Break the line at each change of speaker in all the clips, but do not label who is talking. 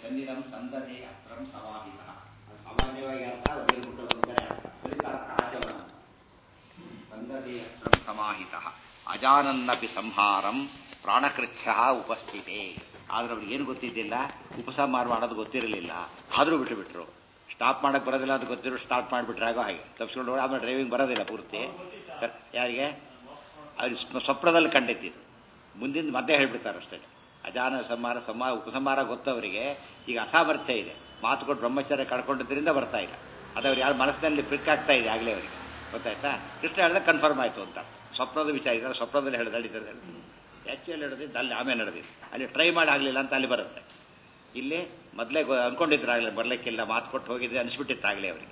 ಚಂದಿರಂ ಸಂದತೆ ಅಸ್ತ್ರಂ ಸಮಾಹಿತ ಅದು ಸಾಮಾನ್ಯವಾಗಿ ಅರ್ಥ ಒಳ್ಳೆ ಬಿಟ್ಟು ಒಂದು ಕಡೆ ಅರ್ಥ ಫಲಿತಾರ್ಥ ಆಚರಣ ಸಂದತೆ ಅಸ್ತ್ರಂ ಸಮಾಹಿತ ಅಜಾನನ್ನಪಿ ಸಂಹಾರಂ ಪ್ರಾಣಕೃಚ್ಛ ಉಪಸ್ಥಿತೆ ಆದ್ರೆ ಅವ್ರಿಗೆ ಏನು ಗೊತ್ತಿದ್ದಿಲ್ಲ ಉಪಸಂಹಾರ ಮಾಡೋದು ಗೊತ್ತಿರಲಿಲ್ಲ ಆದರೂ ಬಿಟ್ಟು ಬಿಟ್ರು ಸ್ಟಾಪ್ ಮಾಡಕ್ಕೆ ಬರೋದಿಲ್ಲ ಅಂತ ಗೊತ್ತಿರೋ ಸ್ಟಾರ್ಟ್ ಮಾಡಿಬಿಟ್ರೆ ಆಗೋ ಹಾಗೆ ತಪ್ಪಿಸ್ಕೊಂಡು ಹೋಗಿ ಆಮೇಲೆ ಡ್ರೈವಿಂಗ್ ಬರೋದಿಲ್ಲ ಪೂರ್ತಿ ಸರ್ ಯಾರಿಗೆ ಅವ್ರಿಗೆ ಸ್ವ- ಸ್ವಪ್ನದಲ್ಲಿ ಕಂಡಿದ್ದಿದ್ದು ಮುಂದಿನ ಮಧ್ಯೆ ಹೇಳ್ಬಿಡ್ತಾರೆ ಅಷ್ಟೇ ಅಜಾನ ಸಂಹಾರ ಸಂಹಾರ ಉಪಸಂಹಾರ ಗೊತ್ತವರಿಗೆ ಈಗ ಅಸಾಮರ್ಥ್ಯ ಇದೆ ಮಾತು ಕೊಟ್ಟು ಬ್ರಹ್ಮಚರ್ಯ ಕಳ್ಕೊಂಡಿದ್ದರಿಂದ ಬರ್ತಾ ಇಲ್ಲ ಅದು ಅವ್ರು ಯಾರ ಮನಸ್ಸಿನಲ್ಲಿ ಪ್ರಿಕ್ ಆಗ್ತಾ ಇದೆ ಆಗಲೇ ಅವರಿಗೆ ಗೊತ್ತಾಯ್ತಾ ಕೃಷ್ಣ ಹೇಳಿದ್ರೆ ಕನ್ಫರ್ಮ್ ಆಯಿತು ಅಂತ ಸ್ವಪ್ನದ ವಿಚಾರ ಇದ್ದಾರೆ ಸ್ವಪ್ನದಲ್ಲಿ ಹೇಳಿದ ಹೇಳಿದ್ದಾರೆ ಆ್ಯಕ್ಚುಲಿ ಹಿಡಿದಿದ್ದು ಅಲ್ಲಿ ಆಮೇಲೆ ನಡೆದಿದ್ದು ಅಲ್ಲಿ ಟ್ರೈ ಮಾಡಿ ಆಗಲಿಲ್ಲ ಅಂತ ಅಲ್ಲಿ ಬರುತ್ತೆ ಇಲ್ಲಿ ಮೊದಲೇ ಅನ್ಕೊಂಡಿದ್ರು ಆಗಲೇ ಬರ್ಲಿಕ್ಕಿಲ್ಲ ಮಾತು ಕೊಟ್ಟು ಹೋಗಿದ್ರೆ ಅನಿಸ್ಬಿಟ್ಟಿತ್ತು ಆಗಲೇ ಅವರಿಗೆ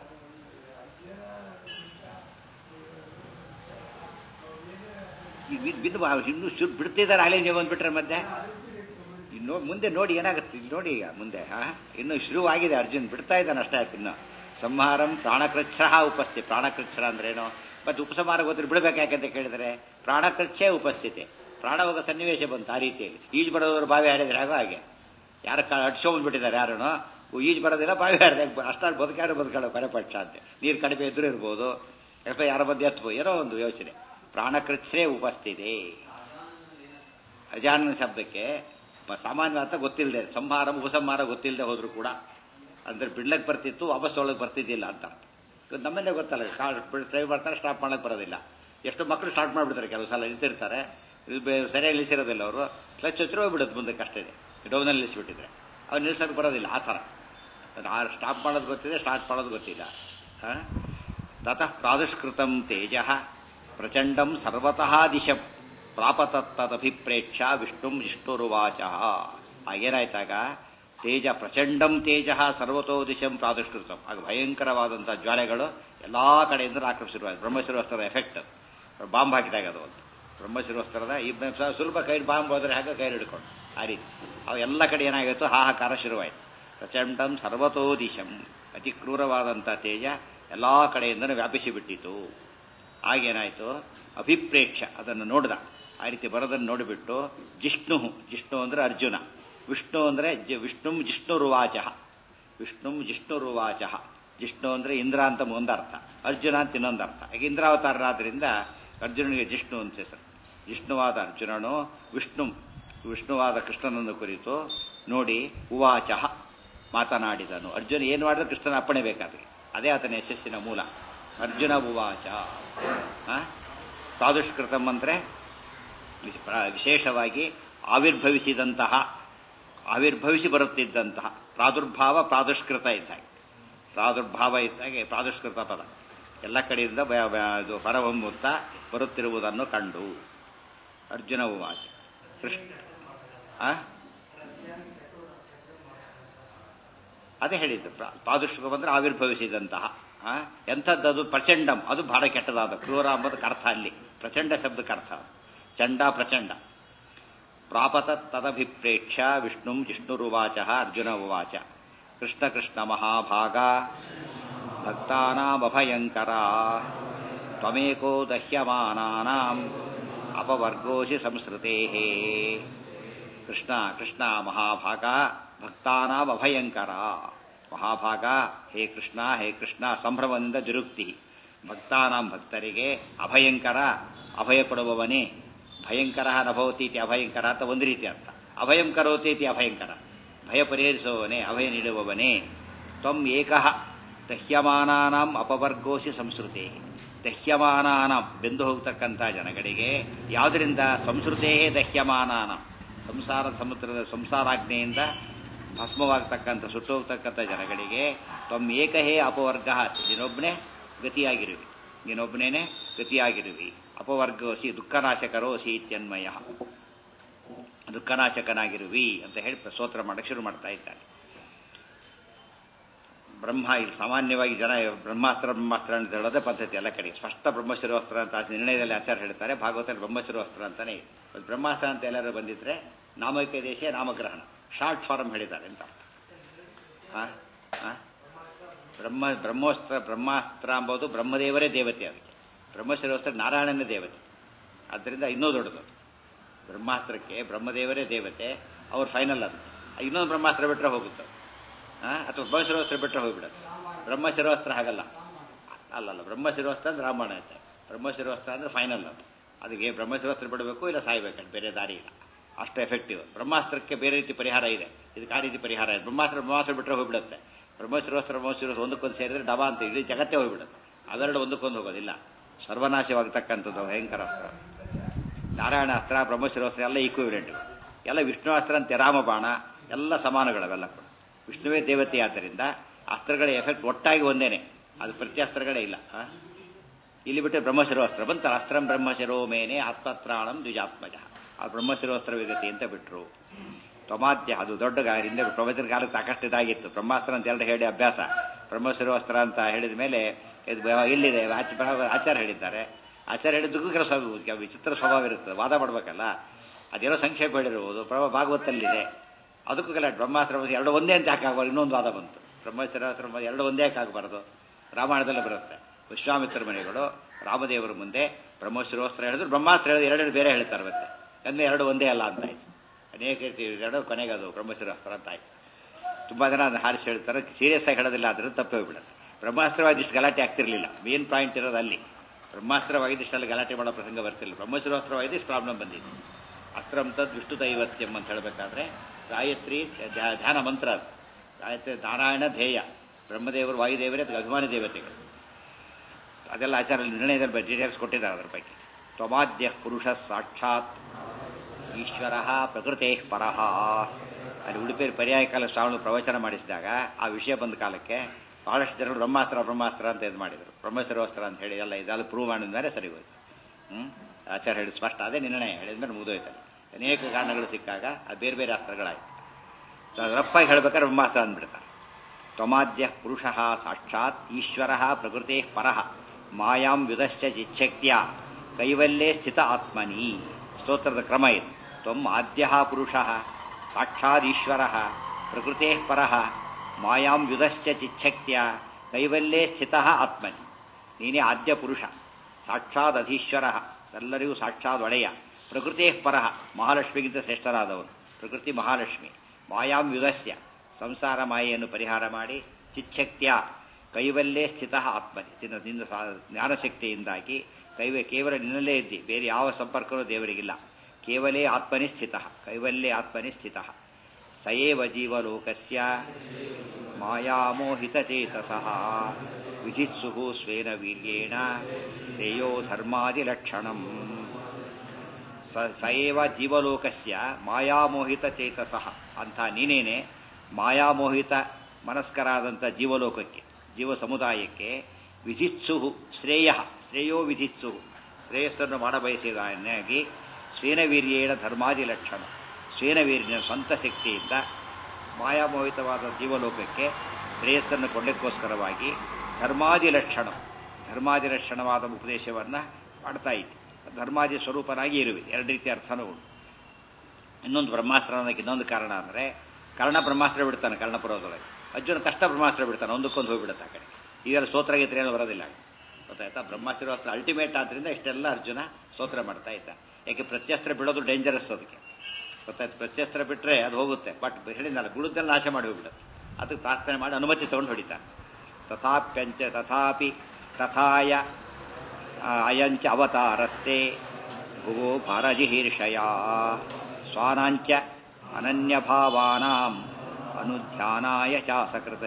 ಈಗ ಬಿದ್ದು ಬಿದ್ದು ಬಾ- ಇನ್ನೂ ಶುರು ಬಿಡ್ತಿದ್ದಾರೆ ಆಗಲೇ ನೀವು ಅಂದ್ಬಿಟ್ರೆ ಮಧ್ಯೆ ಇನ್ನು ಮುಂದೆ ನೋಡಿ ಏನಾಗುತ್ತೆ ಇಲ್ಲಿ ನೋಡಿ ಈಗ ಮುಂದೆ ಹಾ ಇನ್ನು ಶುರುವಾಗಿದೆ ಅರ್ಜುನ್ ಬಿಡ್ತಾ ಇದ್ದಾನೆ ಅಷ್ಟೇ ಆಯ್ತು ಇನ್ನು ಸಂಹಾರಂ ಪ್ರಾಣಕೃಚ್ಛ ಉಪಸ್ಥಿತಿ ಪ್ರಾಣಕೃಚ್ಛ ಅಂದ್ರೇನು ಮತ್ತೆ ಉಪಸಂಹಾರ ಗೊತ್ತಿರು ಬಿಡ್ಬೇಕು ಯಾಕಂತ ಕೇಳಿದರೆ ಪ್ರಾಣಕೃಚ್ಛೇ ಉಪಸ್ಥಿತಿ ಪ್ರಾಣ ಹೋಗೋ ಸನ್ನಿವೇಶ ಬಂತು ಆ ರೀತಿಯಲ್ಲಿ ಈಜು ಬರೋದ್ರ ಬಾವಿ ಹಾಡಿದ್ರೆ ಹಾಗೋ ಹಾಗೆ ಯಾರ ಅಡ್ಸ್ಕೊಂಡ್ಬಿಟ್ಟಿದ್ದಾರೆ ಯಾರನು ಈಜು ಬರೋದಿಲ್ಲ ಬಾವಿ ಹಾಡಿದೆ ಅಷ್ಟಾಗಿ ಬದುಕಾಡು ಬದುಕಾಡು ಕರೆಪಕ್ಷ ಅಂತೆ ನೀರು ಕಡಿಮೆ ಎದುರು ಇರ್ಬೋದು ಅಥವಾ ಯಾರ ಮಧ್ಯೆ ಹತ್ಬೋದು ಏನೋ ಒಂದು ಯೋಚನೆ ಪ್ರಾಣಕೃಚ್ಛೇ ಉಪಸ್ಥಿತಿ ಅಜಾನನ ಶಬ್ದಕ್ಕೆ ಮ- ಸಾಮಾನ್ಯ ಅರ್ಥ ಗೊತ್ತಿಲ್ಲದೆ ಸಂಹಾರ ಉಪಸಂಹಾರ ಗೊತ್ತಿಲ್ಲದೆ ಹೋದ್ರು ಕೂಡ ಅಂದ್ರೆ ಬಿಡ್ಲಕ್ಕೆ ಬರ್ತಿತ್ತು ವಾಪಸ್ ತೊಗೊಳಕ್ ಬರ್ತಿದ್ದಿಲ್ಲ ಅಂತ ಅರ್ಥ ಇವತ್ತು ನಮ್ಮಲ್ಲೇ ಗೊತ್ತಲ್ಲ ಡ್ರೈವ್ ಮಾಡ್ತಾರೆ ಸ್ಟಾಪ್ ಮಾಡಕ್ ಬರೋದಿಲ್ಲ ಎಷ್ಟು ಮಕ್ಕಳು ಸ್ಟಾರ್ಟ್ ಮಾಡಿಬಿಡ್ತಾರೆ ಕೆಲವು ಸಲ ನಿಂತಿರ್ತಾರೆ ಇದು ಬೆ- ಸರಿಯಾಗಿ ನಿಲ್ಲಿಸಿರೋದಿಲ್ಲ ಅವರು ಕ್ಲಚ್ ಹತ್ರ ಹೋಗ್ಬಿಡುತ್ತೆ ಮುಂದಕ್ಕೆ ಅಷ್ಟೇ ಡೌನಲ್ಲಿ ನಿಲ್ಲಿಸ್ಬಿಟ್ಟಿದ್ರೆ ಅವ್ರು ನಿಲ್ಸಕ್ಕೆ ಬರೋದಿಲ್ಲ ಆ ಥರ ಸ್ಟಾಪ್ ಮಾಡೋದು ಗೊತ್ತಿದೆ ಸ್ಟಾರ್ಟ್ ಮಾಡೋದು ಗೊತ್ತಿಲ್ಲ ಆ? ತತಃ ಪ್ರಾದುಷ್ಕೃತಂ ತೇಜ ಪ್ರಚಂಡಂ ಸರ್ವತಃ ದಿಶಂ ಪ್ರಾಪತತ್ತದಭಿಪ್ರೇಕ್ಷ ವಿಷ್ಣುಂ ವಿಷ್ಣುರುವಾಚ ಆಗೇನಾಯ್ತಾಗ ತೇಜ ಪ್ರಚಂಡಂ ತೇಜ ಸರ್ವತೋ ದಿಶಂ ಪ್ರಾದುಷ್ಕೃತಂ ಆಗ ಭಯಂಕರವಾದಂಥ ಜ್ವಾಲೆಗಳು ಎಲ್ಲಾ ಕಡೆಯಿಂದ ಆಕ್ರಮಿಸಿರುವಾಗ ಬ್ರಹ್ಮಶಿರೋಸ್ತ್ರದ ಎಫೆಕ್ಟ್ ಅದು ಬಾಂಬ್ ಹಾಕಿದಾಗ ಅದು ಒಂದು ಬ್ರಹ್ಮಶಿರೋಸ್ತ್ರದ ಈ ಬ- ಸ- ಸುಲಭ ಕೈ ಬಾಂಬ್ ಹೋದ್ರೆ ಹಾಗೆ ಕೈ ಹಿಡ್ಕೊಂಡು ಆ ರೀತಿ ಅವು ಎಲ್ಲ ಕಡೆ ಏನಾಗಿತ್ತು ಹಾಹಾಕಾರ ಶುರುವಾಯಿತು ಪ್ರಚಂಡಂ ಸರ್ವತೋ ದಿಶಂ ಅತಿ ಕ್ರೂರವಾದಂಥ ತೇಜ ಎಲ್ಲಾ ಕಡೆಯಿಂದನೂ ವ್ಯಾಪಿಸಿ ಬಿಟ್ಟಿತು ಆಗೇನಾಯಿತು ಅಭಿಪ್ರೇಕ್ಷ ಅದನ್ನು ನೋಡ್ದ ಆ ರೀತಿ ಬರೋದನ್ನು ನೋಡಿಬಿಟ್ಟು ಜಿಷ್ಣು ಜಿಷ್ಣು ಅಂದ್ರೆ ಅರ್ಜುನ ವಿಷ್ಣು ಅಂದ್ರೆ ಜ- ವಿಷ್ಣುಂ ಜಿಷ್ಣುರುವಾಚ ವಿಷ್ಣುಂ ಜಿಷ್ಣುರುವಾಚ ಜಿಷ್ಣು ಅಂದ್ರೆ ಇಂದ್ರ ಅಂತ ಒಂದರ್ಥ ಅರ್ಜುನ ಅಂತ ಇನ್ನೊಂದು ಅರ್ಥ ಈಗ ಇಂದ್ರಾವತಾರರಾದ್ರಿಂದ ಅರ್ಜುನನಿಗೆ ಜಿಷ್ಣು ಅಂತ ಹೆಸರು ಜಿಷ್ಣುವಾದ ಅರ್ಜುನನು ವಿಷ್ಣು ವಿಷ್ಣುವಾದ ಕೃಷ್ಣನನ್ನು ಕುರಿತು ನೋಡಿ ಉವಾಚ ಮಾತನಾಡಿದನು ಅರ್ಜುನ ಏನು ಮಾಡಿದ್ರೆ ಕೃಷ್ಣನ ಅಪ್ಪಣೆ ಬೇಕಾದ್ರೆ ಅದೇ ಆತನ ಯಶಸ್ಸಿನ ಮೂಲ ಅರ್ಜುನ ಉವಾಚ ಆ? ಪ್ರಾದುಷ್ಕೃತಂ ಅಂದ್ರೆ ವಿಶ್- ಪ್ರ- ವಿಶೇಷವಾಗಿ ಆವಿರ್ಭವಿಸಿದಂತಹ ಆವಿರ್ಭವಿಸಿ ಬರುತ್ತಿದ್ದಂತಹ ಪ್ರಾದುರ್ಭಾವ ಪ್ರಾದುಷ್ಕೃತ ಇದ್ದಾಗ ಪ್ರಾದುರ್ಭಾವ ಇದ್ದಾಗೆ ಪ್ರಾದುಷ್ಕೃತ ಪದ ಎಲ್ಲ ಕಡೆಯಿಂದ ಬ- ಬ- ಅದು ಹೊರಹೊಮ್ಮುತ್ತಾ ಬರುತ್ತಿರುವುದನ್ನು ಕಂಡು ಅರ್ಜುನ ಉವಾಚ ಕೃಷ್ಣ ಆ? ಅದೇ ಹೇಳಿದ್ದು ಪ್ರಾ- ಪ್ರಾದುಷ್ಕ ಬಂದ್ರೆ ಆವಿರ್ಭವಿಸಿದಂತಹ ಆ? ಎಂಥದ್ದದು ಪ್ರಚಂಡಂ ಅದು ಬಹಳ ಕೆಟ್ಟದಾದ ಕ್ರೂರ ಅಂಬುದಕ್ಕೆ ಅರ್ಥ ಅಲ್ಲಿ ಪ್ರಚಂಡ ಶಬ್ದಕ್ಕೆ ಅರ್ಥ ಚಂಡ ಪ್ರಚಂಡ ಪ್ರಾಪತ ತದಭಿಪ್ರೇಕ್ಷ್ಯ ವಿಷ್ಣು ಜಿಷ್ಣುರುವಾಚ ಅರ್ಜುನ ಉವಾಚ ಕೃಷ್ಣ ಕೃಷ್ಣ ಮಹಾಭಾಗ ಭಕ್ತಾನಾಮಭಯಂಕರ ತ್ವಮೇಕೋ ದಹ್ಯಮಾನಾನಾಂ ಅಪವರ್ಗೋಸಿ ಸಂಸ್ಕೃತೆ ಕೃಷ್ಣ ಕೃಷ್ಣ ಮಹಾಭಾಗ ಭಕ್ತಾನಾಂ ಅಭಯಂಕರ ಮಹಾಭಾಗ ಹೇ ಕೃಷ್ಣ ಹೇ ಕೃಷ್ಣ ಸಂಭ್ರಮದಿಂದ ದುರುಕ್ತಿ ಭಕ್ತಾನಾಂ ಭಕ್ತರಿಗೆ ಅಭಯಂಕರ ಅಭಯ ಕೊಡುವವನೇ ಭಯಂಕರ ನಭವತಿ ಇತಿ ಅಭಯಂಕರ ಅಂತ ಒಂದು ರೀತಿ ಅರ್ಥ ಅಭಯಂ ಕರೋತಿ ಇತಿ ಅಭಯಂಕರ ಭಯ ಪರಿಹರಿಸುವವನೇ ಅಭಯ ನೀಡುವವನೇ ತ್ವಂ ಏಕಃ ದಹ್ಯಮಾನಾನಾಂ ಅಪವರ್ಗೋಸಿ ಸಂಸ್ಕೃತಿ ದಹ್ಯಮಾನಾನಾಂ ಬೆಂದು ಹೋಗ್ತಕ್ಕಂಥ ಜನಗಳಿಗೆ ಯಾವುದರಿಂದ ಸಂಸ್ಕೃತೇ ದಹ್ಯಮಾನಾನಾಂ ಸಂಸಾರ ಸಮುದ್ರದ ಸಂಸಾರಾಜ್ಞೆಯಿಂದ ಭಸ್ಮವಾಗ್ತಕ್ಕಂಥ ಸುಟ್ಟೋಗ್ತಕ್ಕಂಥ ಜನಗಳಿಗೆ ತ್ವಮ್ ಏಕಹೇ ಅಪವರ್ಗ ನೀನೊಬ್ಬನೇ ಗತಿಯಾಗಿರುವಿ ನೀನೊಬ್ಬನೇನೆ ಗತಿಯಾಗಿರುವಿ ಅಪವರ್ಗೋಸಿ ದುಃಖನಾಶಕರೋಸಿ ಇತ್ಯನ್ಮಯ ದುಃಖನಾಶಕನಾಗಿರುವಿ ಅಂತ ಹೇಳಿ ಸ್ತೋತ್ರ ಮಾಡಕ್ಕೆ ಶುರು ಮಾಡ್ತಾ ಇದ್ದಾನೆ ಬ್ರಹ್ಮ ಇಲ್ಲಿ ಸಾಮಾನ್ಯವಾಗಿ ಜನ ಬ್ರಹ್ಮಾಸ್ತ್ರ ಬ್ರಹ್ಮಾಸ್ತ್ರ ಅಂತ ಹೇಳೋದೇ ಪದ್ಧತಿ ಎಲ್ಲ ಕಡೆ ಸ್ಪಷ್ಟ ಬ್ರಹ್ಮಶಿರೋಸ್ತ್ರ ಅಂತ ಆ ನಿರ್ಣಯದಲ್ಲಿ ಆಚಾರ ಹೇಳ್ತಾರೆ ಭಾಗವತಲ್ಲಿ ಬ್ರಹ್ಮಶಿರೋಸ್ತ್ರ ಅಂತಾನೆ ಇದೆ ಅದು ಬ್ರಹ್ಮಾಸ್ತ್ರ ಅಂತ ಎಲ್ಲರೂ ಬಂದಿದ್ರೆ ನಾಮೈಕ್ಯ ದೇಶ ನಾಮಗ್ರಹಣ ಶಾರ್ಟ್ ಫಾರ್ಮ್ ಹೇಳಿದ್ದಾರೆ ಅಂತ ಆ? ಆ? ಬ್ರಹ್ಮ ಬ್ರಹ್ಮೋಸ್ತ್ರ ಬ್ರಹ್ಮಾಸ್ತ್ರ ಎಂಬುದು ಬ್ರಹ್ಮದೇವರೇ ದೇವತೆ ಅದಕ್ಕೆ ಬ್ರಹ್ಮಶಿರೋಸ್ತ್ರ ನಾರಾಯಣನ ದೇವತೆ ಆದ್ದರಿಂದ ಇನ್ನೂ ದೊಡ್ಡದು ಬ್ರಹ್ಮಾಸ್ತ್ರಕ್ಕೆ ಬ್ರಹ್ಮದೇವರೇ ದೇವತೆ ಅವ್ರು ಫೈನಲ್ ಅದು ಇನ್ನೊಂದು ಬ್ರಹ್ಮಾಸ್ತ್ರ ಬಿಟ್ಟರೆ ಹೋಗುತ್ತೆ ಆ, ಅಥವಾ ಬ್ರಹ್ಮಶಿರೋಸ್ತ್ರ ಬಿಟ್ಟರೆ ಹೋಗ್ಬಿಡುತ್ತೆ ಬ್ರಹ್ಮಶಿರೋಸ್ತ್ರ ಹಾಗಲ್ಲ ಅಲ್ಲಲ್ಲ ಬ್ರಹ್ಮಶಿರೋಸ್ತ್ರ ಅಂದ್ರೆ ರಾಮಾಯಣ ಐತೆ ಬ್ರಹ್ಮಶಿರೋಸ್ತ್ರ ಅಂದ್ರೆ ಫೈನಲ್ ಅದು ಅದಕ್ಕೆ ಬ್ರಹ್ಮಶಿರೋಸ್ತ್ರ ಬಿಡಬೇಕು ಇಲ್ಲ ಸಾಯ್ಬೇಕಂತ ಬೇರೆ ದಾರಿ ಇಲ್ಲ ಅಷ್ಟು ಎಫೆಕ್ಟಿವ್ ಬ್ರಹ್ಮಾಸ್ತ್ರಕ್ಕೆ ಬೇರೆ ರೀತಿ ಪರಿಹಾರ ಇದೆ ಇದಕ್ಕೆ ಆ ರೀತಿ ಪರಿಹಾರ ಇದೆ ಬ್ರಹ್ಮಾಸ್ತ್ರ ಬ್ರಹ್ಮಾಸ್ತ್ರ ಬಿಟ್ಟರೆ ಹೋಗ್ಬಿಡುತ್ತೆ ಬ್ರಹ್ಮಶಿರೋಸ್ತ್ರ ಬ್ರಹ್ಮಶಿರೋಸ್ತ್ರ ಒಂದಕ್ಕೊಂದು ಸೇರಿದ್ರೆ ಡಬಾ ಅಂತ ಇಡೀ ಜಗತ್ತೇ ಹೋಗ್ಬಿಡುತ್ತೆ ಅವೆರಡು ಒಂದಕ್ಕೊಂದು ಹೋಗೋದಿಲ್ಲ ಸರ್ವನಾಶವಾಗತಕ್ಕಂಥದ್ದು ಭಯಂಕರ ಅಸ್ತ್ರ ನಾರಾಯಣ ಅಸ್ತ್ರ ಬ್ರಹ್ಮಶಿರೋಸ್ತ್ರ ಎಲ್ಲ ಈಕ್ವಿವೆಲೆಂಟ್ ಎಲ್ಲ ವಿಷ್ಣು ಅಸ್ತ್ರ ಅಂತೆ ರಾಮಬಾಣ ಎಲ್ಲ ಸಮಾನಗಳವೆಲ್ಲ ಕೂಡ ವಿಷ್ಣುವೇ ದೇವತೆ ಆದ್ದರಿಂದ ಅಸ್ತ್ರಗಳ ಎಫೆಕ್ಟ್ ಒಟ್ಟಾಗಿ ಒಂದೇನೆ ಅದು ಪ್ರತ್ಯಸ್ತ್ರಗಳೇ ಇಲ್ಲ ಆ? ಇಲ್ಲಿ ಬಿಟ್ಟು ಬ್ರಹ್ಮಶಿರೋಸ್ತ್ರ ಬಂತಲ್ಲ ಅಸ್ತ್ರಂ ಬ್ರಹ್ಮಶಿರೋ ಮೇನೆ ಆತ್ಮತ್ರಾಣಂ ದ್ವಿಜಾತ್ಮಜ ಆ ಬ್ರಹ್ಮಶಿರೋಸ್ತ್ರ ವಿಗತಿ ಅಂತ ಬಿಟ್ರು ತೊಮಾದ್ಯ ಅದು ದೊಡ್ಡ ಗಾ- ಹಿಂದೆ ಪ್ರವಚನ ಕಾಲಕ್ಕೆ ಸಾಕಷ್ಟು ಇದಾಗಿತ್ತು ಬ್ರಹ್ಮಾಸ್ತ್ರ ಅಂತ ಎರಡು ಹೇಳಿ ಅಭ್ಯಾಸ ಬ್ರಹ್ಮಶಿರೋಸ್ತ್ರ ಅಂತ ಹೇಳಿದ ಮೇಲೆ ಇದು ಬ- ಇಲ್ಲಿದೆ ಆಚ- ಬ- ಆಚಾರ ಹೇಳಿದ್ದಾರೆ ಆಚಾರ ಹೇಳಿದ್ದಕ್ಕೂ ಕೆಲಸ ವಿಚಿತ್ರ ಸ್ವಭಾವ ಇರ್ತದೆ ವಾದ ಮಾಡ್ಬೇಕಲ್ಲ ಅದೇನೋ ಸಂಕ್ಷೇಪ ಹೇಳಿರ್ಬೋದು ಪ್ರಭ ಭಾಗವತಲ್ಲಿದೆ ಅದಕ್ಕೂ ಕೆಲ ಬ್ರಹ್ಮಾಸ್ತ್ರ ಎರಡು ಒಂದೇ ಅಂತ ಯಾಕೆ ಆಗಬಾರ್ದು ಇನ್ನೊಂದು ವಾದ ಬಂತು ಬ್ರಹ್ಮಶಿರೋಸ್ತ್ರ ಎರಡು ಒಂದೇ ಯಾಕೆ ಆಗಬಾರ್ದು ರಾಮಾಯಣದಲ್ಲಿ ಬರುತ್ತೆ ವಿಶ್ವಾಮಿತ್ರ ಮನೆಗಳು ರಾಮದೇವರ ಮುಂದೆ ಬ್ರಹ್ಮಶಿರೋಸ್ತ್ರ ಹೇಳಿದ್ರು ಬ್ರಹ್ಮಾಸ್ತ್ರ ಹೇಳಿದ್ರು ಎರಡೆರಡು ಬೇರೆ ಹೇಳ್ತಾರೆ ಮತ್ತೆ ಅಂದ್ರೆ ಎರಡು ಒಂದೇ ಅಲ್ಲ ಅಂತ ಆಯ್ತು ಅನೇಕ ರೀತಿ ಎರಡು ಕೊನೆಗೆ ಅದು ಬ್ರಹ್ಮಶಿರೋಸ್ತ್ರ ಅಂತ ಆಯ್ತು ತುಂಬಾ ಜನ ಅದನ್ನ ಹಾರಿಸಿ ಹೇಳ್ತಾರೆ ಸೀರಿಯಸ್ ಆಗಿ ಹೇಳೋದಿಲ್ಲ ಆದ್ರೆ ತಪ್ಪೇ ಹೋಗ್ಬಿಡುತ್ತೆ ಬ್ರಹ್ಮಾಸ್ತ್ರವಾಗಿ ಇಷ್ಟು ಗಲಾಟೆ ಆಗ್ತಿರ್ಲಿಲ್ಲ ಮೇನ್ ಪಾಯಿಂಟ್ ಇರೋದು ಅಲ್ಲಿ ಬ್ರಹ್ಮಾಸ್ತ್ರವಾಗಿ ಇಷ್ಟಲ್ಲಿ ಗಲಾಟೆ ಮಾಡೋ ಪ್ರಸಂಗ ಬರ್ತಿಲ್ಲ ಬ್ರಹ್ಮಶಿರೋಸ್ತ್ರವಾಗಿ ಇಷ್ಟು ಪ್ರಾಬ್ಲಮ್ ಬಂದಿದೆ ಅಸ್ತ್ರಂ ತದ್ ವಿಷ್ಣು ದೈವತ್ಯಂ ಅಂತ ಹೇಳಬೇಕಾದ್ರೆ ಗಾಯತ್ರಿ ಧ್ಯ- ಧ್ಯಾನ ಮಂತ್ರ ಅದು ಗಾಯತ್ರಿ ನಾರಾಯಣ ಧ್ಯೇಯ ಬ್ರಹ್ಮದೇವರು ವಾಯುದೇವರೇ ಅದಕ್ಕೆ ಅಭಿಮಾನಿ ದೇವತೆಗಳು ಅದೆಲ್ಲ ಆಚಾರ ನಿರ್ಣಯದಲ್ಲಿ ಡೀಟೇಲ್ಸ್ ಕೊಟ್ಟಿದ್ದಾರೆ ಅದರ ಬಗ್ಗೆ ತ್ವಮಾದ್ಯ ಪುರುಷ ಸಾಕ್ಷಾತ್ ಈಶ್ವರ ಪ್ರಕೃತೇ ಪರಹ ಅಲ್ಲಿ ಉಡುಪಿಯಲ್ಲಿ ಪರ್ಯಾಯ ಕಾಲ ಶ್ರಾವಣ ಪ್ರವಚನ ಮಾಡಿಸಿದಾಗ ಆ ವಿಷಯ ಬಂದ ಕಾಲಕ್ಕೆ ಬಹಳಷ್ಟು ಜನರು ಬ್ರಹ್ಮಾಸ್ತ್ರ ಬ್ರಹ್ಮಾಸ್ತ್ರ ಅಂತ ಇದು ಮಾಡಿದರು ಬ್ರಹ್ಮಶಿರೋಸ್ತ್ರ ಅಂತ ಹೇಳಿ ಎಲ್ಲ ಇದೆಲ್ಲ ಪ್ರೂವ್ ಮಾಡಿದ ಮೇಲೆ ಸರಿ ಹೋಯ್ತು ಹ್ಮ್ ಆಚಾರ ಹೇಳಿ ಸ್ಪಷ್ಟ ಅದೇ ನಿರ್ಣಯ ಹೇಳಿದ್ಮೇಲೆ ಮುಗಿದೋಯ್ತಲ್ಲ ಅನೇಕ ಕಾರಣಗಳು ಸಿಕ್ಕಾಗ ಅದು ಬೇರೆ ಬೇರೆ ಅಸ್ತ್ರಗಳಾಯ್ತು ಸೊ ಅದು ರಫಾಗಿ ಹೇಳ್ಬೇಕಾದ್ರೆ ಬ್ರಹ್ಮಾಸ್ತ್ರ ಅಂದ್ಬಿಡ್ತಾರೆ ತ್ವಮಾದ್ಯ ಪುರುಷ ಸಾಕ್ಷಾತ್ ಈಶ್ವರ ಪ್ರಕೃತಿ ಪರಃ ಮಾಯಾಂ ವಿದಶ್ಚ ಚಿಚ್ಛಕ್ತಿಯ ಕೈವಲ್ಯೇ ಸ್ಥಿತ ಆತ್ಮನಿ ಸ್ತೋತ್ರದ ಕ್ರಮ ಇದು ತ್ವಂ ಆದ್ಯ ಪುರುಷ ಸಾಕ್ಷಾತ್ ಈಶ್ವರ ಪ್ರಕೃತಿ ಪರಃ ಮಾಯಾಂ ವಿದಶ್ಚ ಚಿಚ್ಛಕ್ತಿಯ ಕೈವಲ್ಯೇ ಸ್ಥಿತ ಆತ್ಮನಿ ನೀನೇ ಆದ್ಯ ಪುರುಷ ಸಾಕ್ಷಾತ್ ಅಧೀಶ್ವರ ಎಲ್ಲರಿಗೂ ಸಾಕ್ಷಾತ್ ಒಡೆಯ ಪ್ರಕೃತಿ ಪರಃ ಮಹಾಲಕ್ಷ್ಮಿಗಿಂತ ಶ್ರೇಷ್ಠರಾದವನು ಪ್ರಕೃತಿ ಮಹಾಲಕ್ಷ್ಮಿ ಮಾಯಾಂ ಯುಧಸ್ಯ ಸಂಸಾರ ಮಾಯೆಯನ್ನು ಪರಿಹಾರ ಮಾಡಿ ಚಿಚ್ಛಕ್ತಿಯ ಕೈವಲ್ಲೇ ಸ್ಥಿತ ಆತ್ಮನಿ ನಿನ್ನ ನಿನ್ನ ಸಾ- ಜ್ಞಾನಶಕ್ತಿಯಿಂದಾಗಿ ಕೈವ ಕೇವಲ ನಿನ್ನಲ್ಲೇ ಇದ್ದಿ ಬೇರೆ ಯಾವ ಸಂಪರ್ಕವೂ ದೇವರಿಗಿಲ್ಲ ಕೇವಲೇ ಆತ್ಮನಿ ಸ್ಥಿತ ಕೈವಲ್ಯೇ ಆತ್ಮನಿ ಸ್ಥಿತ ಸಯೇವ ಜೀವಲೋಕಸ್ಯ ಮಾಯಾಮೋಹಿತಚೇತಸಃ ವಿಜಿತ್ಸು ಸ್ವೇನ ವೀರ್ಯೇಣ ಶ್ರೇಯೋ ಧರ್ಮಾದಿಲಕ್ಷಣಂ ಸ ಸಯೇವ ಜೀವಲೋಕಸ್ಯ ಮಾಯಾಮೋಹಿತ ಚೇತಸಃ ಅಂತ ನೀನೇನೆ ಮಾಯಾಮೋಹಿತ ಮನಸ್ಕರಾದಂಥ ಜೀವಲೋಕಕ್ಕೆ ಜೀವ ಸಮುದಾಯಕ್ಕೆ ವಿಧಿತ್ಸು ಶ್ರೇಯ ಶ್ರೇಯೋ ವಿಧಿತ್ಸು ಶ್ರೇಯಸ್ಸನ್ನು ಮಾಡಬಯಸಿದಾಗಿ ಸ್ವೇನವೀರ್ಯೇಣ ಧರ್ಮಾದಿ ಲಕ್ಷಣ ಸ್ವೇನವೀರ್ಯನ ಸ್ವಂತ ಶಕ್ತಿಯಿಂದ ಮಾಯಾಮೋಹಿತವಾದ ಜೀವಲೋಕಕ್ಕೆ ಶ್ರೇಯಸ್ಸನ್ನು ಕೊಳ್ಳಕ್ಕೋಸ್ಕರವಾಗಿ ಧರ್ಮಾದಿ ಲಕ್ಷಣ ಧರ್ಮಾದಿ ಲಕ್ಷಣವಾದ ಉಪದೇಶವನ್ನು ಮಾಡ್ತಾ ಇದ್ದೆ ಧರ್ಮಾದಿ ಸ್ವರೂಪನಾಗಿ ಇರುವೆ ಎರಡು ರೀತಿಯ ಅರ್ಥನೂ ಉಂಟು ಇನ್ನೊಂದು ಬ್ರಹ್ಮಾಸ್ತ್ರ ಅನ್ನೋದಕ್ಕೆ ಇನ್ನೊಂದು ಕಾರಣ ಅಂದರೆ ಕರ್ಣ ಬ್ರಹ್ಮಾಸ್ತ್ರ ಬಿಡ್ತಾನೆ ಕರ್ಣಪುರದೊಳಗೆ ಅರ್ಜುನ ಕಷ್ಟ ಬ್ರಹ್ಮಾಸ್ತ್ರ ಬಿಡ್ತಾನೆ ಒಂದಕ್ಕೊಂದು ಹೋಗ್ಬಿಡುತ್ತೆ ಆ ಕಡೆ ಈಗೆಲ್ಲ ಸ್ತೋತ್ರ ಗೀತ್ರ ಏನು ಬರೋದಿಲ್ಲ ಗೊತ್ತಾಯ್ತಾ ಬ್ರಹ್ಮಾಸ್ತ್ರ ಅಸ್ತ್ರ ಅಲ್ಟಿಮೇಟ್ ಆದ್ರಿಂದ ಇಷ್ಟೆಲ್ಲ ಅರ್ಜುನ ಸ್ತೋತ್ರ ಮಾಡ್ತಾ ಇದ್ದ ಯಾಕೆ ಪ್ರತ್ಯಸ್ತ್ರ ಬಿಡೋದು ಡೇಂಜರಸ್ ಅದಕ್ಕೆ ಗೊತ್ತಾಯ್ತು ಪ್ರತ್ಯಸ್ತ್ರ ಬಿಟ್ಟರೆ ಅದು ಹೋಗುತ್ತೆ ಬಟ್ ಹೇಳಿದ್ನಲ್ಲ ಗುಳುದ್ದೆಲ್ಲ ನಾಶ ಮಾಡಿ ಹೋಗ್ಬಿಡುತ್ತೆ ಅದಕ್ಕೆ ಪ್ರಾರ್ಥನೆ ಮಾಡಿ ಅನುಮತಿ ತಗೊಂಡು ಹೊಡಿತಾನೆ ತಥಾಪ್ಯಂಚ ತಥಾಪಿ ತಥಾಯ ಆ, ಅಯಂಚ ಅವತಾರಸ್ತೆ ಭುವೋ ಭಾರಜಿಹೀರ್ಷಯ ಸ್ವಾನಾಂಚ ಅನನ್ಯಭಾವಾನಾಂ ಅನುಧ್ಯಾನಾಯ ಚಾಸಕೃತ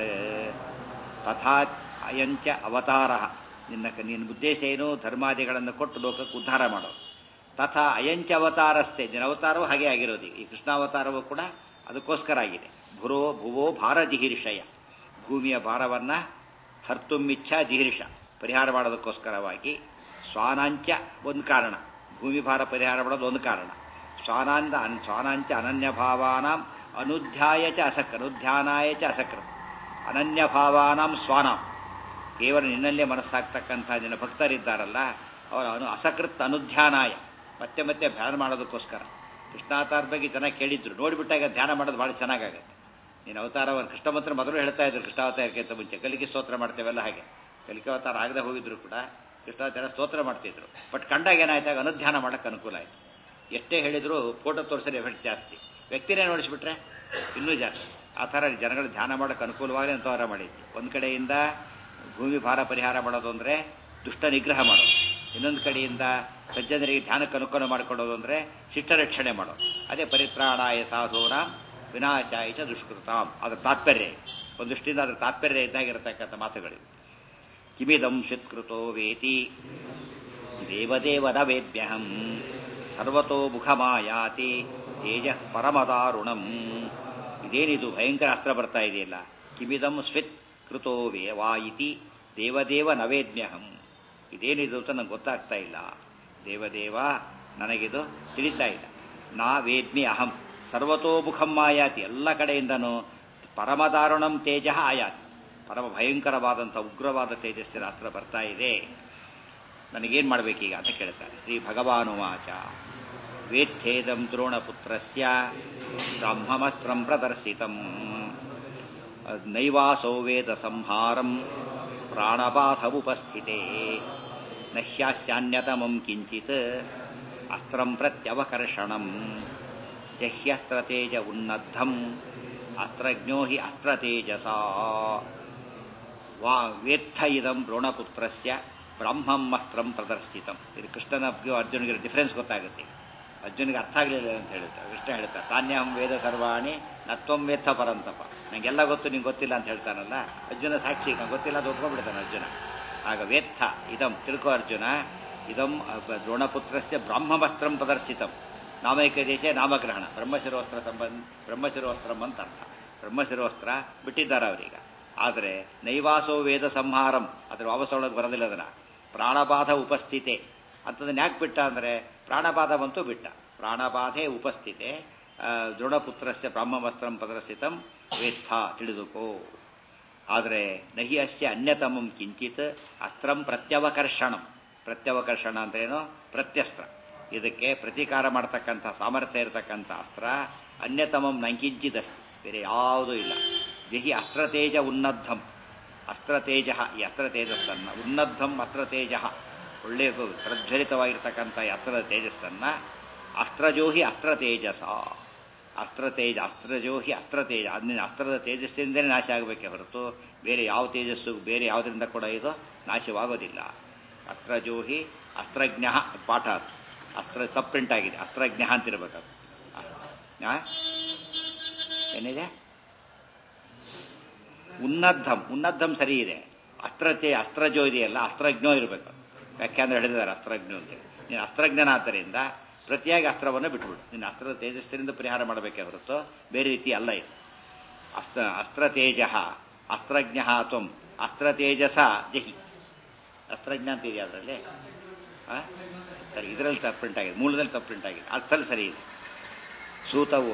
ತಥಾ ಅಯಂಚ ಅವತಾರ ನಿನ್ನ ನಿನ್ನ ಉದ್ದೇಶ ಏನು ಧರ್ಮಾದಿಗಳನ್ನು ಕೊಟ್ಟು ಲೋಕಕ್ಕೆ ಉದ್ಧಾರ ಮಾಡೋದು ತಥಾ ಅಯಂಚ ಅವತಾರಸ್ತೆ ನಿನ್ನ ಅವತಾರವೂ ಹಾಗೆ ಆಗಿರೋದು ಈ ಕೃಷ್ಣಾವತಾರವೂ ಕೂಡ ಅದಕ್ಕೋಸ್ಕರ ಆಗಿದೆ ಭುರೋ ಭುವೋ ಭಾರ ಜಿಹೀರ್ಷಯ ಭೂಮಿಯ ಭಾರವನ್ನ ಹರ್ತುಮ್ಮಿಚ್ಛ ಜಿಹೀರ್ಷ ಪರಿಹಾರ ಮಾಡೋದಕ್ಕೋಸ್ಕರವಾಗಿ ಸ್ವಾನಾಂಚ ಒಂದು ಕಾರಣ ಭೂಮಿ ಭಾರ ಪರಿಹಾರ ಮಾಡೋದು ಒಂದು ಕಾರಣ ಸ್ವಾನಾಂತ ಅನ್ ಸ್ವಾನಾಂಚ ಅನನ್ಯಭಾವಾನಾಂ ಅನುಧ್ಯಾಯ ಚ ಅಸಕ್ರ ಅನುಧ್ಯಾನಾಯ ಚ ಅಸಕೃತ ಅನನ್ಯಭಾವಾನಾಂ ಸ್ವಾನಾಂ ಕೇವಲ ನಿನ್ನಲ್ಲೇ ಮನಸ್ಸಾಗ್ತಕ್ಕಂಥ ನಿನ್ನ ಭಕ್ತರಿದ್ದಾರಲ್ಲ ಅವರ ಅನು ಅಸಕೃತ್ ಅನುಧ್ಯಾನಾಯ ಮತ್ತೆ ಮತ್ತೆ ಧ್ಯಾನ ಮಾಡೋದಕ್ಕೋಸ್ಕರ ಕೃಷ್ಣಾವತಾರ ಬಗ್ಗೆ ಜನ ಕೇಳಿದ್ರು ನೋಡಿಬಿಟ್ಟಾಗ ಧ್ಯಾನ ಮಾಡೋದು ಭಾಳ ಚೆನ್ನಾಗಾಗುತ್ತೆ ನೀನು ಅವತಾರವನ್ನು ಕೃಷ್ಣ ಮಂತ್ರ ಮೊದಲು ಹೇಳ್ತಾ ಇದ್ರು ಕೃಷ್ಣಾವತಾರಕ್ಕಿಂತ ಮುಂಚೆ ಕಲಿಕೆ ಸ್ತೋತ್ರ ಮಾಡ್ತೇವೆಲ್ಲ ಹಾಗೆ ಕಲಿಕೆ ಅವತಾರ ಆಗದೆ ಹೋಗಿದ್ರು ಕೂಡ ಕೃಷ್ಣಾವತಾರ ಸ್ತೋತ್ರ ಮಾಡ್ತಿದ್ರು ಬಟ್ ಕಂಡಾಗ ಏನಾಯ್ತಾಗ ಅನುಧ್ಯಾನ ಮಾಡಕ್ಕೆ ಅನುಕೂಲ ಆಯ್ತು ಎಷ್ಟೇ ಹೇಳಿದ್ರು ಫೋಟೋ ತೋರಿಸಿದ್ರೆ ಎಫೆಕ್ಟ್ ಜಾಸ್ತಿ ವ್ಯಕ್ತಿನೇ ನೋಡಿಸ್ಬಿಟ್ರೆ ಇನ್ನೂ ಜಾಸ್ತಿ ಆ ಥರ ಜನಗಳು ಧ್ಯಾನ ಮಾಡೋಕೆ ಅನುಕೂಲವಾಗಿ ಅಂತವರ ಮಾಡಿದ್ವಿ ಒಂದು ಕಡೆಯಿಂದ ಭೂಮಿ ಭಾರ ಪರಿಹಾರ ಮಾಡೋದು ಅಂದರೆ ದುಷ್ಟ ನಿಗ್ರಹ ಮಾಡೋದು ಇನ್ನೊಂದು ಕಡೆಯಿಂದ ಸಜ್ಜನರಿಗೆ ಧ್ಯಾನಕ್ಕೆ ಅನುಕೂಲ ಮಾಡಿಕೊಡೋದು ಅಂದರೆ ಶಿಷ್ಟ ರಕ್ಷಣೆ ಮಾಡೋದು ಅದೇ ಪರಿತ್ರಾಣಾಯ ಸಾಧೂನ ವಿನಾಶಾಯ ಚ ದುಷ್ಕೃತಾಂ ಅದ್ರ ತಾತ್ಪರ್ಯ ಒಂದು ದೃಷ್ಟಿಯಿಂದ ಅದ್ರ ತಾತ್ಪರ್ಯ ಇದ್ದಾಗಿರತಕ್ಕಂಥ ಮಾತುಗಳಿವೆ ಕಿಮಿದಂ ಶಿತ್ಕೃತೋ ವೇತಿ ದೇವದೇವನ ವೇದ್ಯಹಂ ಸರ್ವತೋ ಮುಖಮಾಯಾತಿ ತೇಜ ಪರಮದಾರುಣಂ ಇದೇನಿದು ಭಯಂಕರ ಅಸ್ತ್ರ ಬರ್ತಾ ಇದೆಯಲ್ಲ ಕಿಮಿದಂ ಸ್ವಿತ್ ಕೃತೋ ವೇವಾ ಇತಿ ದೇವದೇವ ನವೇದ್ಯಹಂ ಇದೇನಿದು ಅಂತ ನಂಗೆ ಗೊತ್ತಾಗ್ತಾ ಇಲ್ಲ ದೇವದೇವ ನನಗಿದು ತಿಳಿತಾ ಇಲ್ಲ ನಾ ವೇದ್ಮಿ ಅಹಂ ಸರ್ವತೋಮುಖಂ ಆಯಾತಿ ಎಲ್ಲ ಕಡೆಯಿಂದನೂ ಪರಮದಾರುಣಂ ತೇಜ ಆಯಾತಿ ಪರಮ ಭಯಂಕರವಾದಂಥ ಉಗ್ರವಾದ ತೇಜಸ್ಸಿನ ಅಸ್ತ್ರ ಬರ್ತಾ ಇದೆ ನನಗೇನು ಮಾಡಬೇಕೀಗ ಅಂತ ಕೇಳ್ತಾರೆ ಶ್ರೀ ಭಗವಾನುವಾಚ ವೇತ್ಥೇದಂ ದ್ರೋಣಪುತ್ರಸ್ಯ ಬ್ರಹ್ಮಮಸ್ತ್ರಂ ಪ್ರದರ್ಶಿತಂ ನೈವಾಸೋ ವೇದ ಸಂಹಾರಂ ಪ್ರಾಣಬಾಧವುಪಸ್ಥಿತೆ ನ ಹ್ಯಾಸ್ಯಾನ್ಯತಮಂ ಕಿಂಚಿತ್ ಅಸ್ತ್ರಂ ಪ್ರತ್ಯವಕರ್ಷಣಂ ಜಹ್ಯಸ್ತ್ರತೇಜ ಉನ್ನದ್ಧಂ ಅಸ್ತ್ರಜ್ಞೋ ಹಿ ಅಸ್ತ್ರತೇಜಸಾ ವಾ ವೇತ್ಥ ಇದಂ ದ್ರೋಣಪುತ್ರಸ್ಯ ಬ್ರಹ್ಮಂ ಅಸ್ತ್ರಂ ಪ್ರದರ್ಶಿತಂ ಇದು ಕೃಷ್ಣನಿಗೂ ಅರ್ಜುನಿಗೆ ಡಿಫರೆನ್ಸ್ ಗೊತ್ತಾಗುತ್ತೆ ಅರ್ಜುನಿಗೆ ಅರ್ಥ ಆಗಲಿಲ್ಲ ಅಂತ ಹೇಳ್ತಾರೆ ಕೃಷ್ಣ ಹೇಳ್ತಾರೆ ತಾನ್ಯಹಂ ವೇದ ಸರ್ವಾಣಿ ನತ್ವಂ ವೇತ್ತ ಪರಂತಪ ನಂಗೆಲ್ಲ ಗೊತ್ತು ನಿಂಗೆ ಗೊತ್ತಿಲ್ಲ ಅಂತ ಹೇಳ್ತಾನಲ್ಲ ಅರ್ಜುನ ಸಾಕ್ಷಿ ನಂಗೆ ಗೊತ್ತಿಲ್ಲ ಅಂತ ಒಪ್ಕೊಂಡ್ಬಿಡ್ತಾನೆ ಅರ್ಜುನ ಆಗ ವೇತ್ತ ಇದಂ ತಿಳ್ಕೋ ಅರ್ಜುನ ಇದಂ ದ್ರೋಣಪುತ್ರಸ್ಯ ಬ್ರಹ್ಮವಸ್ತ್ರಂ ಪ್ರದರ್ಶಿತಂ ನಾಮೈಕ ದೇಶ ನಾಮಗ್ರಹಣ ಬ್ರಹ್ಮಶಿರೋಸ್ತ್ರ ಸಂಬಂಧ ಬ್ರಹ್ಮಶಿರೋಸ್ತ್ರಂ ಅಂತ ಅರ್ಥ ಬ್ರಹ್ಮಶಿರೋಸ್ತ್ರ ಬಿಟ್ಟಿದ್ದಾರೆ ಅವರೀಗ ಆದರೆ ನೈವಾಸೋ ವೇದ ಸಂಹಾರಂ ಅದ್ರ ವಾಪಸೊಳಗೆ ಬರೋದಿಲ್ಲ ಅದನ್ನ ಪ್ರಾಣಬಾಧ ಉಪಸ್ಥಿತೆ ಅಂಥದನ್ನ ಯಾಕೆ ಬಿಟ್ಟ ಅಂದರೆ ಪ್ರಾಣಬಾಧ ಬಂತು ಬಿಟ್ಟ ಪ್ರಾಣಬಾಧೆ ಉಪಸ್ಥಿತೆ ದೃಢಪುತ್ರಸ್ಯ ಬ್ರಹ್ಮವಸ್ತ್ರಂ ಪ್ರದರ್ಶಿತಂ ವೇತ್ಥ ತಿಳಿದುಕೋ ಆದರೆ ನಹಿ ಅಸ್ಯ ಅನ್ಯತಮಂ ಕಿಂಚಿತ್ ಅಸ್ತ್ರಂ ಪ್ರತ್ಯವಕರ್ಷಣಂ ಪ್ರತ್ಯವಕರ್ಷಣ ಅಂದ್ರೇನು ಪ್ರತ್ಯಸ್ತ್ರ ಇದಕ್ಕೆ ಪ್ರತೀಕಾರ ಮಾಡ್ತಕ್ಕಂಥ ಸಾಮರ್ಥ್ಯ ಇರತಕ್ಕಂಥ ಅಸ್ತ್ರ ಅನ್ಯತಮಂ ನಂಕಿಂಚಿದಸ್ತಿ ಬೇರೆ ಯಾವುದೂ ಇಲ್ಲ ಜಹಿ ಅಸ್ತ್ರತೇಜ ಉನ್ನದ್ಧಂ ಅಸ್ತ್ರತೇಜ ಈ ಅಸ್ತ್ರತೇಜಸ್ಸನ್ನು ಉನ್ನದ್ಧಂ ಅಸ್ತ್ರತೇಜ ಒಳ್ಳೆಯ ಪ್ರಜ್ವಲಿತವಾಗಿರ್ತಕ್ಕಂಥ ಈ ಅಸ್ತ್ರದ ತೇಜಸ್ಸನ್ನು ಅಸ್ತ್ರಜೋಹಿ ಅಸ್ತ್ರತೇಜಸ ಅಸ್ತ್ರತೇಜ ಅಸ್ತ್ರಜೋಹಿ ಅಸ್ತ್ರತೇಜ ಅದನ್ನ ಅಸ್ತ್ರದ ತೇಜಸ್ಸಿಂದಲೇ ನಾಶ ಆಗಬೇಕೆ ಹೊರತು ಬೇರೆ ಯಾವ ತೇಜಸ್ಸು ಬೇರೆ ಯಾವುದರಿಂದ ಕೂಡ ಇದು ನಾಶವಾಗೋದಿಲ್ಲ ಅಸ್ತ್ರಜೋಹಿ ಅಸ್ತ್ರಜ್ಞ ಪಾಠ ಅದು ಅಸ್ತ್ರ ತಪ್ಪಿಂಟ್ ಆಗಿದೆ ಅಸ್ತ್ರಜ್ಞ ಅಂತಿರ್ಬೇಕದು ಏನಿದೆ ಉನ್ನದ್ಧಂ ಉನ್ನದ್ಧಂ ಸರಿ ಇದೆ ಅಸ್ತ್ರತೆ ಅಸ್ತ್ರಜೋ ಇದೆಯಲ್ಲ ಅಸ್ತ್ರಜ್ಞೋ ಇರಬೇಕು ವ್ಯಾಖ್ಯಾನ ಹೇಳಿದ್ದಾರೆ ಅಸ್ತ್ರಜ್ಞ ಅಂತೇಳಿ ನೀನು ಅಸ್ತ್ರಜ್ಞನಾದ್ದರಿಂದ ಪ್ರತಿಯಾಗಿ ಅಸ್ತ್ರವನ್ನು ಬಿಟ್ಬಿಡು ನಿನ್ನ ಅಸ್ತ್ರದ ತೇಜಸ್ಸಿನಿಂದ ಪರಿಹಾರ ಮಾಡಬೇಕೇ ಹೊರತು ಬೇರೆ ರೀತಿ ಅಲ್ಲ ಇದು ಅಸ್ತ್ರ ಅಸ್ತ್ರತೇಜ ಅಸ್ತ್ರಜ್ಞ ತ್ವಂ ಅಸ್ತ್ರತೇಜಸ ಜಹಿ ಅಸ್ತ್ರಜ್ಞ ಅಂತ ಇದೆಯಾ ಅದರಲ್ಲಿ ಸರಿ ಇದರಲ್ಲಿ ತಪ್ಪು ಪ್ರಿಂಟ್ ಆಗಿದೆ ಮೂಲದಲ್ಲಿ ತಪ್ಪು ಪ್ರಿಂಟ್ ಆಗಿದೆ ಅರ್ಥದಲ್ಲಿ ಸರಿ ಇದೆ ಸೂತವು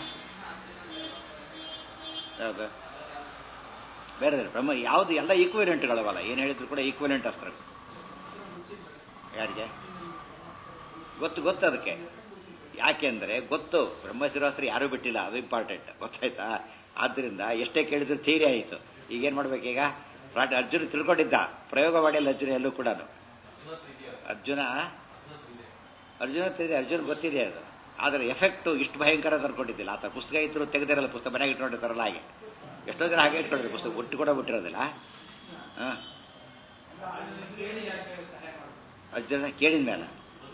ಯಾವುದು ಬೇರೆ ಬ್ರಹ್ಮ ಯಾವುದು ಎಲ್ಲ ಈಕ್ವಿಲೆಂಟ್ಗಳವಲ್ಲ ಏನು ಹೇಳಿದ್ರು ಕೂಡ ಈಕ್ವಿಲೆಂಟ್ ಅಸ್ತ್ರಗಳು ಯಾರಿಗೆ ಗೊತ್ತು ಗೊತ್ತು ಅದಕ್ಕೆ ಯಾಕೆಂದ್ರೆ ಗೊತ್ತು ಬ್ರಹ್ಮಶಿರಾಸ್ತ್ರ ಯಾರೂ ಬಿಟ್ಟಿಲ್ಲ ಅದು ಇಂಪಾರ್ಟೆಂಟ್ ಗೊತ್ತಾಯ್ತಾ ಆದ್ದರಿಂದ ಎಷ್ಟೇ ಕೇಳಿದ್ರು ಥೀರಿ ಆಯಿತು ಈಗೇನು ಮಾಡ್ಬೇಕೀಗ ರಾಟ್ ಅರ್ಜುನ ತಿಳ್ಕೊಂಡಿದ್ದ ಪ್ರಯೋಗ ಮಾಡಿಲ್ಲ ಅರ್ಜುನ ಎಲ್ಲೂ ಕೂಡ ಅರ್ಜುನ ಅರ್ಜುನ ತಿಳಿದೆ ಅರ್ಜುನ ಗೊತ್ತಿದೆ ಅದು ಆದರೆ ಎಫೆಕ್ಟು ಇಷ್ಟು ಭಯಂಕರ ತಂದ್ಕೊಂಡಿದ್ದಿಲ್ಲ ಆತ ಪುಸ್ತಕ ಇದ್ರು ತೆಗೆದಿರಲ್ಲ ಪುಸ್ತಕ ಮನೆಗೆ ಇಟ್ಕೊಂಡಿರ್ತಾರಲ್ಲ ಹಾಗೆ ಎಷ್ಟೋ ಜನ ಹಾಗೆ ಇಟ್ಕೊಂಡಿದ್ರು ಪುಸ್ತಕ ಒಟ್ಟು ಕೂಡ ಬಿಟ್ಟಿರೋದಿಲ್ಲ ಹಾಂ ಅರ್ಜುನ ಕೇಳಿದ ಮೇಲೆ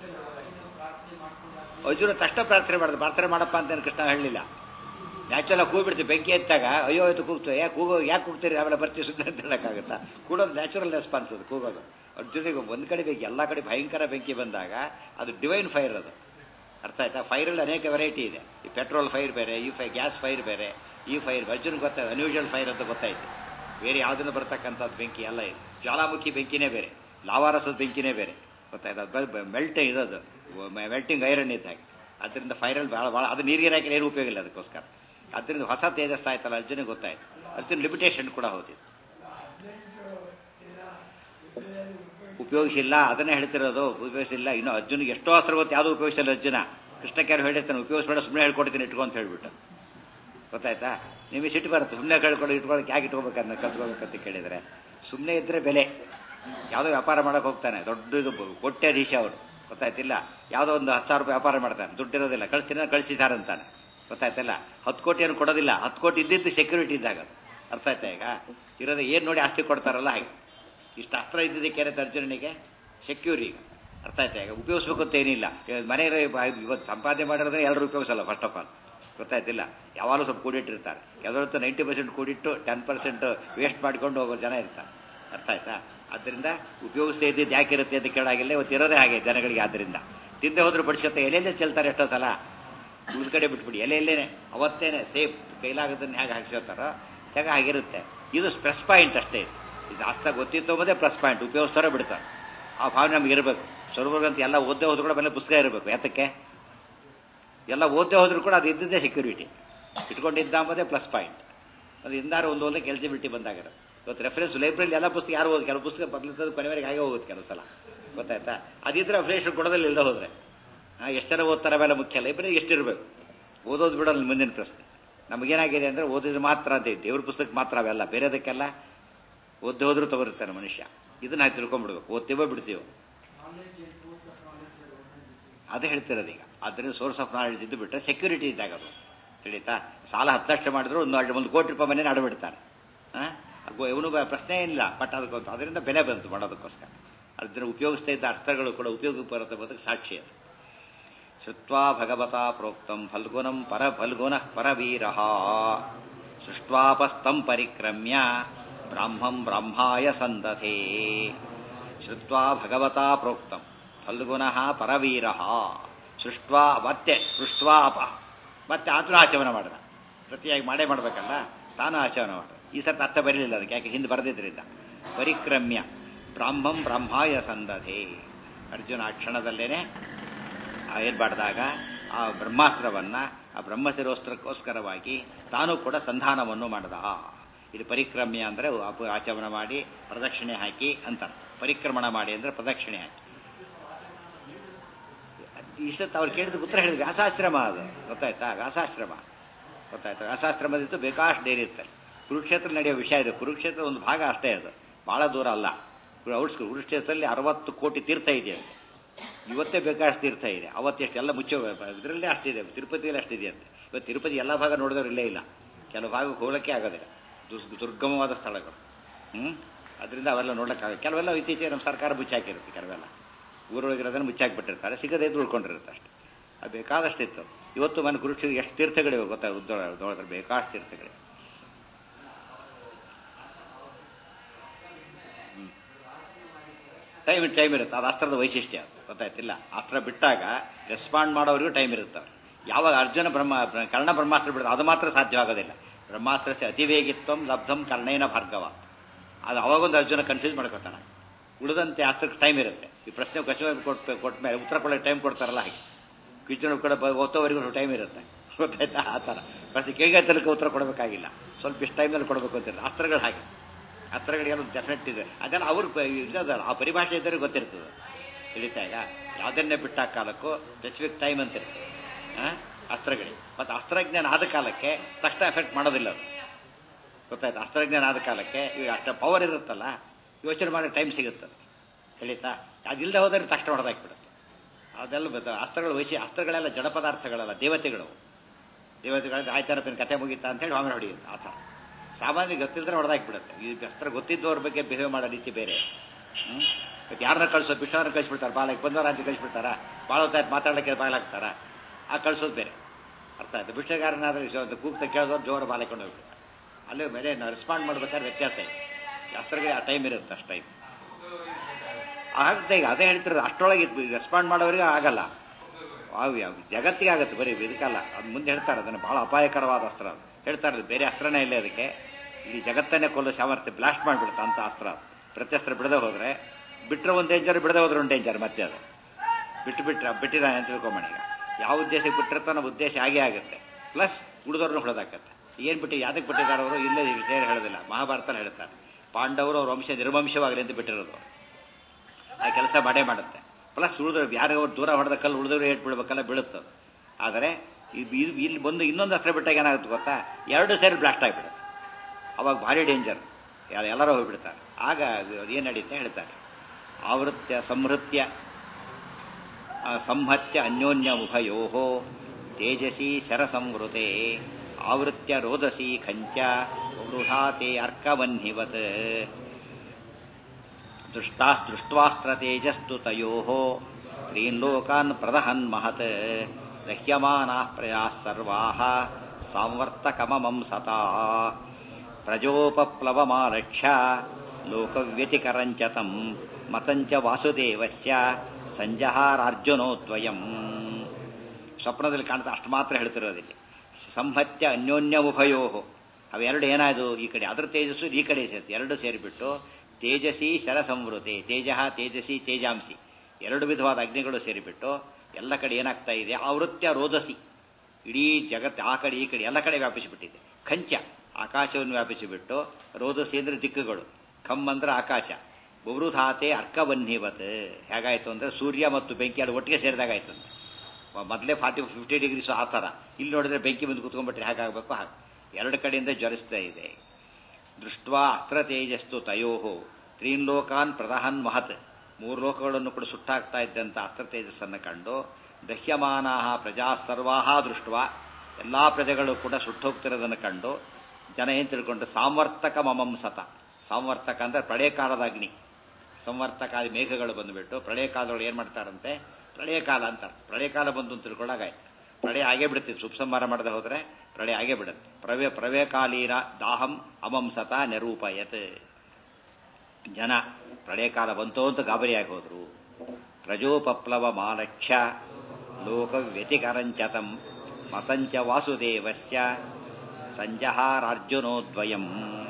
ಅರ್ಜುನ ತಕ್ಷಣ ಪ್ರಾರ್ಥನೆ ಮಾಡಿದ್ರು ಪ್ರಾರ್ಥನೆ ಮಾಡಪ್ಪ ಅಂತ ಕೃಷ್ಣ ಹೇಳಲಿಲ್ಲ ನ್ಯಾಚುರಲ್ ಕೂಗಿ ಬಿಡ್ತೀವಿ ಬೆಂಕಿ ಎತ್ತಾಗ ಅಯ್ಯೋ ಆಯ್ತು ಕೂಗ್ತು ಯಾಕೆ ಕೂಗೋ ಯಾಕೆ ಕೂಗ್ತೀರಿ ಆಮೇಲೆ ಬರ್ತೀವಿ ಸುಮ್ಮನೆ ಅಂತ ಹೇಳೋಕ್ಕಾಗುತ್ತಾ ಕೂಡೋದು ನ್ಯಾಚುರಲ್ ರೆಸ್ಪಾನ್ಸ್ ಅದು ಕೂಗೋದು ಅರ್ಜುನಿಗೆ ಒಂದು ಕಡೆ ಬೇಕು ಎಲ್ಲ ಕಡೆ ಭಯಂಕರ ಬೆಂಕಿ ಬಂದಾಗ ಅದು ಡಿವೈನ್ ಫೈರ್ ಅದು ಅರ್ಥ ಆಯ್ತಾ ಫೈರಲ್ಲಿ ಅನೇಕ ವೆರೈಟಿ ಇದೆ ಈ ಪೆಟ್ರೋಲ್ ಫೈರ್ ಬೇರೆ ಈ ಫೈ ಗ್ಯಾಸ್ ಫೈರ್ ಬೇರೆ ಈ ಫೈರ್ ಅರ್ಜುನ್ ಗೊತ್ತಾಯ್ತು ಅನ್ಯೂಷುವಲ್ ಫೈರ್ ಅಂತ ಗೊತ್ತಾಯ್ತು ಬೇರೆ ಯಾವುದನ್ನು ಬರ್ತಕ್ಕಂಥದ್ದು ಬೆಂಕಿ ಎಲ್ಲ ಇದೆ ಜ್ವಾಲಾಮುಖಿ ಬೆಂಕಿನೇ ಬೇರೆ ಲಾವಾರಸದ ಬೆಂಕಿನೇ ಬೇರೆ ಗೊತ್ತಾಯ್ತು ಮೆಲ್ಟ್ ಇರೋದು ಮೆಲ್ಟಿಂಗ್ ಐರನ್ ಇದ್ದಾಗ ಅದರಿಂದ ಫೈರಲ್ಲಿ ಭಾಳ ಭಾಳ ಅದು ನೀರಿಗೆ ಹಾಕಿ ಏನು ಉಪಯೋಗ ಇಲ್ಲ ಅದಕ್ಕೋಸ್ಕರ ಅದರಿಂದ ಹೊಸ ತೇಜಸ್ ಆಯ್ತಲ್ಲ ಅರ್ಜುನಿಗೆ ಗೊತ್ತಾಯ್ತು ಅರ್ಜುನ್ ಲಿಮಿಟೇಷನ್ ಕೂಡ ಹೋದಿದ್ದು ಉಪಯೋಗಿಸಿಲ್ಲ ಅದನ್ನೇ ಹೇಳ್ತಿರೋದು ಉಪಯೋಗಿಸಿಲ್ಲ ಇನ್ನು ಅರ್ಜುನಿಗೆ ಎಷ್ಟೋ ಅಸ್ತ್ರ ಗೊತ್ತು ಯಾವುದೂ ಉಪಯೋಗಿಸಿಲ್ಲ ಅರ್ಜುನ ಕೃಷ್ಣಕ್ಕೆ ಹೇಳಿರ್ತಾನೆ ಉಪಯೋಗಿಸ್ಬೇಡ ಸುಮ್ಮನೆ ಹೇಳ್ಕೊಡ್ತೀನಿ ಇಟ್ಕೊ ಅಂತ ಹೇಳ್ಬಿಟ್ಟು ಗೊತ್ತಾಯ್ತಾ ನಿಮಗೆ ಸಿಟ್ಟು ಬರುತ್ತೆ ಸುಮ್ಮನೆ ಕೇಳ್ಕೊಂಡು ಇಟ್ಕೊಳ್ಳೋಕೆ ಯಾಕೆ ಇಟ್ಕೋಬೇಕನ್ನ ಕಲ್ತ್ಕೋಬೇಕಂತ ಕೇಳಿದರೆ ಸುಮ್ಮನೆ ಇದ್ರೆ ಬೆಲೆ ಯಾವುದೋ ವ್ಯಾಪಾರ ಮಾಡಕ್ಕೆ ಹೋಗ್ತಾನೆ ದೊಡ್ಡದು ಕೊಟ್ಟೆ ದೀಶ ಅವರು ಗೊತ್ತಾಯ್ತಿಲ್ಲ ಯಾವುದೋ ಒಂದು ಹತ್ತು ಸಾವಿರ ರೂಪಾಯಿ ವ್ಯಾಪಾರ ಮಾಡ್ತಾನೆ ದುಡ್ಡಿರೋದಿಲ್ಲ ಕಳಿಸ್ತೀನಿ ಕಳಿಸಿದ್ದಾರೆ ಅಂತಾನೆ ಗೊತ್ತಾಯ್ತಲ್ಲ ಹತ್ತು ಕೋಟಿಯನ್ನು ಕೊಡೋದಿಲ್ಲ ಹತ್ತು ಕೋಟಿ ಇದ್ದಿದ್ದು ಸೆಕ್ಯೂರಿಟಿ ಇದ್ದಾಗ ಅದು. ಅರ್ಥ ಆಯ್ತಾ ಈಗ ಇರೋದು ಏನು ನೋಡಿ ಆಸ್ತಿ ಕೊಡ್ತಾರಲ್ಲ ಹಾಗೆ ಇಷ್ಟು ಅಸ್ತ್ರ ಇದ್ದಿದ್ದಕ್ಕೆ ಏನಂತ ಅರ್ಜುನನಿಗೆ ಸೆಕ್ಯೂರ್ ಈಗ ಅರ್ಥ ಆಯ್ತಾ ಈಗ ಉಪಯೋಗಿಸ್ಬೇಕು ಅಂತ ಏನಿಲ್ಲ ಮನೆ ಇವತ್ತು ಸಂಪಾದನೆ ಮಾಡಿರೋದ್ರೆ ಎಲ್ಲರೂ ಉಪಯೋಗಿಸಲ್ಲ ಫಸ್ಟ್ ಆಫ್ ಆಲ್ ಗೊತ್ತಾಯ್ತಿಲ್ಲ ಯಾವಾಗಲೂ ಸ್ವಲ್ಪ ಕೂಡಿಟ್ಟಿರ್ತಾರೆ ಕೆಲವರತ್ತು ನೈಂಟಿ ಪರ್ಸೆಂಟ್ ಕೂಡಿಟ್ಟು ಟೆನ್ ಪರ್ಸೆಂಟ್ ವೇಸ್ಟ್ ಮಾಡ್ಕೊಂಡು ಹೋಗೋ ಜನ ಇರ್ತಾರೆ ಅರ್ಥ ಆಯ್ತಾ ಆದ್ದರಿಂದ ಉಪಯೋಗಿಸದೇ ಇದ್ದಿದ್ದು ಯಾಕಿರುತ್ತೆ ಅಂತ ಕೇಳಾಗಿಲ್ಲ ಇವತ್ತು ಇರೋದೇ ಹಾಗೆ ಜನಗಳಿಗೆ ಆದ್ದರಿಂದ ತಿಂದೆ ಹೋದ್ರೆ ಬಡಿಸ್ಕೊತ ಎಲ್ಲೆಲ್ಲೇ ಚೆಲ್ತಾರೆ ಎಷ್ಟೋ ಸಲ ಉಳಿದ ಕಡೆ ಬಿಟ್ಬಿಡಿ ಎಲ್ಲೆಲ್ಲೇನೆ ಅವತ್ತೇನೆ ಸೇಫ್ ಕೈಲಾಗದನ್ನ ಹೇಗೆ ಹಾಕ್ಸ್ಕೊತಾರೋ ಜಾಗ ಹಾಗಿರುತ್ತೆ ಇದು ಪ್ಲಸ್ ಪಾಯಿಂಟ್ ಅಷ್ಟೇ ಇದು. ಇದು ಅಸ್ತ ಗೊತ್ತಿತ್ತು ಅಂಬೋದೇ ಪ್ಲಸ್ ಪಾಯಿಂಟ್ ಉಪಯೋಗಿಸ್ತಾರೋ ಬಿಡ್ತಾರೆ ಆ ಭಾವನೆ ನಮ್ಗೆ ಇರಬೇಕು ಸರ್ವರ್ಗಂತ ಎಲ್ಲ ಓದ್ದೇ ಹೋದ್ರು ಕೂಡ ಮೇಲೆ ಪುಸ್ತಕ ಇರಬೇಕು ಯಾತಕ್ಕೆ ಎಲ್ಲ ಓದ್ದೇ ಹೋದ್ರು ಕೂಡ ಅದು ಇದ್ದದ್ದೇ ಸೆಕ್ಯೂರಿಟಿ ಇಟ್ಕೊಂಡಿದ್ದ ಅಂಬೋದೇ ಪ್ಲಸ್ ಪಾಯಿಂಟ್ ಅದು ಇಂದಾರು ಒಂದು ಓದಕ್ಕೆ ಎಲಿಜಿಬಿಲಿಟಿ ಬಂದಾಗಿರೋ ಇವತ್ತು ರೆಫರೆನ್ಸ್ ಲೈಬ್ರರಿ ಎಲ್ಲ ಪುಸ್ತಕ ಯಾರು ಓದಿ ಕೆಲವು ಪುಸ್ತಕ ಬದಲಿದ್ದದು ಕೊನೆವರೆಗೆ ಹಾಗೆ ಹೋಗುತ್ತೆ ಕೆಲವು ಸಲ ಗೊತ್ತಾಯ್ತಾ ಅದಿದ್ರೆ ಫ್ರೆಶ್ ಕೊಡೋದಿಲ್ಲ ಇಲ್ಲದೆ ಹೋದ್ರೆ ಹಾಂ ಎಷ್ಟು ಜನ ಓದ್ತಾರೆ ಅವೆಲ್ಲ ಮುಖ್ಯ ಲೈಬ್ರರಿ ಎಷ್ಟಿರಬೇಕು ಓದೋದು ಬಿಡೋಲ್ಲ ಮುಂದಿನ ಪ್ರಶ್ನೆ ನಮಗೇನಾಗಿದೆ ಅಂದರೆ ಓದಿದ್ರೆ ಮಾತ್ರ ಅಂತ ಇದೆ ದೇವ್ರ ಪುಸ್ತಕ ಮಾತ್ರ ಅವೆಲ್ಲ ಬೇರೆದಕ್ಕೆಲ್ಲ ಓದ್ದೆ ಹೋದ್ರೂ ತಗೋರಿರ್ತಾನೆ ಮನುಷ್ಯ ಇದನ್ನ ಹಾಕಿ ತಿಳ್ಕೊಂಡ್ಬಿಡ್ಬೇಕು ಓದ್ತೀವೋ ಬಿಡ್ತೀವೋ ಅದೇ ಹೇಳ್ತಿರೋದು ಈಗ ಅದರಿಂದ ಸೋರ್ಸ್ ಆಫ್ ನಾಲೆಡ್ಜ್ ಇದ್ದು ಬಿಟ್ಟರೆ ಸೆಕ್ಯೂರಿಟಿ ಇದ್ದಾಗ ಅದು ತಿಳಿತಾ ಸಾಲ ಹತ್ತು ಲಕ್ಷ ಮಾಡಿದ್ರು ಒಂದು ಎರಡು- ಒಂದು ಕೋಟಿ ರೂಪಾಯಿ ಮನೆ ಅಡಬಿಡ್ತಾನೆ ಇವನು ಪ್ರಶ್ನೆ ಇಲ್ಲ ಬಟ್ ಅದಕ್ಕೊಂದು ಅದರಿಂದ ಬೆಲೆ ಬಂತು ಮಾಡೋದಕ್ಕೋಸ್ಕರ ಅದನ್ನ ಉಪಯೋಗಿಸ್ತಾ ಇದ್ದ ಅಸ್ತ್ರಗಳು ಕೂಡ ಉಪಯೋಗಕ್ಕೆ ಬರುತ್ತೆ ಬದುಕು ಸಾಕ್ಷಿ ಅದು ಶ್ರುತ್ವಾ ಭಗವತಾ ಪ್ರೋಕ್ತಂ ಫಲ್ಗುಣಂ ಪರ ಫಲ್ಗುಣಃ ಪರವೀರಃ ಸೃಷ್ಟ್ವಾಪಸ್ತಂ ಪರಿಕ್ರಮ್ಯ ಬ್ರಾಹ್ಮಂ ಬ್ರಹ್ಮಾಯ ಸಂದಧೇ ಶ್ರುತ್ವಾ ಭಗವತಾ ಪ್ರೋಕ್ತಂ ಫಲ್ಗುಣಃ ಪರವೀರಃ ಸೃಷ್ಟ್ವಾ ಮತ್ತೆ ಸೃಷ್ಟ್ವಾ ಅಪ ಮತ್ತೆ ಆತನು ಆಚಮನ ಮಾಡಿದ ಪ್ರತಿಯಾಗಿ ಮಾಡೇ ಮಾಡಬೇಕಲ್ಲ ತಾನು ಆಚಮನ ಮಾಡ ಈ ಸರ್ತಿ ಅರ್ಥ ಬರಲಿಲ್ಲ ಅದಕ್ಕೆ ಯಾಕೆ ಹಿಂದೆ ಬರೆದಿದ್ರಿಂದ ಪರಿಕ್ರಮ್ಯ ಬ್ರಾಹ್ಮಂ ಬ್ರಹ್ಮಾಯ ಸಂದಧೇ ಅರ್ಜುನ ಆ ಕ್ಷಣದಲ್ಲೇನೆ ಏನು ಮಾಡಿದಾಗ ಆ ಬ್ರಹ್ಮಾಸ್ತ್ರವನ್ನ ಆ ಬ್ರಹ್ಮಶಿರೋಸ್ತ್ರಕ್ಕೋಸ್ಕರವಾಗಿ ತಾನು ಕೂಡ ಸಂಧಾನವನ್ನು ಮಾಡಿದ ಇದು ಪರಿಕ್ರಮ್ಯ ಅಂದರೆ ಅಪ ಆಚಮನ ಮಾಡಿ ಪ್ರದಕ್ಷಿಣೆ ಹಾಕಿ ಅಂತ ಪರಿಕ್ರಮಣ ಮಾಡಿ ಅಂದರೆ ಪ್ರದಕ್ಷಿಣೆ ಹಾಕಿ ಇಷ್ಟೊತ್ತು ಅವ್ರು ಕೇಳಿದ ಉತ್ತರ ಹೇಳಿದ್ರು ವ್ಯಾಸಾಶ್ರಮ ಅದು ಗೊತ್ತಾಯ್ತಾ ವ್ಯಾಸಾಶ್ರಮ ಗೊತ್ತಾಯ್ತಾ ವ್ಯಾಸಾಶ್ರಮದಿತ್ತು ಬೇಕಾಷ್ಟು ಡೇರಿ ಇರ್ತಾರೆ ಕುರುಕ್ಷೇತ್ರ ನಡೆಯೋ ವಿಷಯ ಇದೆ ಕುರುಕ್ಷೇತ್ರ ಒಂದು ಭಾಗ ಅಷ್ಟೇ ಅದು ಬಹಳ ದೂರ ಅಲ್ಲ ಔಟ್ಸ್ ಕುರುಕ್ಷೇತ್ರದಲ್ಲಿ ಅರವತ್ತು ಕೋಟಿ ತೀರ್ಥ ಇದೆ ಅಂತ ಇವತ್ತೇ ಬೇಕಾಷ್ಟು ತೀರ್ಥ ಇದೆ ಅವತ್ತೆಷ್ಟೆಲ್ಲ ಮುಚ್ಚೋ ಇದರಲ್ಲೇ ಅಷ್ಟಿದೆ ತಿರುಪತಿಯಲ್ಲಿ ಅಷ್ಟಿದೆ ಅಂತ ಇವತ್ತು ತಿರುಪತಿ ಎಲ್ಲ ಭಾಗ ನೋಡಿದವ್ರು ಇಲ್ಲೇ ಇಲ್ಲ ಕೆಲವು ಭಾಗಕ್ಕೆ ಹೋಗಲಿಕ್ಕೆ ಆಗೋದಿಲ್ಲ ದುಸ್ ದುರ್ಗಮವಾದ ಸ್ಥಳಗಳು ಹ್ಞೂ ಅದರಿಂದ ಅವೆಲ್ಲ ನೋಡೋಕ್ಕಾಗ ಕೆಲವೆಲ್ಲ ಇತ್ತೀಚೆಗೆ ನಮ್ಮ ಸರ್ಕಾರ ಮುಚ್ಚಾಕಿರುತ್ತೆ ಕೆಲವೆಲ್ಲ ಊರೊಳಗಿರೋದನ್ನು ಮುಚ್ಚಾಕ್ಬಿಟ್ಟಿರ್ತಾರೆ ಸಿಗದೇ ಇದ್ದು ಉಳ್ಕೊಂಡಿರುತ್ತೆ ಅಷ್ಟೇ ಅದು ಬೇಕಾದಷ್ಟಿತ್ತು ಇವತ್ತು ಮನೆ ಕುರುಕ್ಷ ಎಷ್ಟು ತೀರ್ಥಗಳಿವೆ ಗೊತ್ತಾ ಉದ್ದೋಳ ನೋಡಿದ್ರೆ ಬೇಕಾಷ್ಟು ತೀರ್ಥಗಳಿವೆ ಟೈಮ್ ಟೈಮ್ ಇರುತ್ತೆ ಅದು ಅಸ್ತ್ರದ ವೈಶಿಷ್ಟ್ಯ ಅದು ಗೊತ್ತಾಯ್ತಿಲ್ಲ ಅಸ್ತ್ರ ಬಿಟ್ಟಾಗ ರೆಸ್ಪಾಂಡ್ ಮಾಡೋರಿಗೂ ಟೈಮ್ ಇರುತ್ತೆ ಯಾವಾಗ ಅರ್ಜುನ ಬ್ರಹ್ಮ ಕರ್ಣ ಬ್ರಹ್ಮಾಸ್ತ್ರ ಬಿಡುತ್ತೆ ಅದು ಮಾತ್ರ ಸಾಧ್ಯವಾಗೋದಿಲ್ಲ ಬ್ರಹ್ಮಾಸ್ತ್ರ ಅತಿವೇಗಿತ್ವಂ ಲಬ್ಧಂ ಕರ್ಣೇನ ಭಾರ್ಗವ ಅದು ಅವಾಗೊಂದು ಅರ್ಜುನ ಕನ್ಫ್ಯೂಸ್ ಮಾಡ್ಕೊತಾನೆ ಉಳಿದಂತೆ ಅಸ್ತ್ರಕ್ಕೆ ಟೈಮ್ ಇರುತ್ತೆ ಈ ಪ್ರಶ್ನೆ ಕ್ವಶನ್ ಕೊಟ್ಟು ಕೊಟ್ಟ ಮೇಲೆ ಉತ್ತರ ಕೊಡೋಕೆ ಟೈಮ್ ಕೊಡ್ತಾರಲ್ಲ ಹಾಗೆ ಕ್ವಿಜನ್ ಕೂಡ ಓದೋವರೆಗೂ ಟೈಮ್ ಇರುತ್ತೆ ಗೊತ್ತಾಯ್ತಾ ಆ ಥರ ಪ್ರಶ್ನೆ ಕೇಗ ತನಕ ಉತ್ತರ ಕೊಡಬೇಕಾಗಿಲ್ಲ ಸ್ವಲ್ಪ ಇಷ್ಟು ಟೈಮ್ನಲ್ಲಿ ಕೊಡಬೇಕು ಅಂತಿರುತ್ತೆ ಅಸ್ತ್ರಗಳು ಹಾಗೆ ಅಸ್ತ್ರಗಳಿಗೆಲ್ಲ ಡೆಫಿನೆಟ್ ಇದೆ ಅದೆಲ್ಲ ಅವ್ರು ಇದ್ದದಲ್ಲ ಆ ಪರಿಭಾಷೆ ಇದ್ದರೆ ಗೊತ್ತಿರ್ತದೆ ತಿಳಿತಾ ಈಗ ಯಾವುದನ್ನೇ ಬಿಟ್ಟ ಕಾಲಕ್ಕೂ ಸ್ಪೆಸಿಫಿಕ್ ಟೈಮ್ ಅಂತ ಇರ್ತದೆ ಅಸ್ತ್ರಗಳಿಗೆ ಮತ್ತು ಅಸ್ತ್ರಜ್ಞಾನ ಆದ ಕಾಲಕ್ಕೆ ತಕ್ಷಣ ಎಫೆಕ್ಟ್ ಮಾಡೋದಿಲ್ಲ ಅದು ಗೊತ್ತಾಯ್ತು ಅಸ್ತ್ರಜ್ಞಾನ ಆದ ಕಾಲಕ್ಕೆ ಈಗ ಅಷ್ಟ ಪವರ್ ಇರುತ್ತಲ್ಲ ಯೋಚನೆ ಮಾಡೋ ಟೈಮ್ ಸಿಗುತ್ತೆ ತಿಳಿತಾ ಅದಿಲ್ಲದೆ ಹೋದರೆ ತಕ್ಷಣ ಹೊಡೆದಾಕ್ಬಿಡುತ್ತೆ ಅದೆಲ್ಲ ಬತ್ತ ಅಸ್ತ್ರಗಳು ವೈಶಿ ಅಸ್ತ್ರಗಳೆಲ್ಲ ಜಡ ಪದಾರ್ಥಗಳಲ್ಲ ದೇವತೆಗಳು ದೇವತೆಗಳ ಆಯ್ತಾರಪ್ಪಿನ ಕತೆ ಮುಗೀತಾ ಅಂತೇಳಿ ಆಮೇಲೆ ಹೊಡೆಯುತ್ತೆ ಆ ಥರ ಸಾಮಾನ್ಯ ಗೊತ್ತಿಲ್ಲದ್ರೆ ಹೊಡೆದಾಕ್ಬಿಡುತ್ತೆ ಈ ಅಸ್ತ್ರ ಗೊತ್ತಿದ್ದವ್ರ ಬಗ್ಗೆ ಬಿಹೇವ್ ಮಾಡೋ ರೀತಿ ಬೇರೆ ಹ್ಞೂ ಇವತ್ತು ಯಾರನ್ನ ಕಳಿಸೋದು ಬಿಟ್ಟವ್ರನ್ನ ಕಳಿಸ್ಬಿಡ್ತಾರೆ ಬಾಲಕ್ಕೆ ಬಂದವ್ರ ಅಂತ ಕಳಿಸ್ಬಿಡ್ತಾರ ಭಾಳ ಹೊತ್ತಾಯ್ತು ಮಾತಾಡೋಕ್ಕೆ ಬಾಲಾಗ್ತಾರ ಆ ಕಳಿಸೋದು ಬೇರೆ ಅರ್ಥ ಆಯ್ತು ಬಿಟ್ಟಗಾರನಾದ್ರೆ ಕೂಗ್ತ ಕೇಳಿದವ್ರು ಜೋರ ಬಾಲಕೊಂಡು ಹೋಗ್ಬಿಡ್ತಾರೆ ಅಲ್ಲೇ ಮೇಲೆ ರೆಸ್ಪಾಂಡ್ ಮಾಡ್ಬೇಕಾದ್ರೆ ವ್ಯತ್ಯಾಸ ಇದೆ ಅಸ್ತ್ರಗಳಿಗೆ ಆ ಟೈಮ್ ಇರುತ್ತೆ ಅಷ್ಟು ಟೈಮ್ ಆಗುತ್ತೆ ಈಗ ಅದೇ ಹೇಳ್ತಿರೋದು ಅಷ್ಟರೊಳಗೆ ರೆಸ್ಪಾಂಡ್ ಮಾಡೋರಿಗೆ ಆಗಲ್ಲ ಅವು ಯಾವ ಜಗತ್ತಿಗೆ ಆಗುತ್ತೆ ಬರೀ ಇದಕ್ಕಲ್ಲ ಅದು ಮುಂದೆ ಹೇಳ್ತಾರೆ ಅದನ್ನು ಬಹಳ ಅಪಾಯಕರವಾದ ಅಸ್ತ್ರ ಅದು ಹೇಳ್ತಾರೆ ಬೇರೆ ಅಸ್ತ್ರನೇ ಇಲ್ಲ ಅದಕ್ಕೆ ಈ ಜಗತ್ತನ್ನೇ ಕೊಲ್ಲೋ ಸಾಮರ್ಥ್ಯ ಬ್ಲಾಸ್ಟ್ ಮಾಡಿಬಿಡುತ್ತೆ ಅಂತ ಅಸ್ತ್ರ ಪ್ರತ್ಯಸ್ತ್ರ ಬಿಡದೆ ಹೋದರೆ ಬಿಟ್ಟರೆ ಒಂದು ಡೇಂಜರ್ ಬಿಡದೆ ಹೋದ್ರೆ ಒಂದು ಡೇಂಜರ್ ಮತ್ತೆ ಅದು ಬಿಟ್ಟು ಬಿಟ್ರೆ ಬಿಟ್ಟಿದ್ದಾನೆ ಅಂತ ತಿಳ್ಕೊಂಬಣ ಈಗ ಯಾವ ಉದ್ದೇಶಕ್ಕೆ ಬಿಟ್ಟಿರ್ತಾನೋ ಉದ್ದೇಶ ಆಗೇ ಆಗುತ್ತೆ ಪ್ಲಸ್ ಉಳಿದವ್ರನ್ನ ಹೊಡೆದಾಕತ್ತೆ ಏನು ಬಿಟ್ಟು ಯಾವ್ದಕ್ಕೆ ಬಿಟ್ಟಿದ್ದಾರೆ ಅವರು ಇಲ್ಲೇ ವಿಷಯ ಹೇಳೋದಿಲ್ಲ ಮಹಾಭಾರತನ ಹೇಳ್ತಾರೆ ಪಾಂಡವರು ಅವ್ರ ವಂಶ ನಿರ್ವಂಶವಾಗಲಿ ಅಂತ ಬಿಟ್ಟಿರೋದು ಆ ಕೆಲಸ ಮಾಡೇ ಮಾಡುತ್ತೆ ಪ್ಲಸ್ ಉಳಿದವ್ರು ಯಾರೋ ದೂರ ಹೊಡೆದ ಕಲ್ಲು ಉಳಿದವ್ರು ಏಟ್ ಬಿಡ್ಬೇಕಲ್ಲ ಬೀಳುತ್ತೆ ಆದರೆ ಇದು ಇಲ್ಲಿ ಬಂದು ಇನ್ನೊಂದು ಅಸ್ತ್ರ ಬಿಟ್ಟಾಗ ಏನಾಗುತ್ತೆ ಗೊತ್ತಾ ಎರಡು ಸೇರಿ ಬ್ಲಾಸ್ಟ್ ಆಗಿಬಿಡುತ್ತೆ ಅವಾಗ ಭಾರಿ ಡೇಂಜರ್ ಎಲ್ಲರೂ ಹೋಗ್ಬಿಡ್ತಾರೆ ಆಗ ಏನು ನಡೀತೆ ಹೇಳ್ತಾರೆ ಆವೃತ್ಯ ಸಂಹೃತ್ಯ ಸಂಹತ್ಯ ಅನ್ಯೋನ್ಯ ಉಭಯೋ ತೇಜಸಿ ಶರಸಂವೃತೆ ಆವೃತ್ಯ ರೋದಸಿ ಖಂಚ ವೃಢಾತೆ ಅರ್ಕವನ್ನಿವತ್ ದೃಷ್ಟಾಸ್ದೃಷ್ಟ್ವಾಸ್ತ್ರತೇಜಸ್ತು ತಯೋಃ ತ್ರೀನ್ ಲೋಕಾನ್ ಪ್ರದಹನ್ ಮಹತ್ ದಹ್ಯಮಾನಾಃ ಪ್ರಯಾಃ ಸರ್ವಾಃ ಸಾಂವರ್ತಕಮಮಂ ಸತಾ ಪ್ರಜೋಪಪ್ಲವಮಾಲಕ್ಷ್ಯ ಲೋಕವ್ಯತಿಕರಂಚ ತಂ ಮತಂಚ ವಾಸುದೇವಸ್ಯ ಸಂಜಹಾರಾರ್ಜುನೋದ್ವಯಂ ಸ್ವಪ್ನದಲ್ಲಿ ಕಾಣ್ತಾ ಅಷ್ಟು ಮಾತ್ರ ಹೇಳ್ತಿರೋದಿಲ್ಲಿ ಸಂಹತ್ಯ ಅನ್ಯೋನ್ಯವುಭಯೋ ಅವೆರಡು ಏನಾಯ್ತು ಈ ಕಡೆ ಅದ್ರ ತೇಜಸ್ಸು ಈ ಕಡೆ ಸೇರ್ತು ಎರಡು ಸೇರಿಬಿಟ್ಟು ತೇಜಸಿ ಶರಸಂವೃತೆ ತೇಜ ತೇಜಸಿ ತೇಜಾಂಸಿ ಎರಡು ವಿಧವಾದ ಅಗ್ನಿಗಳು ಸೇರಿಬಿಟ್ಟು ಎಲ್ಲ ಕಡೆ ಏನಾಗ್ತಾ ಇದೆ ಆವೃತ್ಯ ರೋದಸಿ ಇಡೀ ಜಗತ್ತು ಆ ಕಡೆ ಈ ಕಡೆ ಎಲ್ಲ ಕಡೆ ವ್ಯಾಪಿಸಿಬಿಟ್ಟಿದೆ ಕಂಚ ಆಕಾಶವನ್ನು ವ್ಯಾಪಿಸಿಬಿಟ್ಟು ರೋದಸಿ ಅಂದ್ರೆ ದಿಕ್ಕುಗಳು ಖಮ್ ಅಂದ್ರೆ ಆಕಾಶ ಬುವೃಧಾತೆ ಅರ್ಕವನ್ನಿವತ್ ಹೇಗಾಯ್ತು ಅಂದ್ರೆ ಸೂರ್ಯ ಮತ್ತು ಬೆಂಕಿ ಅದು ಒಟ್ಟಿಗೆ ಸೇರಿದಾಗಾಯ್ತು ಅಂತ ಮೊದಲೇ ಫಾರ್ಟಿ ಫಿಫ್ಟಿ ಡಿಗ್ರೀಸ್ ಆ ಥರ ಇಲ್ಲಿ ನೋಡಿದ್ರೆ ಬೆಂಕಿ ಮುಂದೆ ಕುತ್ಕೊಂಡ್ಬಿಟ್ರೆ ಹೇಗಾಗಬೇಕು ಹಾಗೆ ಎರಡು ಕಡೆಯಿಂದ ಜ್ವಲಿಸ್ತಾ ಇದೆ ದೃಷ್ಟ್ವಾ ಅಸ್ತ್ರ ತೇಜಸ್ತು ತಯೋಹೋ ತ್ರೀನ್ ಲೋಕಾನ್ ಪ್ರದಹನ್ ಮಹತ್ ಮೂರು ಲೋಕಗಳನ್ನು ಕೂಡ ಸುಟ್ಟಾಗ್ತಾ ಇದ್ದಂಥ ಅಸ್ತ್ರ ತೇಜಸ್ಸನ್ನು ಕಂಡು ದಹ್ಯಮಾನಾ ಪ್ರಜಾ ಸರ್ವಾಹ ದೃಷ್ಟ ಎಲ್ಲಾ ಪ್ರಜೆಗಳು ಕೂಡ ಸುಟ್ಟೋಗ್ತಿರೋದನ್ನು ಕಂಡು ಜನ ಏನು ತಿಳ್ಕೊಂಡು ಸಾಂವರ್ತಕ ಮಮಂ ಸತ ಸಾಂವರ್ತಕ ಅಂದ್ರೆ ಪ್ರಳಯ ಕಾಲದ ಅಗ್ನಿ ಸಂವರ್ತಕಾದಿ ಮೇಘಗಳು ಬಂದುಬಿಟ್ಟು ಪ್ರಳಯ ಕಾಲದೊಳಗೆ ಏನು ಮಾಡ್ತಾರಂತೆ ಪ್ರಳಯ ಕಾಲ ಅಂತ ಪ್ರಳಯ ಕಾಲ ಬಂದು ಅಂತ ತಿಳ್ಕೊಳ್ಳಾಗಾಯ್ತು ಪ್ರಳಯ ಆಗೇ ಬಿಡುತ್ತೆ ಸುಪ್ಸಂಹಾರ ಮಾಡದೆ ಹೋದ್ರೆ ಪ್ರಳಯ ಆಗೇ ಬಿಡುತ್ತೆ ಪ್ರವೇ ಪ್ರವೇಕಾಲೀನ ದಾಹಂ ಅಮಂಸತ ನಿರೂಪಯತ್ ಜನ ಪ್ರಳಯ ಕಾಲ ಬಂತು ಅಂತ ಗಾಬರಿಯಾಗಿ ಹೋದ್ರು ಪ್ರಜೋಪಪ್ಲವ ಮಾಲಕ್ಷ್ಯ ಲೋಕ ವ್ಯತಿಕರಂಚತಂ ಮತಂಚ ವಾಸುದೇವಸ್ಯ ಸಂಜಹಾರಾರ್ಜುನೋದ್ವಯಂ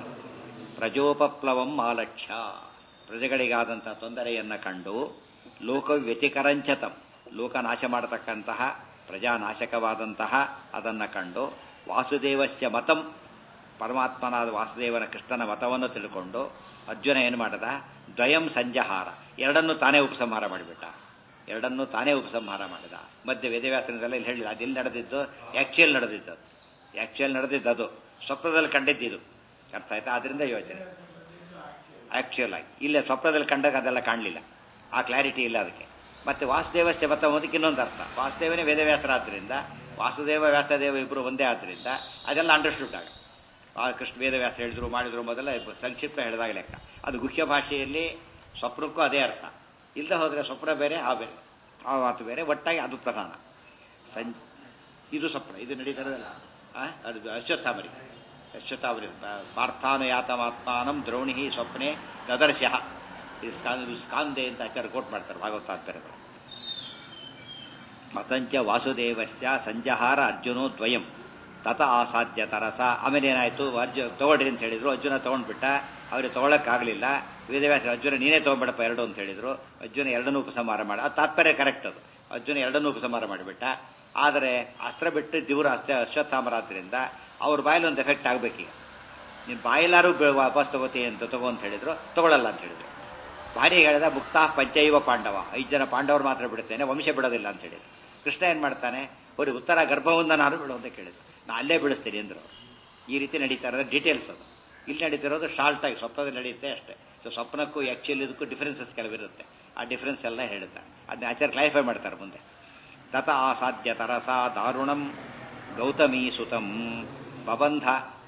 ಪ್ರಜೋಪಪ್ಲವಂ ಮಾಲಕ್ಷ್ಯ ಪ್ರಜೆಗಳಿಗಾದಂತಹ ತೊಂದರೆಯನ್ನ ಕಂಡು ಲೋಕ ವ್ಯತಿಕರಂಚತಂ ಲೋಕ ನಾಶ ಮಾಡತಕ್ಕಂತಹ ಪ್ರಜಾನಾಶಕವಾದಂತಹ ಅದನ್ನ ಕಂಡು ವಾಸುದೇವಸ್ಯ ಮತಂ ಪರಮಾತ್ಮನಾದ ವಾಸುದೇವನ ಕೃಷ್ಣನ ಮತವನ್ನು ತಿಳ್ಕೊಂಡು ಅರ್ಜುನ ಏನು ಮಾಡದ ದ್ವಯಂ ಸಂಜಹಾರ ಎರಡನ್ನು ತಾನೇ ಉಪಸಂಹಾರ ಮಾಡಿಬಿಟ್ಟ ಎರಡನ್ನು ತಾನೇ ಉಪಸಂಹಾರ ಮಾಡಿದ ಮಧ್ಯೆ ವೇದವ್ಯಾಸನದಲ್ಲ ಇಲ್ಲಿ ಹೇಳಿಲ್ಲ ಅದೆಲ್ಲಿ ನಡೆದಿದ್ದು ಆಕ್ಚುಯಲ್ ನಡೆದಿದ್ದು ಅದು ಆಕ್ಚುಯಲ್ ನಡೆದಿದ್ದು ಅದು ಸ್ವಪ್ನದಲ್ಲಿ ಕಂಡಿದ್ದು ಅರ್ಥ ಆಯ್ತಾ ಅದರಿಂದ ಯೋಚನೆ ಆಕ್ಚುಯಲ್ ಆಗಿ ಇಲ್ಲೇ ಸ್ವಪ್ನದಲ್ಲಿ ಕಂಡಾಗ ಅದೆಲ್ಲ ಕಾಣಲಿಲ್ಲ ಆ ಕ್ಲಾರಿಟಿ ಇಲ್ಲ ಅದಕ್ಕೆ ಮತ್ತೆ ವಾಸುದೇವ ಶಬತ ಅನ್ನೋದಕ್ಕೆ ಇನ್ನೊಂದು ಅರ್ಥ ವಾಸುದೇವನೇ ವೇದವ್ಯಾಸರಾದ್ರಿಂದ ವಾಸುದೇವ ವ್ಯಾಸದೇವ ಇಬ್ಬರು ಒಂದೇ ಆದ್ರಿಂದ ಅದೆಲ್ಲ ಅಂಡರ್ಸ್ಟುಡ್ ಆಗ ಆ ಕೃಷ್ಣ ವೇದವ್ಯಾಸ ಹೇಳಿದ್ರು ಮಾಡಿದ್ರು ಮೊದಲ ಸಂಕ್ಷಿಪ್ತ ಹೇಳಿದಾಗ ಲೆಕ್ಕ ಅದು ಗುಹ್ಯ ಭಾಷೆಯಲ್ಲಿ ಸ್ವಪ್ನಕ್ಕೂ ಅದೇ ಅರ್ಥ ಇಲ್ಲದೆ ಹೋದ್ರೆ ಸ್ವಪ್ನ ಬೇರೆ ಆ ಬೇರೆ ಆ ಮಾತು ಬೇರೆ ಒಟ್ಟಾಗಿ ಅದು ಪ್ರಧಾನ ಸಂಜ ಇದು ಸ್ವಪ್ನ ಇದು ನಡೀತಾರಲ್ಲ ಅದು ಅಶ್ವತ್ಥಾಮರಿ ಅಶ್ವತ್ಥಾಮರಿ ಪಾರ್ಥಾನುಯಾತಮಾತ್ಮಾನಂ ದ್ರೋಣಿ ಸ್ವಪ್ನೆ ದದರ್ಶಃ ಇದು ಸ್ಕಾಂದೆ ಅಂತ ಆಚಾರ್ಯ ಕೋಟ್ ಮಾಡ್ತಾರೆ ಭಾಗವತಾಂತರಗಳು ಮತಂಚ ವಾಸುದೇವಸ್ಯ ಸಂಜಹಾರ ಅರ್ಜುನೋ ದ್ವಯಂ ತತ ಆಸಾಧ್ಯ ತರಸ ಆಮೇಲೆ ಏನಾಯ್ತು ಅರ್ಜುನ ತಗೊಳ್ರಿ ಅಂತ ಹೇಳಿದ್ರು ಅರ್ಜುನ ತಗೊಂಡ್ಬಿಟ್ಟ ಅವ್ರಿಗೆ ತಗೊಳಕ್ಕಾಗಲಿಲ್ಲ ವೇದವ್ಯಾಸ ಅರ್ಜುನ ನೀನೇ ತಗೊಂಡ್ಬಿಡಪ್ಪ ಎರಡು ಅಂತ ಹೇಳಿದ್ರು ಅರ್ಜುನ ಎರಡನ್ನೂ ಉಪಸಂಹಾರ ಮಾಡಿ ಆ ತಾತ್ಪರ್ಯ ಕರೆಕ್ಟ್ ಅದು ಅರ್ಜುನ ಎರಡನ್ನೂ ಉಪಸಂಹಾರ ಮಾಡಿಬಿಟ್ಟ ಆದರೆ ಅಸ್ತ್ರ ಬಿಟ್ಟು ದಿವ್ರ ಅಸ್ತ್ರ ಅಶ್ವತ್ಥಾಮರಾದ್ರಿಂದ ಅವ್ರ ಬಾಯಲ್ಲಿ ಒಂದು ಎಫೆಕ್ಟ್ ಆಗ್ಬೇಕೀಗ ನೀನು ಬಾಯಿಲಾರು ವಾಪಸ್ ತಗೋತಿ ಅಂತ ತಗೋ ಅಂತ ಹೇಳಿದ್ರು ತಗೊಳ್ಳಲ್ಲ ಅಂತ ಹೇಳಿದ್ರು ಭಾರಿ ಹೇಳಿದ ಮುಕ್ತಾ ಪಂಚೈವ ಪಾಂಡವ ಐದು ಜನ ಪಾಂಡವರು ಮಾತ್ರ ಬಿಡುತ್ತೇನೆ ವಂಶ ಬಿಡೋದಿಲ್ಲ ಅಂತ ಹೇಳಿದ್ರು ಕೃಷ್ಣ ಏನ್ ಮಾಡ್ತಾನೆ ಅವ್ರಿಗೆ ಉತ್ತರ ಗರ್ಭವನ್ನ ನಾನು ಬಿಡು ಅಂತ ಕೇಳಿದ್ರು ನಾ ಅಲ್ಲೇ ಬಿಡಿಸ್ತೀನಿ ಅಂದ್ರು ಈ ರೀತಿ ನಡೀತಾ ಇರೋದು ಡೀಟೇಲ್ಸ್ ಅದು ಇಲ್ಲಿ ನಡೀತಿರೋದು ಶಾರ್ಟ್ ಆಗಿ ಸ್ವಪ್ನದಲ್ಲಿ ನಡೆಯುತ್ತೆ ಅಷ್ಟೇ ಸೊ ಸ್ವಪ್ನಕ್ಕೂ ಆಕ್ಚುಲಿ ಇದಕ್ಕೂ ಡಿಫರೆನ್ಸಸ್ ಕೆಲವಿರುತ್ತೆ ಆ ಡಿಫರೆನ್ಸ್ ಎಲ್ಲ ಹೇಳ್ತಾರೆ ಅದನ್ನ ಆಚಾರ್ಯ ಕ್ಲಾರಿಫೈ ಮಾಡ್ತಾರೆ ಮುಂದೆ ತತ ಆಸಾಧ್ಯ ತರಸ ದಾರುಣಂ ಗೌತಮೀ ಸುತಂ ಬಬಂಧ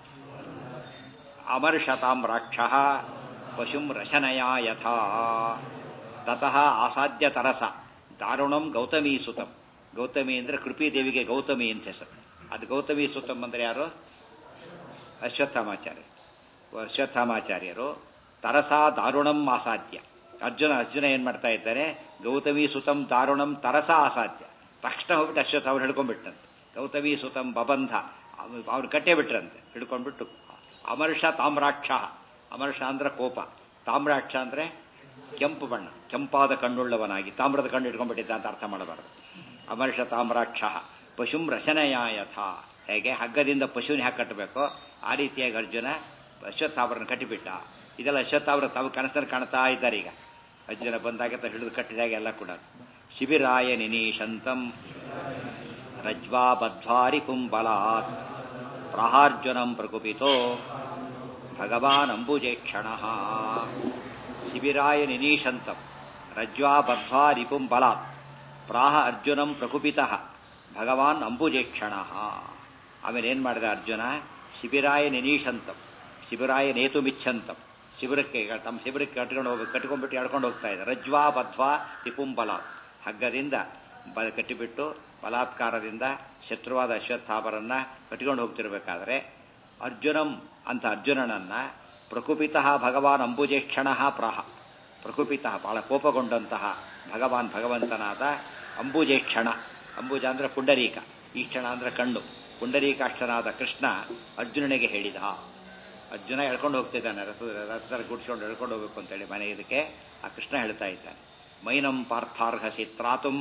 ಅಮರ್ಷತಾಂ ರಾಕ್ಷ ಪಶುಂ ರಶನಯಾ ಯಥಾ ತತಃ ಆಸಾಧ್ಯ ತರಸ ದಾರುಣಂ ಗೌತಮೀ ಸುತಂ ಗೌತಮಿ ಅಂದ್ರೆ ಕೃಪಿದೇವಿಗೆ ಗೌತಮಿ ಅಂತ ಹೆಸರು ಅದು ಗೌತಮಿ ಸುತಂ ಅಂದ್ರೆ ಯಾರು ಅಶ್ವತ್ಥಾಮಾಚಾರ್ಯ ಅಶ್ವತ್ಥಾಮಾಚಾರ್ಯರು ತರಸ ದಾರುಣಂ ಆಸಾಧ್ಯ ಅರ್ಜುನ ಅರ್ಜುನ ಏನ್ ಮಾಡ್ತಾ ಇದ್ದಾರೆ ಗೌತಮಿ ಸುತಂ ದಾರುಣಂ ತರಸ ಅಸಾಧ್ಯ ತಕ್ಷಣ ಹೋಗ್ಬಿಟ್ಟು ಅಶ್ವತ್ಥ ಅವ್ರು ಹಿಡ್ಕೊಂಡ್ಬಿಟ್ಟಂತೆ ಗೌತಮಿ ಸುತಂ ಬಬಂಧ ಅವ್ರು ಕಟ್ಟೆ ಬಿಟ್ರಂತೆ ಹಿಡ್ಕೊಂಡ್ಬಿಟ್ಟು ಅಮರ್ಷ ತಾಮ್ರಾಕ್ಷ ಅಮರ್ಷ ಅಂದ್ರೆ ಕೋಪ ತಾಮ್ರಾಕ್ಷ ಅಂದ್ರೆ ಕೆಂಪು ಬಣ್ಣ ಕೆಂಪಾದ ಕಣ್ಣುಳ್ಳವನಾಗಿ ತಾಮ್ರದ ಕಣ್ಣು ಇಟ್ಕೊಂಡ್ಬಿಟ್ಟಿದ್ದ ಅಂತ ಅರ್ಥ ಮಾಡಬಾರದು ಅಮರ್ಷ ತಾಮ್ರಾಕ್ಷ ಪಶುಂ ರಶನಯ ಯಥ ಹೇಗೆ ಹಗ್ಗದಿಂದ ಪಶುವಿನ ಹಾಕಿ ಕಟ್ಟಬೇಕೋ ಆ ರೀತಿಯಾಗಿ ಅರ್ಜುನ ಅಶ್ವತ್ಥಾವರನ್ನು ಕಟ್ಟಿಬಿಟ್ಟ ಇದೆಲ್ಲ ಅಶ್ವತ್ಥಾವರ ತಾವು ಕನಸಲ್ಲಿ ಕಾಣ್ತಾ ಇದ್ದಾರೆ ಈಗ ಅರ್ಜುನ ಬಂದಾಗ ಹಿಡಿದು ಕಟ್ಟಿದಾಗ ಎಲ್ಲ ಕೂಡ ಶಿಬಿರಾಯ ನಿನೀಶಂತಂ ರಜ್ವಾ ಬದ್ವಾರಿ ಕುಂಬಲಾತ್ ಪ್ರಹಾರ್ಜುನಂ ಪ್ರಕುಪಿತೋ ಭಗವಾನ್ ಅಂಬುಜೇಕ್ಷಣ ಶಿಬಿರಾಯ ನಿನೀಶಂತಂ ರಜ್ವಾ ಬದ್ವಾ ರಿಪುಂ ಬಲಾತ್ ಪ್ರಾಹ ಅರ್ಜುನಂ ಪ್ರಕುಪಿತ ಭಗವಾನ್ ಅಂಬುಜೇಕ್ಷಣ ಆಮೇಲೆ ಏನು ಮಾಡಿದ ಅರ್ಜುನ ಶಿಬಿರಾಯ ನಿನೀಶಂತಂ ಶಿಬಿರಾಯ ನೇತುಮಿಚ್ಛಂತಂ ಶಿಬಿರಕ್ಕೆ ಈಗ ತಮ್ಮ ಶಿಬಿರಕ್ಕೆ ಕಟ್ಕೊಂಡು ಹೋಗ್ಬೇಕು ಕಟ್ಕೊಂಡ್ಬಿಟ್ಟು ಎಳ್ಕೊಂಡು ಹೋಗ್ತಾ ಇದ್ದಾರೆ ರಜ್ವಾ ಬಧ್ವಾ ತಿಪುಂಬಲ ಹಗ್ಗದಿಂದ ಬ ಕಟ್ಟಿಬಿಟ್ಟು ಬಲಾತ್ಕಾರದಿಂದ ಶತ್ರುವಾದ ಅಶ್ವತ್ಥಾಮರನ್ನ ಕಟ್ಕೊಂಡು ಹೋಗ್ತಿರ್ಬೇಕಾದ್ರೆ ಅರ್ಜುನಂ ಅಂತ ಅರ್ಜುನನನ್ನ ಪ್ರಕುಪಿತ ಭಗವಾನ್ ಅಂಬುಜೇಕ್ಷಣ ಪ್ರಾಹ ಪ್ರಕುಪಿತ ಬಹಳ ಕೋಪಗೊಂಡಂತಹ ಭಗವಾನ್ ಭಗವಂತನಾದ ಅಂಬುಜೇಕ್ಷಣ ಅಂಬುಜ ಅಂದ್ರೆ ಪುಂಡರೀಕ ಈಕ್ಷಣ ಅಂದ್ರೆ ಕಣ್ಣು ಪುಂಡರೀಕಾಕ್ಷನಾದ ಕೃಷ್ಣ ಅರ್ಜುನನಿಗೆ ಹೇಳಿದ ಅರ್ಜುನ ಎಳ್ಕೊಂಡು ಹೋಗ್ತಿದ್ದಾನೆ ರಥ ರಥದಲ್ಲಿ ಗುಡ್ಸ್ಕೊಂಡು ಎಳ್ಕೊಂಡು ಹೋಗ್ಬೇಕು ಅಂತೇಳಿ ಮನೆ ಇದಕ್ಕೆ ಆ ಕೃಷ್ಣ ಹೇಳ್ತಾ ಇದ್ದಾನೆ ಮೈನಂ ಪಾರ್ಥಾರ್ಹಸಿ ತ್ರಾತುಂ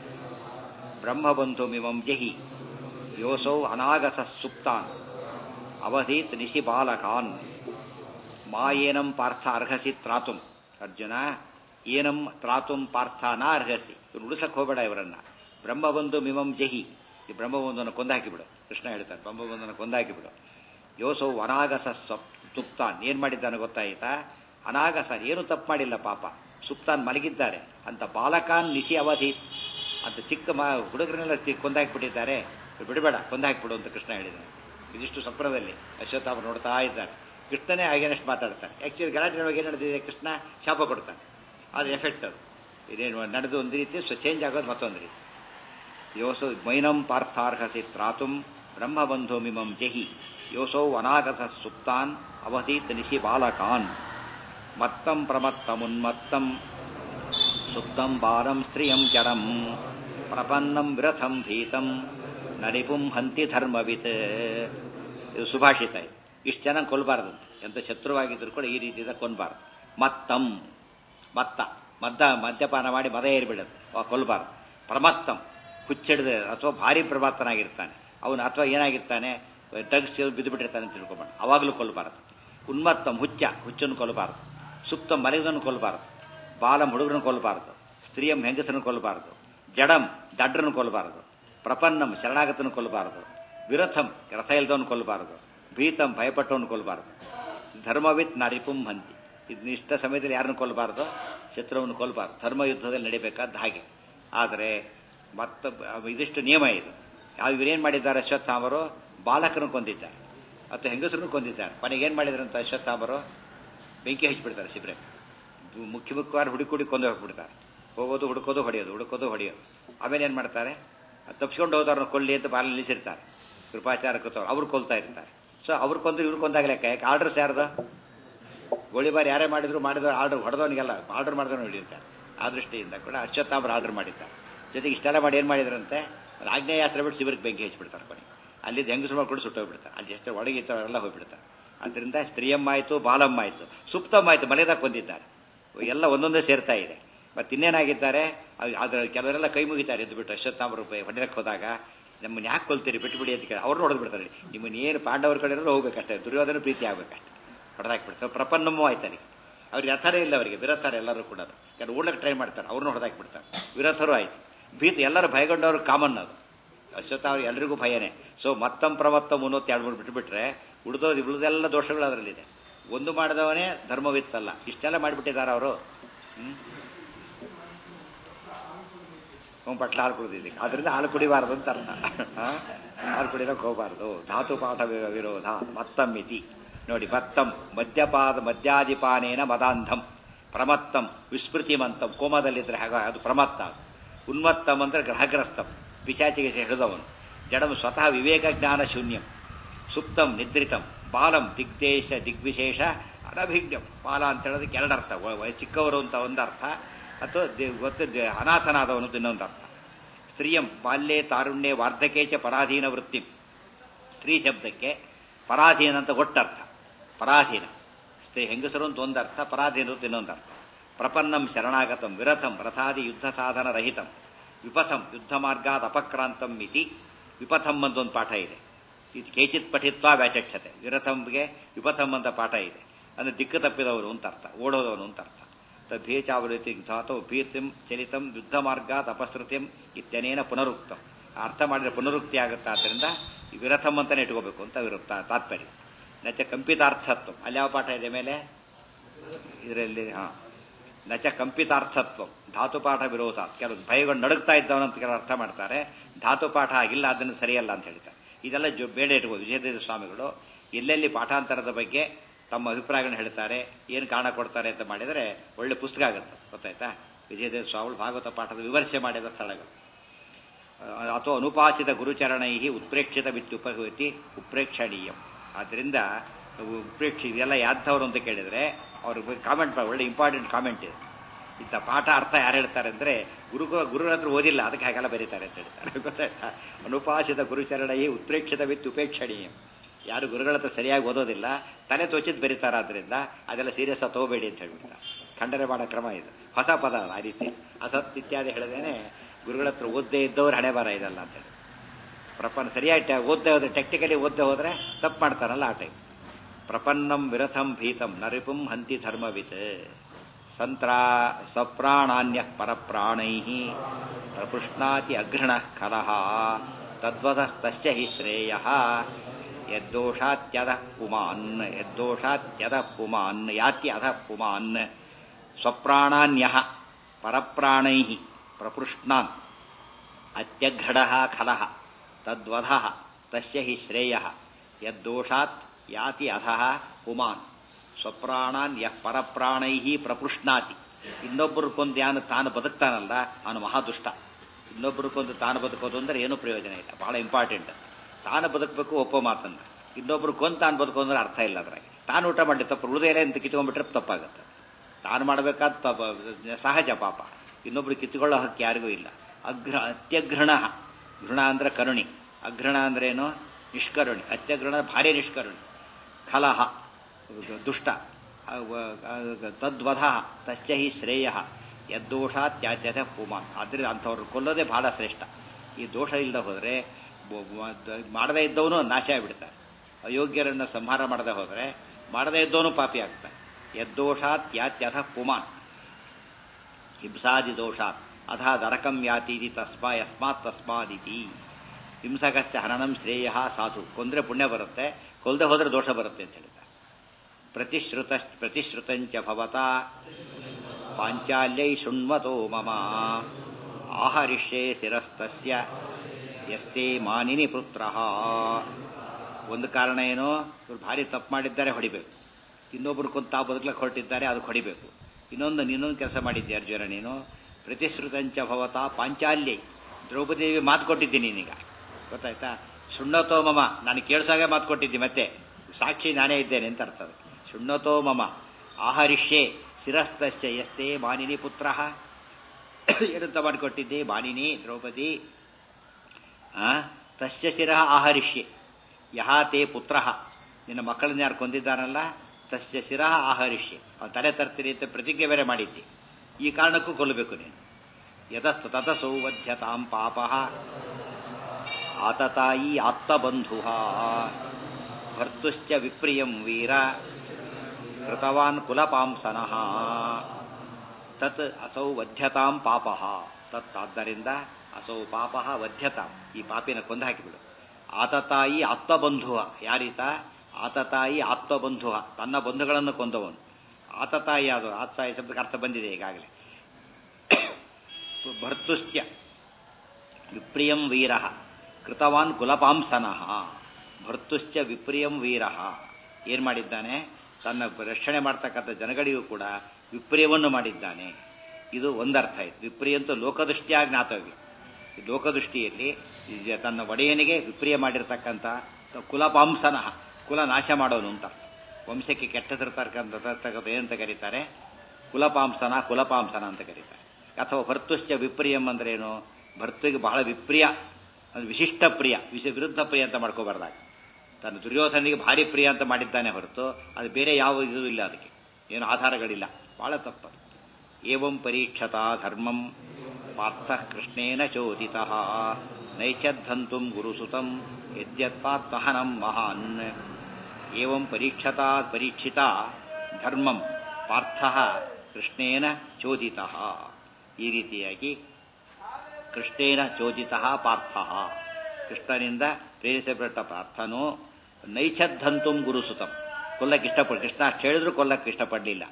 ಬ್ರಹ್ಮಬಂಧುಮಿಮಂ ಜಹಿ ಯೋಸೌ ಅನಾಗಸ ಸುಪ್ತಾನ್ ಅವಧೀತ್ ನಿಶಿ ಬಾಲಕಾನ್ ಮಾ ಏನಂ ಪಾರ್ಥ ಅರ್ಹಸಿ ತ್ರಾತುಂ ಅರ್ಜುನ ಏನಂ ತ್ರಾತುಂ ಪಾರ್ಥ ನ ಅರ್ಹಸಿ ಇವ್ರು ಉಳಿಸಕ್ ಹೋಗಬೇಡ ಇವರನ್ನ ಬ್ರಹ್ಮಬಂಧು ಮಿಮಂ ಜಹಿ ಈ ಬ್ರಹ್ಮಬಂಧುವನ್ನು ಕೊಂದಾಕಿಬಿಡು ಕೃಷ್ಣ ಹೇಳ್ತಾರೆ ಬ್ರಹ್ಮಬಂಧುವನ್ನು ಕೊಂದಾಕಿಬಿಡು ಯೋಸೌ ಅನಾಗಸ ಸುಪ್ತಾನ್ ಏನ್ ಮಾಡಿದ್ದಾನೆ ಗೊತ್ತಾಯಿತಾ ಅನಾಗಸ ಏನು ತಪ್ಪು ಮಾಡಿಲ್ಲ ಪಾಪ ಸುಪ್ತಾನ್ ಮಲಗಿದ್ದಾರೆ ಅಂತ ಬಾಲಕಾನ್ ನಿಶಿ ಅವಧಿ ಅಂತ ಚಿಕ್ಕ ಮ ಹುಡುಗರನ್ನೆಲ್ಲ ಕೊಂದಾಕಿಬಿಟ್ಟಿದ್ದಾರೆ ಬಿಡಬೇಡ ಕೊಂದಾಕಿಬಿಡು ಅಂತ ಕೃಷ್ಣ ಹೇಳಿದ್ದಾನೆ ಇದಿಷ್ಟು ಸ್ವಪ್ನದಲ್ಲಿ ಅಶ್ವತ್ಥಾಮ ನೋಡ್ತಾ ಇದ್ದಾರೆ ಕೃಷ್ಣನೇ ಆಗೇನಷ್ಟು ಮಾತಾಡ್ತಾನೆ ಆಕ್ಚುಲಿ ಗಲಾಟೆ ಒಳಗೆ ಏನು ನಡೆದಿದೆ ಕೃಷ್ಣ ಶಾಪ ಕೊಡ್ತಾನೆ ಅದು ಎಫೆಕ್ಟ್ ಅದು ಇದೇನು ನಡೆದು ಒಂದು ರೀತಿ ಸೊ ಚೇಂಜ್ ಆಗೋದು ಮತ್ತೊಂದು ರೀತಿ ಯೋಸೋ ಮೈನಂ ಪಾರ್ಥಾರ್ಹಸಿ ತ್ರಾತುಂ ಬ್ರಹ್ಮಬಂಧು ಮಿಮಂ ಜಹಿ ಯೋಸೌ ಅನಾಗತ ಸುಪ್ತಾನ್ ಅವಧೀತ್ ನಿಶಿ ಬಾಲಕಾನ್ ಮತ್ತಂ ಪ್ರಮತ್ತಮುನ್ಮತ್ತಂ ಸುಪ್ತಂ ಬಾಲಂ ಸ್ತ್ರಿಯಂ ಜಡಂ ಪ್ರಪನ್ನಂ ವಿರಥಂ ಭೀತಂ ನರಿಪುಂ ಹಂತಿ ಧರ್ಮವಿತ್ ಇದು ಸುಭಾಷಿತ ಇದು ಇಷ್ಟು ಜನ ಕೊಲ್ಬಾರ್ದಂತೆ ಎಂತ ಶತ್ರುವಾಗಿದ್ರು ಕೂಡ ಈ ರೀತಿಯಿಂದ ಕೊಲ್ಬಾರ್ದು ಮತ್ತಂ ಮತ್ತ ಮದ್ದ ಮದ್ಯಪಾನ ಮಾಡಿ ಮದ ಏರಿಬಿಡುತ್ತೆ ಕೊಲ್ಬಾರ್ದು ಪ್ರಮತ್ತಂ ಹುಚ್ಚಿಡಿದ ಅಥವಾ ಭಾರಿ ಪ್ರಮತ್ತನಾಗಿರ್ತಾನೆ ಅವನು ಅಥವಾ ಏನಾಗಿರ್ತಾನೆ ಡ್ರಗ್ಸ್ ಬಿದ್ದು ಬಿಟ್ಟಿರ್ತಾನೆ ಅಂತ ತಿಳ್ಕೊಂಬಾರ್ದು ಅವಾಗಲೂ ಕೊಲ್ಬಾರದು ಉನ್ಮತ್ತಂ ಹುಚ್ಚ ಹುಚ್ಚನ್ನು ಕೊಲ್ಲಬಾರದು ಸುಪ್ತ ಮಲಗದನ್ನು ಕೊಲ್ಲಬಾರದು ಬಾಲಂ ಹುಡುಗರನ್ನು ಕೊಲ್ಲಬಾರದು ಸ್ತ್ರೀಯಂ ಹೆಂಗಸರನ್ನು ಕೊಲ್ಲಬಾರದು ಜಡಂ ದಡ್ರನ್ನು ಕೊಲ್ಲಬಾರದು ಪ್ರಪನ್ನಂ ಶರಣಾಗತನ ಕೊಲ್ಲಬಾರದು ವಿರಥಂ ರಥ ಇಲ್ದವನು ಕೊಲ್ಲಬಾರದು ಭೀತಂ ಭಯಪಟ್ಟವನು ಕೊಲ್ಲಬಾರದು ಧರ್ಮವಿತ್ ನರಿಪುಂ ಹಂತಿ ಇದು ಇಷ್ಟ ಸಮಯದಲ್ಲಿ ಯಾರನ್ನು ಕೊಲ್ಲಬಾರದು ಶತ್ರುವನ್ನು ಕೊಲ್ಲಬಾರದು ಧರ್ಮ ಯುದ್ಧದಲ್ಲಿ ನಡಿಬೇಕಾದ ಹಾಗೆ ಆದರೆ ಮತ್ತ ಇದಿಷ್ಟು ನಿಯಮ ಇದು ಯಾವ ಇವರೇನು ಮಾಡಿದ್ದಾರೆ ಅಶ್ವತ್ಥಾಮರು ಬಾಲಕರನ್ನು ಕೊಂದಿದ್ದಾರೆ ಅಥವಾ ಹೆಂಗಸರನ್ನು ಕೊಂದಿದ್ದಾರೆ ಕೊನೆಗೆ ಏನು ಮಾಡಿದ್ರಂತ ಅಶ್ವತ್ಥಾಮರು ಬೆಂಕಿ ಹಚ್ಚಿಬಿಡ್ತಾರೆ ಶಿಬಿರ ಮುಖ್ಯ ಮುಖ್ಯವಾದ ಹುಡುಕಿ ಹುಡುಕಿ ಕೊಂದು ಹೋಗ್ಬಿಡ್ತಾರೆ ಹೋಗೋದು ಹುಡುಕೋದು ಹೊಡೆಯೋದು ಹುಡುಕೋದು ಹೊಡೆಯೋದು ಆಮೇಲೆ ಏನು ಮಾಡ್ತಾರೆ ತಪ್ಪಿಸ್ಕೊಂಡು ಹೋದವ್ರನ್ನ ಕೊಲ್ಲಿ ಅಂತ ಬಾಲ ನಿಲ್ಲಿಸಿರ್ತಾರೆ ಕೃಪಾಚಾರ ಕೃತವ್ರು ಅವ್ರು ಕೊಲ್ತಾ ಇರ್ತಾರೆ ಸೊ ಅವ್ರು ಕೊಂದ್ರೆ ಇವ್ರು ಕೊಂದಾಗ ಲೆಕ್ಕ ಯಾಕೆ ಆರ್ಡರ್ಸ್ ಯಾರ್ದು ಗೋಳಿಬಾರ್ ಯಾರೇ ಮಾಡಿದ್ರು ಮಾಡಿದವ್ರು ಆರ್ಡರ್ ಹೊಡೆದವನಿಗೆಲ್ಲ ಆರ್ಡರ್ ಮಾಡಿದವನು ಹಿಡಿಯುತ್ತಾರೆ ಆ ದೃಷ್ಟಿಯಿಂದ ಕೂಡ ಅಶ್ವತ್ಥಾಮರು ಆರ್ಡರ್ ಮಾಡಿದ್ದಾರೆ ಜೊತೆಗೆ ಇಷ್ಟೆಲ್ಲ ಮಾಡಿ ಏನು ಮಾಡಿದ್ರಂತೆ ಆಗ್ನೇಯ ಯಾತ್ರೆ ಬಿಟ್ಟು ಶಿಬಿರಕ್ಕೆ ಬೆಂಕಿ ಹಚ್ಚಿಬಿಡ್ತಾರೆ ಕೊನೆ ಅಲ್ಲಿದ್ದು ಹೆಂಗಸರು ಮಾಡ್ಕೊಂಡು ಸುಟ್ಟೋಗ್ಬಿಡ್ತಾರೆ ಅಲ್ಲಿ ಎಷ್ಟು ಒಳಗಿತ್ತವರೆಲ್ಲ ಹೋಗ್ಬಿಡ್ತಾರೆ ಅದರಿಂದ ಸ್ತ್ರೀಯಮ್ಮ ಆಯಿತು ಬಾಲಮ್ಮ ಆಯಿತು ಸುಪ್ತಮ್ಮ ಆಯಿತು ಮನೆದಾಗ ಕೊಂದಿದ್ದಾರೆ ಎಲ್ಲ ಒಂದೊಂದೇ ಸೇರ್ತಾ ಇದೆ ಮತ್ತೆ ಇನ್ನೇನಾಗಿದ್ದಾರೆ ಅದ್ರ ಕೆಲವರೆಲ್ಲ ಕೈ ಮುಗಿತಾರೆ ಎದ್ದು ಬಿಟ್ಟು ಅಶ್ವತ್ಥಾಮರು ಹೊಡೆಯಕ್ಕೆ ಹೋದಾಗ ನಮ್ಮನ್ನ ಯಾಕೆ ಕೊಲ್ತೀರಿ ಬಿಟ್ಟುಬಿಡಿ ಅಂತ ಕೇಳಿ ಅವ್ರನ್ನ ಹೊಡೆದು ಬಿಡ್ತಾರೆ ನಿಮ್ಮನ್ನ ಏನು ಪಾಂಡವರ ಕಡೆ ಹೋಗ್ಬೇಕಷ್ಟೇ ದುರ್ಯೋಧನ ಪ್ರೀತಿ ಆಗ್ಬೇಕಷ್ಟೇ ಹೊಡೆದಾಕ್ಬಿಡ್ತಾರೆ ಪ್ರಪನ್ನಮ್ಮೂ ಆಯ್ತಾನೆ ಅವ್ರಿಗೆ ಅಥರೇ ಇಲ್ಲ ಅವರಿಗೆ ವಿರಥರು ಎಲ್ಲರೂ ಕೂಡ ಯಾರು ಓಡ್ಲಕ್ಕೆ ಟ್ರೈ ಮಾಡ್ತಾರೆ ಅವ್ರನ್ನ ಹೊಡೆದಾಕ್ಬಿಡ್ತಾರೆ ವಿರಥರು ಆಯ್ತು ಭೀತ ಎಲ್ಲರೂ ಭಯಗೊಂಡವ್ರು ಕಾಮನ್ ಅದು ಅಶ್ವತ್ಥ ಅವ್ರಿಗೆ ಎಲ್ರಿಗೂ ಭಯನೇ ಸೊ ಮತ್ತಂ ಪ್ರಮತ್ತಂ ಅನ್ನೋದು ಎರಡು ಮೂರು ಬಿಟ್ಟುಬಿಟ್ರೆ ಉಳಿದೋದು ಉಳಿದೆಲ್ಲ ದೋಷಗಳು ಅದರಲ್ಲಿದೆ ಒಂದು ಮಾಡಿದವನೇ ಧರ್ಮವಿತ್ತಲ್ಲ ಇಷ್ಟೆಲ್ಲ ಮಾಡಿಬಿಟ್ಟಿದ್ದಾರೆ ಅವರು ಹ್ಞೂ ಪಟ್ಲ ಹಾಲು ಕುಡಿದಿದ್ದೀವಿ ಅದರಿಂದ ಹಾಲು ಕುಡಿಬಾರ್ದು ಅಂತ ಅರ್ಥ ಹಾಲು ಕುಡಿಯೋಕೆ ಹೋಗಬಾರ್ದು ಧಾತು ಪಾಠ ವಿರೋಧ ಮತ್ತಮ್ಮಿತಿ ನೋಡಿ ಮತ್ತಂ ಮದ್ಯಪಾದ ಮದ್ಯಾದಿಪಾನೇನ ಮದಾಂಧಂ ಪ್ರಮತ್ತಂ ವಿಸ್ಮೃತಿಮಂತಂ ಕೋಮದಲ್ಲಿದ್ದರೆ ಹಾಗ ಅದು ಪ್ರಮತ್ತ ಉನ್ಮತ್ತಂ ಅಂದ್ರೆ ಗ್ರಹಗ್ರಸ್ತಂ ಪಿಶಾಚಿಗೆ ಹಿಡಿದವನು ಜಡಂ ಸ್ವತಃ ವಿವೇಕ ಜ್ಞಾನ ಶೂನ್ಯಂ ಸುಪ್ತಂ ನಿದ್ರಿತಂ ಬಾಲಂ ದಿಗ್ದೇಶ ದಿಗ್ವಿಶೇಷ ಅನಭಿಜ್ಞಂ ಬಾಲ ಅಂತ ಹೇಳೋದಕ್ಕೆ ಎರಡರ್ಥ ಚಿಕ್ಕವರು ಅಂತ ಒಂದರ್ಥ ಅಥವಾ ಗೊತ್ತು ಅನಾಥನಾದವನು ಇನ್ನೊಂದು ಅರ್ಥ ಸ್ತ್ರೀಯಂ ಬಾಲ್ಯೆ ತಾರುಣ್ಯೆ ವಾರ್ಧಕೇಚ ಪರಾಧೀನ ವೃತ್ತಿ ಸ್ತ್ರೀ ಶಬ್ದಕ್ಕೆ ಪರಾಧೀನ ಅಂತ ಒಟ್ಟರ್ಥ ಪರಾಧೀನ ಸ್ತ್ರೀ ಹೆಂಗಸರು ಅಂತ ಒಂದರ್ಥ ಪರಾಧೀನ ಅಂತ ಇನ್ನೊಂದು ಅರ್ಥ ಪ್ರಪನ್ನಂ ಶರಣಾಗತಂ ವಿರಥಂ ರಥಾದಿ ಯುದ್ಧ ಸಾಧನ ರಹಿತಂ ವಿಪಥಂ ಯುದ್ಧ ಮಾರ್ಗಾದ ಅಪಕ್ರಾಂತಂ ಮಿತಿ ವಿಪಥಂ ಅಂತ ಒಂದು ಪಾಠ ಇದೆ ಇದು ಕೇಚಿತ್ ಪಠಿತ್ವ ವ್ಯಾಚಕ್ಷತೆ ವಿರಥಂಗೆ ವಿಪಥಂ ಅಂತ ಪಾಠ ಇದೆ ಅಂದ್ರೆ ದಿಕ್ಕು ತಪ್ಪಿದವನು ಅಂತ ಅರ್ಥ ಓಡೋದವನು ಅಂತ ಅರ್ಥ ತದ್ಭೇಚಾವೃತಿ ಧಾತು ಭೀತಿಂ ಚಲಿತಂ ಯುದ್ಧ ಮಾರ್ಗಾತ್ ಅಪಸೃತಿಂ ಇತ್ಯನೇನ ಪುನರುಕ್ತಂ ಅರ್ಥ ಮಾಡಿದ್ರೆ ಪುನರುಕ್ತಿ ಆಗುತ್ತೆ ಆದ್ದರಿಂದ ವಿರಥಂ ಅಂತಾನೆ ಇಟ್ಕೋಬೇಕು ಅಂತ ವಿರುಕ್ತ ತಾತ್ಪರ್ಯ ನಚ ಕಂಪಿತಾರ್ಥತ್ವ ಅಲ್ಲಿ ಯಾವ ಪಾಠ ಇದೆ ಮೇಲೆ ಇದರಲ್ಲಿ ಹಾ ನಚ ಕಂಪಿತಾರ್ಥತ್ವ ಧಾತುಪಾಠ ವಿರೋಧ ಕೆಲವು ಭಯಗಳು ನಡುಗ್ತಾ ಇದ್ದವನಂತ ಕೆಲವು ಅರ್ಥ ಮಾಡ್ತಾರೆ ಧಾತುಪಾಠ ಆಗಿಲ್ಲ ಅದನ್ನು ಸರಿಯಲ್ಲ ಅಂತ ಹೇಳ್ತಾರೆ ಇದೆಲ್ಲ ಜೊ ಬೇಡ ಇಟ್ಬೋದು ವಿಜಯದೇವ ಸ್ವಾಮಿಗಳು ಎಲ್ಲೆಲ್ಲಿ ಪಾಠಾಂತರದ ಬಗ್ಗೆ ತಮ್ಮ ಅಭಿಪ್ರಾಯಗಳನ್ನ ಹೇಳ್ತಾರೆ ಏನು ಕಾರಣ ಕೊಡ್ತಾರೆ ಅಂತ ಮಾಡಿದರೆ ಒಳ್ಳೆ ಪುಸ್ತಕ ಆಗುತ್ತೆ ಗೊತ್ತಾಯ್ತಾ ವಿಜಯದೇವ ಸ್ವಾಮಿಗಳು ಭಾಗವತ ಪಾಠದ ವಿಮರ್ಶೆ ಮಾಡಿದ ಸ್ಥಳಗಳು ಅಥವಾ ಅನುಪಾಸಿತ ಗುರುಚರಣೈ ಉತ್ಪ್ರೇಕ್ಷಿತ ವಿತ್ಯುಪಗತಿ ಉತ್ಪ್ರೇಕ್ಷಣೀಯಂ ಆದ್ದರಿಂದ ಉತ್ಪ್ರೇಕ್ಷ ಇದೆಲ್ಲ ಯಾದವರು ಅಂತ ಕೇಳಿದರೆ ಅವ್ರಿಗೆ ಕಾಮೆಂಟ್ ಒಳ್ಳೆ ಇಂಪಾರ್ಟೆಂಟ್ ಕಾಮೆಂಟ್ ಇದೆ ಇಂಥ ಪಾಠ ಅರ್ಥ ಯಾರು ಹೇಳ್ತಾರೆ ಅಂದರೆ ಗುರು ಗುರುಗಳ ಹತ್ರ ಓದಿಲ್ಲ ಅದಕ್ಕೆ ಹಾಗೆಲ್ಲ ಬರೀತಾರೆ ಅಂತ ಹೇಳ್ತಾರೆ ಗೊತ್ತಾಯ್ತಾ ಅನುಪಾಸಿತ ಗುರುಚರಣೈ ಉತ್ಪ್ರೇಕ್ಷಿತ ವಿತ್ ಉಪೇಕ್ಷಣೀಯಂ ಯಾರು ಗುರುಗಳ ಹತ್ರ ಸರಿಯಾಗಿ ಓದೋದಿಲ್ಲ ತಲೆ ತೋಚಿದ್ ಬರೀತಾರಾದ್ರಿಂದ ಅದೆಲ್ಲ ಸೀರಿಯಸ್ ಆಗಿ ತಗೋಬೇಡಿ ಅಂತ ಹೇಳ್ಬಿಡ್ತಾರೆ ಖಂಡನೆ ಮಾಡೋ ಕ್ರಮ ಇದು ಹೊಸ ಪದ ಆ ರೀತಿ ಅಸತ್ ಇತ್ಯಾದಿ ಹೇಳದೇನೆ ಗುರುಗಳ ಹತ್ರ ಓದ್ದೇ ಇದ್ದವ್ರು ಹಣೆ ಬರ ಇದಲ್ಲ ಅಂತ ಹೇಳಿ ಪ್ರಪನ್ನ ಸರಿಯಾಗಿ ಓದ್ದೇ ಹೋದ್ರೆ ಟೆಕ್ನಿಕಲಿ ಓದ್ದೇ ಹೋದ್ರೆ ತಪ್ಪು ಮಾಡ್ತಾರಲ್ಲ ಆ ಟೈಮ್ ಪ್ರಪನ್ನಂ ವಿರಥಂ ಭೀತಂ ನರಿಪುಂ ಹಂತಿ ಧರ್ಮವಿತ್ ಸಂತ್ರಾ ಸಪ್ರಾಣಾನ್ಯ ಪರಪ್ರಾಣೈ ಪ್ರಪೃಷ್ಣಾತಿ ಅಘೃಣ ಕಲಹ ತದ್ವತಸ್ತಸ್ಯ ಹಿ ಶ್ರೇಯ ಯದ್ದೋಷಾತ್ಯದ ಪುಮಾನ್ ಯದ್ದೋಷಾತ್ಯದ ಪುಮಾನ್ ಯಾತಿ ಅಧ ಪುಮಾನ್ ಸ್ವಪ್ರಾಣಾನ್ಯ ಪರಪ್ರಾಣೈ ಪ್ರಪೃಷ್ಣಾನ್ ಅತ್ಯಘ್ರಡ ಖಲಃ ತದ್ವಧ ತಸ್ಯ ಹಿ ಶ್ರೇಯ ಯದ್ದೋಷಾತ್ ಯಾತಿ ಅಧಃ ಪುಮಾನ್ ಸ್ವಪ್ರಾಣಾನ್ ಯಃ ಪರಪ್ರಾಣೈ ಪ್ರಪೃಷ್ಣಾತಿ ಇನ್ನೊಬ್ಬರು ಕೊಂದು ಯಾನು ತಾನು ಬದುಕ್ತಾನಲ್ಲ ಅವನು ಮಹಾದುಷ್ಟ ಇನ್ನೊಬ್ಬರು ಕೊಂದು ತಾನು ಬದುಕೋದು ಅಂದ್ರೆ ಏನೂ ಪ್ರಯೋಜನ ಇಲ್ಲ ಬಹಳ ಇಂಪಾರ್ಟೆಂಟ್ ತಾನು ಬದುಕಬೇಕು ಒಪ್ಪೋ ಮಾತನ್ನ ಇನ್ನೊಬ್ರು ಕೊಂದು ತಾನು ಬದುಕೋ ಅಂದ್ರೆ ಅರ್ಥ ಇಲ್ಲ ಅದ್ರಾಗ ತಾನು ಊಟ ಮಾಡಲಿ ತಪ್ಪು ಉಳಿದೇಲೆ ಅಂತ ಕಿತ್ಕೊಂಡ್ಬಿಟ್ರೆ ತಪ್ಪಾಗುತ್ತೆ ತಾನು ಮಾಡಬೇಕಾದ ತಪ್ಪ ಸಹಜ ಪಾಪ ಇನ್ನೊಬ್ರು ಕಿತ್ಕೊಳ್ಳೋ ಹಕ್ಕು ಯಾರಿಗೂ ಇಲ್ಲ ಅಘ್ರ ಅತ್ಯಘೃಣ ಘೃಣ ಅಂದ್ರೆ ಕರುಣಿ ಅಘೃಣ ಅಂದ್ರೇನು ನಿಷ್ಕರುಣಿ ಅತ್ಯಘೃಣ ಭಾರಿ ನಿಷ್ಕರುಣಿ ಖಲಹ ದುಷ್ಟ ತದ್ವಧ ತಸ್ಯ ಹಿ ಶ್ರೇಯ ಯದ್ದೋಷಾತ್ಯಾಜ್ಯತೆ ಪುಮಾನ್ ಆದ್ರೆ ಅಂಥವ್ರು ಕೊಲ್ಲೋದೇ ಬಹಳ ಶ್ರೇಷ್ಠ ಈ ದೋಷ ಇಲ್ಲದೆ ಹೋದರೆ ಮಾಡದೇ ಇದ್ದವನು ನಾಶ ಆಗಿಬಿಡ್ತಾರೆ ಅಯೋಗ್ಯರನ್ನು ಸಂಹಾರ ಮಾಡದೆ ಹೋದರೆ ಮಾಡದೇ ಇದ್ದವನು ಪಾಪಿ ಆಗ್ತಾನೆ ಯದ್ದೋಷಾತ್ ಯಾತ್ಯಥ ಪುಮಾನ್ ಹಿಂಸಾದಿ ದೋಷಾತ್ ಅಥ ದರಕಂ ಯಾತೀತಿ ತಸ್ಮಾ ಯಸ್ಮಾತ್ ತಸ್ಮಾದಿತಿ ಹಿಂಸಕಸ್ಯ ಹನನಂ ಶ್ರೇಯ ಸಾಧು ಕೊಂದ್ರೆ ಪುಣ್ಯ ಬರುತ್ತೆ ಕೊಲ್ದೆ ಹೋದ್ರೆ ದೋಷ ಬರುತ್ತೆ ಅಂತ ಹೇಳ್ತಾರೆ ಪ್ರತಿಶ್ರುತ ಪ್ರತಿಶ್ರುತಂಚ ಭವತಾ ಪಾಂಚಾಲ್ಯೈ ಶೃಣ್ವತೋ ಮಮ ಆಹರಿಷ್ಯೆ ಶಿರಸ್ತಸ್ಯ ಎಸ್ತೇ ಮಾನಿನಿ ಪುತ್ರ ಒಂದು ಕಾರಣ ಏನೋ ಇವ್ರು ಭಾರಿ ತಪ್ಪು ಮಾಡಿದ್ದಾರೆ ಹೊಡಿಬೇಕು ಇನ್ನೊಬ್ರು ಕೊಂತ ಬದುಕಲಿಕ್ಕೆ ಹೊರಟಿದ್ದಾರೆ ಅದಕ್ಕೆ ಹೊಡಿಬೇಕು ಇನ್ನೊಂದು ನೀನೊಂದು ಕೆಲಸ ಮಾಡಿದ್ದೆ ಅರ್ಜುನ ನೀನು ಪ್ರತಿಶ್ರುತಂಚ ಭವತಾ ಪಾಂಚಾಲ್ಯೈ ದ್ರೌಪದೇವಿ ಮಾತು ಕೊಟ್ಟಿದ್ದೀನಿ ನೀನೀಗ ಗೊತ್ತಾಯ್ತಾ ಶುಣ್ಣತೋ ಮಮ ನಾನು ಕೇಳಿಸಾಗ ಮಾತು ಕೊಟ್ಟಿದ್ದಿ ಮತ್ತೆ ಸಾಕ್ಷಿ ನಾನೇ ಇದ್ದೇನೆ ಅಂತ ಅರ್ಥದ ಶುಣ್ಣತೋ ಮಮ ಆಹರಿಷ್ಯೆ ಶಿರಸ್ತಶ್ಚ ಎಷ್ಟೇ ಮಾನಿನಿ ಪುತ್ರ ಏನಂತ ಮಾಡಿಕೊಟ್ಟಿದ್ದೆ ಮಾನಿನಿ ದ್ರೌಪದಿ ಆ ತಸ್ಯ ಶಿರ ಆಹರಿಷ್ಯೆ ಯಹ ತೇ ಪುತ್ರ ನಿನ್ನ ಮಕ್ಕಳನ್ನ ಯಾರು ಕೊಂದಿದ್ದಾನಲ್ಲ ತಸ್ಯ ಶಿರ ಆಹರಿಷ್ಯೆ ಅವನು ತಲೆ ತರ್ತೀರಿ ಅಂತ ಪ್ರತಿಜ್ಞೆ ಬೇರೆ ಮಾಡಿದ್ದೆ ಈ ಕಾರಣಕ್ಕೂ ಕೊಲ್ಲಬೇಕು ನೀನು ಯತಸ್ತು ತತಸೌವಧ್ಯತಾಂ ಪಾಪ ಆತತಾಯಿ ಆತ್ತಬಂಧು ಭರ್ತುಶ್ಚ ವಿಪ್ರಿಯಂ ವೀರ ಕೃತವಾನ್ ಕುಲಪಾಂಸನಃ ತತ್ ಅಸೌ ವಧ್ಯತಾಂ ಪಾಪ ತತ್ ಆದ್ದರಿಂದ ಅಸೌ ಪಾಪ ವಧ್ಯತಾಂ ಈ ಪಾಪಿನ ಕೊಂದು ಹಾಕಿಬಿಡು ಆತತಾಯಿ ಆತ್ಮಬಂಧು ಯಾರೀತ ಆತತಾಯಿ ಆತ್ಮಬಂಧು ತನ್ನ ಬಂಧುಗಳನ್ನು ಕೊಂದವನು ಆತತಾಯಿ ಅದು ಆತ್ಸಾಯಿ ಶಬ್ದಕ್ಕೆ ಅರ್ಥ ಬಂದಿದೆ ಈಗಾಗಲೇ ಭರ್ತುಶ್ಚ ವಿಪ್ರಿಯಂ ವೀರ ಕೃತವಾನ್ ಕುಲಪಾಂಸನಃ ಭರ್ತುಶ್ಚ ವಿಪ್ರಿಯಂ ವೀರ ಏನ್ ಮಾಡಿದ್ದಾನೆ ತನ್ನ ರಕ್ಷಣೆ ಮಾಡ್ತಕ್ಕಂಥ ಜನಗಳಿಗೂ ಕೂಡ ವಿಪ್ರಿಯವನ್ನು ಮಾಡಿದ್ದಾನೆ ಇದು ಒಂದರ್ಥ ಆಯ್ತು ವಿಪ್ರಿಯಂತೂ ಲೋಕದೃಷ್ಟಿಯ ಜ್ಞಾತವ್ಯ ಈ ಲೋಕದೃಷ್ಟಿಯಲ್ಲಿ ತನ್ನ ಒಡೆಯನಿಗೆ ವಿಪ್ರಿಯ ಮಾಡಿರ್ತಕ್ಕಂಥ ಕುಲಪಾಂಸನಃ ಕುಲ ನಾಶ ಮಾಡೋನು ಅಂತ ವಂಶಕ್ಕೆ ಕೆಟ್ಟದಿರ್ತಕ್ಕಂಥ ಏನಂತ ಕರೀತಾರೆ ಕುಲಪಾಂಸನ ಕುಲಪಾಂಸನ ಅಂತ ಕರೀತಾರೆ ಅಥವಾ ಭರ್ತುಶ್ಚ ವಿಪ್ರಿಯಂ ಅಂದ್ರೇನು ಭರ್ತುಗೆ ಬಹಳ ವಿಪ್ರಿಯ ಅದು ವಿಶಿಷ್ಟ ಪ್ರಿಯ ವಿಶ ವಿರುದ್ಧ ಪ್ರಿಯ ಅಂತ ಮಾಡ್ಕೋಬಾರ್ದಾಗ ತನ್ನ ದುರ್ಯೋಧನಿಗೆ ಭಾರಿ ಪ್ರಿಯ ಅಂತ ಮಾಡಿದ್ದಾನೆ ಹೊರತು ಅದು ಬೇರೆ ಯಾವ ಇದು ಇಲ್ಲ ಅದಕ್ಕೆ ಏನು ಆಧಾರಗಳಿಲ್ಲ ಬಹಳ ತಪ್ಪದು ಏವಂ ಪರೀಕ್ಷತಾ ಧರ್ಮಂ ಪಾರ್ಥ ಕೃಷ್ಣೇನ ಚೋದಿತ ನೈಚ್ಛದ್ಧಂತುಂ ಗುರುಸುತಂ ಯದ್ಯತ್ಪಾತ್ಮಹನಂ ಮಹಾನ್ ಏವಂ ಪರೀಕ್ಷತಾ ಪರೀಕ್ಷಿತ ಧರ್ಮಂ ಪಾರ್ಥ ಕೃಷ್ಣೇನ ಚೋದಿತ ಈ ರೀತಿಯಾಗಿ ಕೃಷ್ಣೇನ ಚೋದಿತ ಪಾರ್ಥ ಕೃಷ್ಣನಿಂದ ಪ್ರೇರಿಸಲ್ಪಟ್ಟ ಪಾರ್ಥನು ನೈಚ್ಛದ್ಧಂತುಂ ಗುರುಸುತಂ ಕೊಲ್ಲಕ್ಕೆ ಇಷ್ಟಪಡ ಕೃಷ್ಣ ಅಷ್ಟು ಹೇಳಿದ್ರು ಕೊಲ್ಲಕ್ಕೆ ಇಷ್ಟಪಡಲಿಲ್ಲ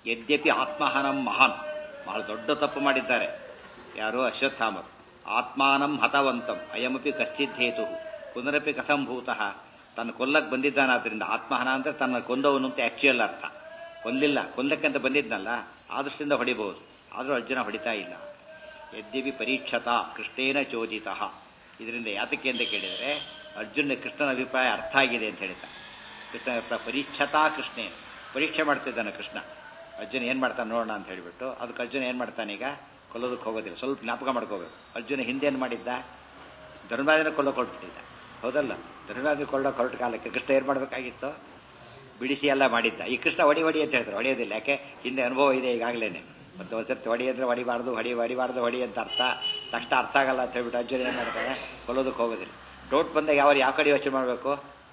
ಯದ್ಯಪಿ ಆತ್ಮಹನಂ ಮಹಾನ್ ಬಹಳ ದೊಡ್ಡ ತಪ್ಪು ಮಾಡಿದ್ದಾರೆ ಯಾರು ಅಶ್ವತ್ಥಾಮರು ಆತ್ಮಾನಂ ಹತವಂತಂ ಅಯಮಪಿ ಕಶ್ಚಿದ್ದೇತು ಪುನರಪಿ ಕಥಂಭೂತಃ ತನ್ನ ಕೊಲ್ಲಕ್ಕೆ ಬಂದಿದ್ದಾನಾದ್ರಿಂದ ಆತ್ಮಹನ ಅಂದ್ರೆ ತನ್ನ ಕೊಂದವನು ಅಂತ ಆಕ್ಚುಯಲ್ ಅರ್ಥ ಕೊಲ್ಲಿಲ್ಲ ಕೊಲ್ಲಕ್ಕಂತ ಬಂದಿದ್ನಲ್ಲ ಆ ದೃಷ್ಟಿಯಿಂದ ಹೊಡಿಬಹುದು ಆದರೂ ಅರ್ಜುನ ಹೊಡಿತಾ ಇಲ್ಲ ಯದ್ಯಪಿ ಪರೀಕ್ಷತಾ ಕೃಷ್ಣೇನ ಚೋದಿತ ಇದರಿಂದ ಯಾತಕ್ಕೆ ಅಂತ ಕೇಳಿದರೆ ಅರ್ಜುನ ಕೃಷ್ಣನ ಅಭಿಪ್ರಾಯ ಅರ್ಥ ಆಗಿದೆ ಅಂತ ಹೇಳ್ತಾ ಕೃಷ್ಣ ಅರ್ಥ ಪರೀಕ್ಷತಾ ಕೃಷ್ಣೇನ ಪರೀಕ್ಷೆ ಮಾಡ್ತಿದ್ದಾನೆ ಕೃಷ್ಣ ಅರ್ಜುನ ಏನು ಮಾಡ್ತಾನೆ ನೋಡೋಣ ಅಂತ ಹೇಳಿಬಿಟ್ಟು ಅದಕ್ಕೆ ಅರ್ಜುನ ಏನು ಮಾಡ್ತಾನೆ ಈಗ ಕೊಲ್ಲೋದಕ್ಕೆ ಹೋಗೋದಿಲ್ಲ ಸ್ವಲ್ಪ ಜ್ಞಾಪಕ ಮಾಡ್ಕೋಬೇಕು ಅರ್ಜುನ ಹಿಂದೆ ಏನು ಮಾಡಿದ್ದ ಧರ್ಮರಾಜನ ಕೊಲ್ಲೋ ಕೊಟ್ಬಿಟ್ಟಿದ್ದ ಹೌದಲ್ಲ ಧರ್ಮರಾಜನ ಕೊಳ್ಳೋ ಹೊರಟ ಕಾಲಕ್ಕೆ ಕೃಷ್ಣ ಏನು ಮಾಡಬೇಕಾಗಿತ್ತು ಬಿಡಿಸಿ ಎಲ್ಲ ಮಾಡಿದ್ದ ಈ ಕೃಷ್ಣ ಹೊಡಿ ಹೊಡಿ ಅಂತ ಹೇಳ್ತಾರೆ ಹೊಡೆಯೋದಿಲ್ಲ ಯಾಕೆ ಹಿಂದೆ ಅನುಭವ ಇದೆ ಈಗಾಗಲೇ ಮತ್ತು ಒಂದ್ಸರ್ತಿ ಹೊಡಿ ಅಂದ್ರೆ ಹೊಡಿಬಾರ್ದು ಹೊಡಿ ಹೊಡಿಬಾರ್ದು ಹೊಡಿ ಅಂತ ಅರ್ಥ ತಕ್ಷಣ ಅರ್ಥ ಆಗಲ್ಲ ಅಂತ ಹೇಳ್ಬಿಟ್ಟು ಅರ್ಜುನ ಏನು ಮಾಡ್ತಾರೆ ಕೊಲ್ಲೋದಕ್ಕೆ ಹೋಗೋದಿಲ್ಲ ಡೌಟ್ ಬಂದಾಗ ಯಾವ ಯಾವ ಕಡೆ ಯೋಚನೆ ಮಾಡಬೇಕು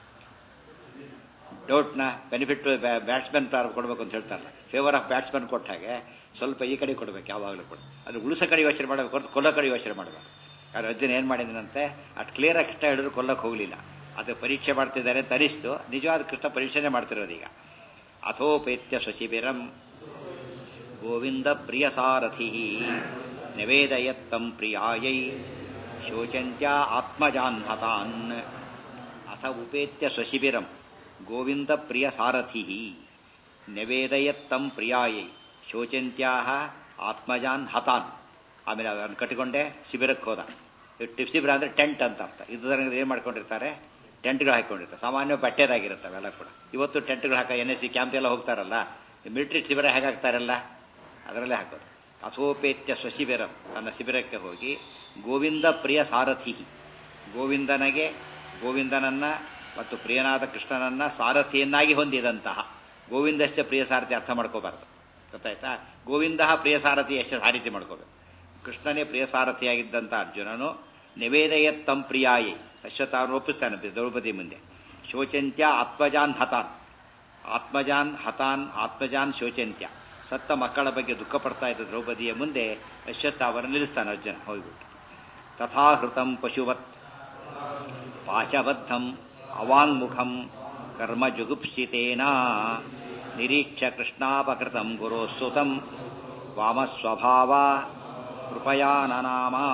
ಡೌಟ್ನ ಬೆನಿಫಿಟ್ ಬ್ಯಾಟ್ಸ್ಮನ್ ಕೊಡಬೇಕು ಅಂತ ಹೇಳ್ತಾರಲ್ಲ ಫೇವರ್ ಆಫ್ ಬ್ಯಾಟ್ಸ್ಮನ್ ಕೊಟ್ಟ ಹಾಗೆ ಸ್ವಲ್ಪ ಈ ಕಡೆ ಕೊಡ್ಬೇಕು ಯಾವಾಗಲೂ ಕೂಡ ಅದು ಉಳಿಸೋ ಕಡೆ ಯೋಚನೆ ಮಾಡಬೇಕು ಹೊರತು ಕೊಲ್ಲೋ ಕಡೆ ಯೋಚನೆ ಮಾಡಬೇಕು ಯಾರು ಅರ್ಜುನ ಏನು ಮಾಡಿದನಂತೆ ಅಟ್ ಕ್ಲಿಯರಾಗಿ ಕೃಷ್ಣ ಹಿಡಿದ್ರು ಕೊಲ್ಲಕ್ಕೆ ಹೋಗಲಿಲ್ಲ ಅದು ಪರೀಕ್ಷೆ ಮಾಡ್ತಿದ್ದಾರೆ ಅಂತ ಅನಿಸ್ತು ನಿಜವಾದ ಕೃಷ್ಣ ಪರೀಕ್ಷೆನೇ ಮಾಡ್ತಿರೋದು ಈಗ ಅಥೋಪೇತ್ಯ ಶಶಿಬಿರಂ ಗೋವಿಂದ ಪ್ರಿಯ ಸಾರಥಿ ನಿವೇದಯತ್ತಂ ಪ್ರಿಯಾಯೈ ಶೋಚಂತ್ಯ ಆತ್ಮಜಾನ್ ಹತಾನ್ ಅಥ ಉಪೇತ್ಯ ಶಶಿಬಿರಂ ಗೋವಿಂದ ಪ್ರಿಯ ಸಾರಥಿ ನಿವೇದಯತ್ತಂ ಪ್ರಿಯಾಯೈ ಶೋಚಂತ್ಯಾ ಆತ್ಮಜಾನ್ ಹತಾನ್ ಆಮೇಲೆ ಅದನ್ನು ಕಟ್ಟಿಕೊಂಡೆ ಶಿಬಿರಕ್ಕೆ ಹೋದ ಟಿಪ್ ಶಿಬಿರ ಅಂದರೆ ಟೆಂಟ್ ಅಂತ ಅರ್ಥ ಇದ್ರಲ್ಲಿ ಏನು ಮಾಡ್ಕೊಂಡಿರ್ತಾರೆ ಟೆಂಟ್ಗಳು ಹಾಕೊಂಡಿರ್ತಾರೆ ಸಾಮಾನ್ಯ ಬಟ್ಟೆದಾಗಿರುತ್ತೆ ಅವೆಲ್ಲ ಕೂಡ ಇವತ್ತು ಟೆಂಟ್ಗಳು ಹಾಕ ಎನ್ ಎಸ್ ಸಿ ಕ್ಯಾಂಪ್ ಎಲ್ಲ ಹೋಗ್ತಾರಲ್ಲ ಮಿಲಿಟರಿ ಶಿಬಿರ ಹೇಗೆ ಹಾಕ್ತಾರಲ್ಲ ಅದರಲ್ಲೇ ಹಾಕೋದು ಅಥೋಪೇತ್ಯ ಸ್ವಶಿಬಿರಂ ತನ್ನ ಶಿಬಿರಕ್ಕೆ ಹೋಗಿ ಗೋವಿಂದ ಪ್ರಿಯ ಸಾರಥಿ ಗೋವಿಂದನಿಗೆ ಗೋವಿಂದನನ್ನ ಮತ್ತು ಪ್ರಿಯನಾದ ಕೃಷ್ಣನನ್ನ ಸಾರಥಿಯನ್ನಾಗಿ ಹೊಂದಿದಂತಹ ಗೋವಿಂದಶ್ಚ ಪ್ರಿಯ ಸಾರಥಿ ಅರ್ಥ ಮಾಡ್ಕೋಬಾರ್ದು ಗೊತ್ತಾಯ್ತಾ ಗೋವಿಂದ ಪ್ರಿಯ ಸಾರಥಿ ಎಷ್ಟು ಸಾರಥಿ ಮಾಡ್ಕೋಬೇಕು ಕೃಷ್ಣನೇ ಪ್ರಿಯ ಸಾರಥಿಯಾಗಿದ್ದಂಥ ಅರ್ಜುನನು ನಿವೇದಯತ್ತಂ ಪ್ರಿಯಾಯಿ ಅಶ್ವತಾವನ್ನು ಒಪ್ಪಿಸ್ತಾನೆ ದ್ರೌಪದಿ ಮುಂದೆ ಶೋಚಂತ್ಯ ಆತ್ಮಜಾನ್ ಹತಾನ್ ಆತ್ಮಜಾನ್ ಹತಾನ್ ಆತ್ಮಜಾನ್ ಶೋಚಂತ್ಯ ಸತ್ತ ಮಕ್ಕಳ ಬಗ್ಗೆ ದುಃಖ ಪಡ್ತಾ ಇದ್ದ ದ್ರೌಪದಿಯ ಮುಂದೆ ಅಶ್ವತ್ಥ ಅವರನ್ನು ನಿಲ್ಲಿಸ್ತಾನೆ ಅರ್ಜುನ ಹೋಗ್ಬಿಟ್ಟು ತಥಾಹೃತಂ ಪಶುವತ್ ಪಾಶಬದ್ಧಂ ಅವಾಂಗ್ಮುಖಂ ಕರ್ಮ ಜುಗುಪ್ಸಿತೇನ ನಿರೀಕ್ಷ ಕೃಷ್ಣಾಪಕೃತಂ ಗುರೋಸ್ತುತಂ ವಾಮಸ್ವಭಾವ ಕೃಪಯಾನನಾಮ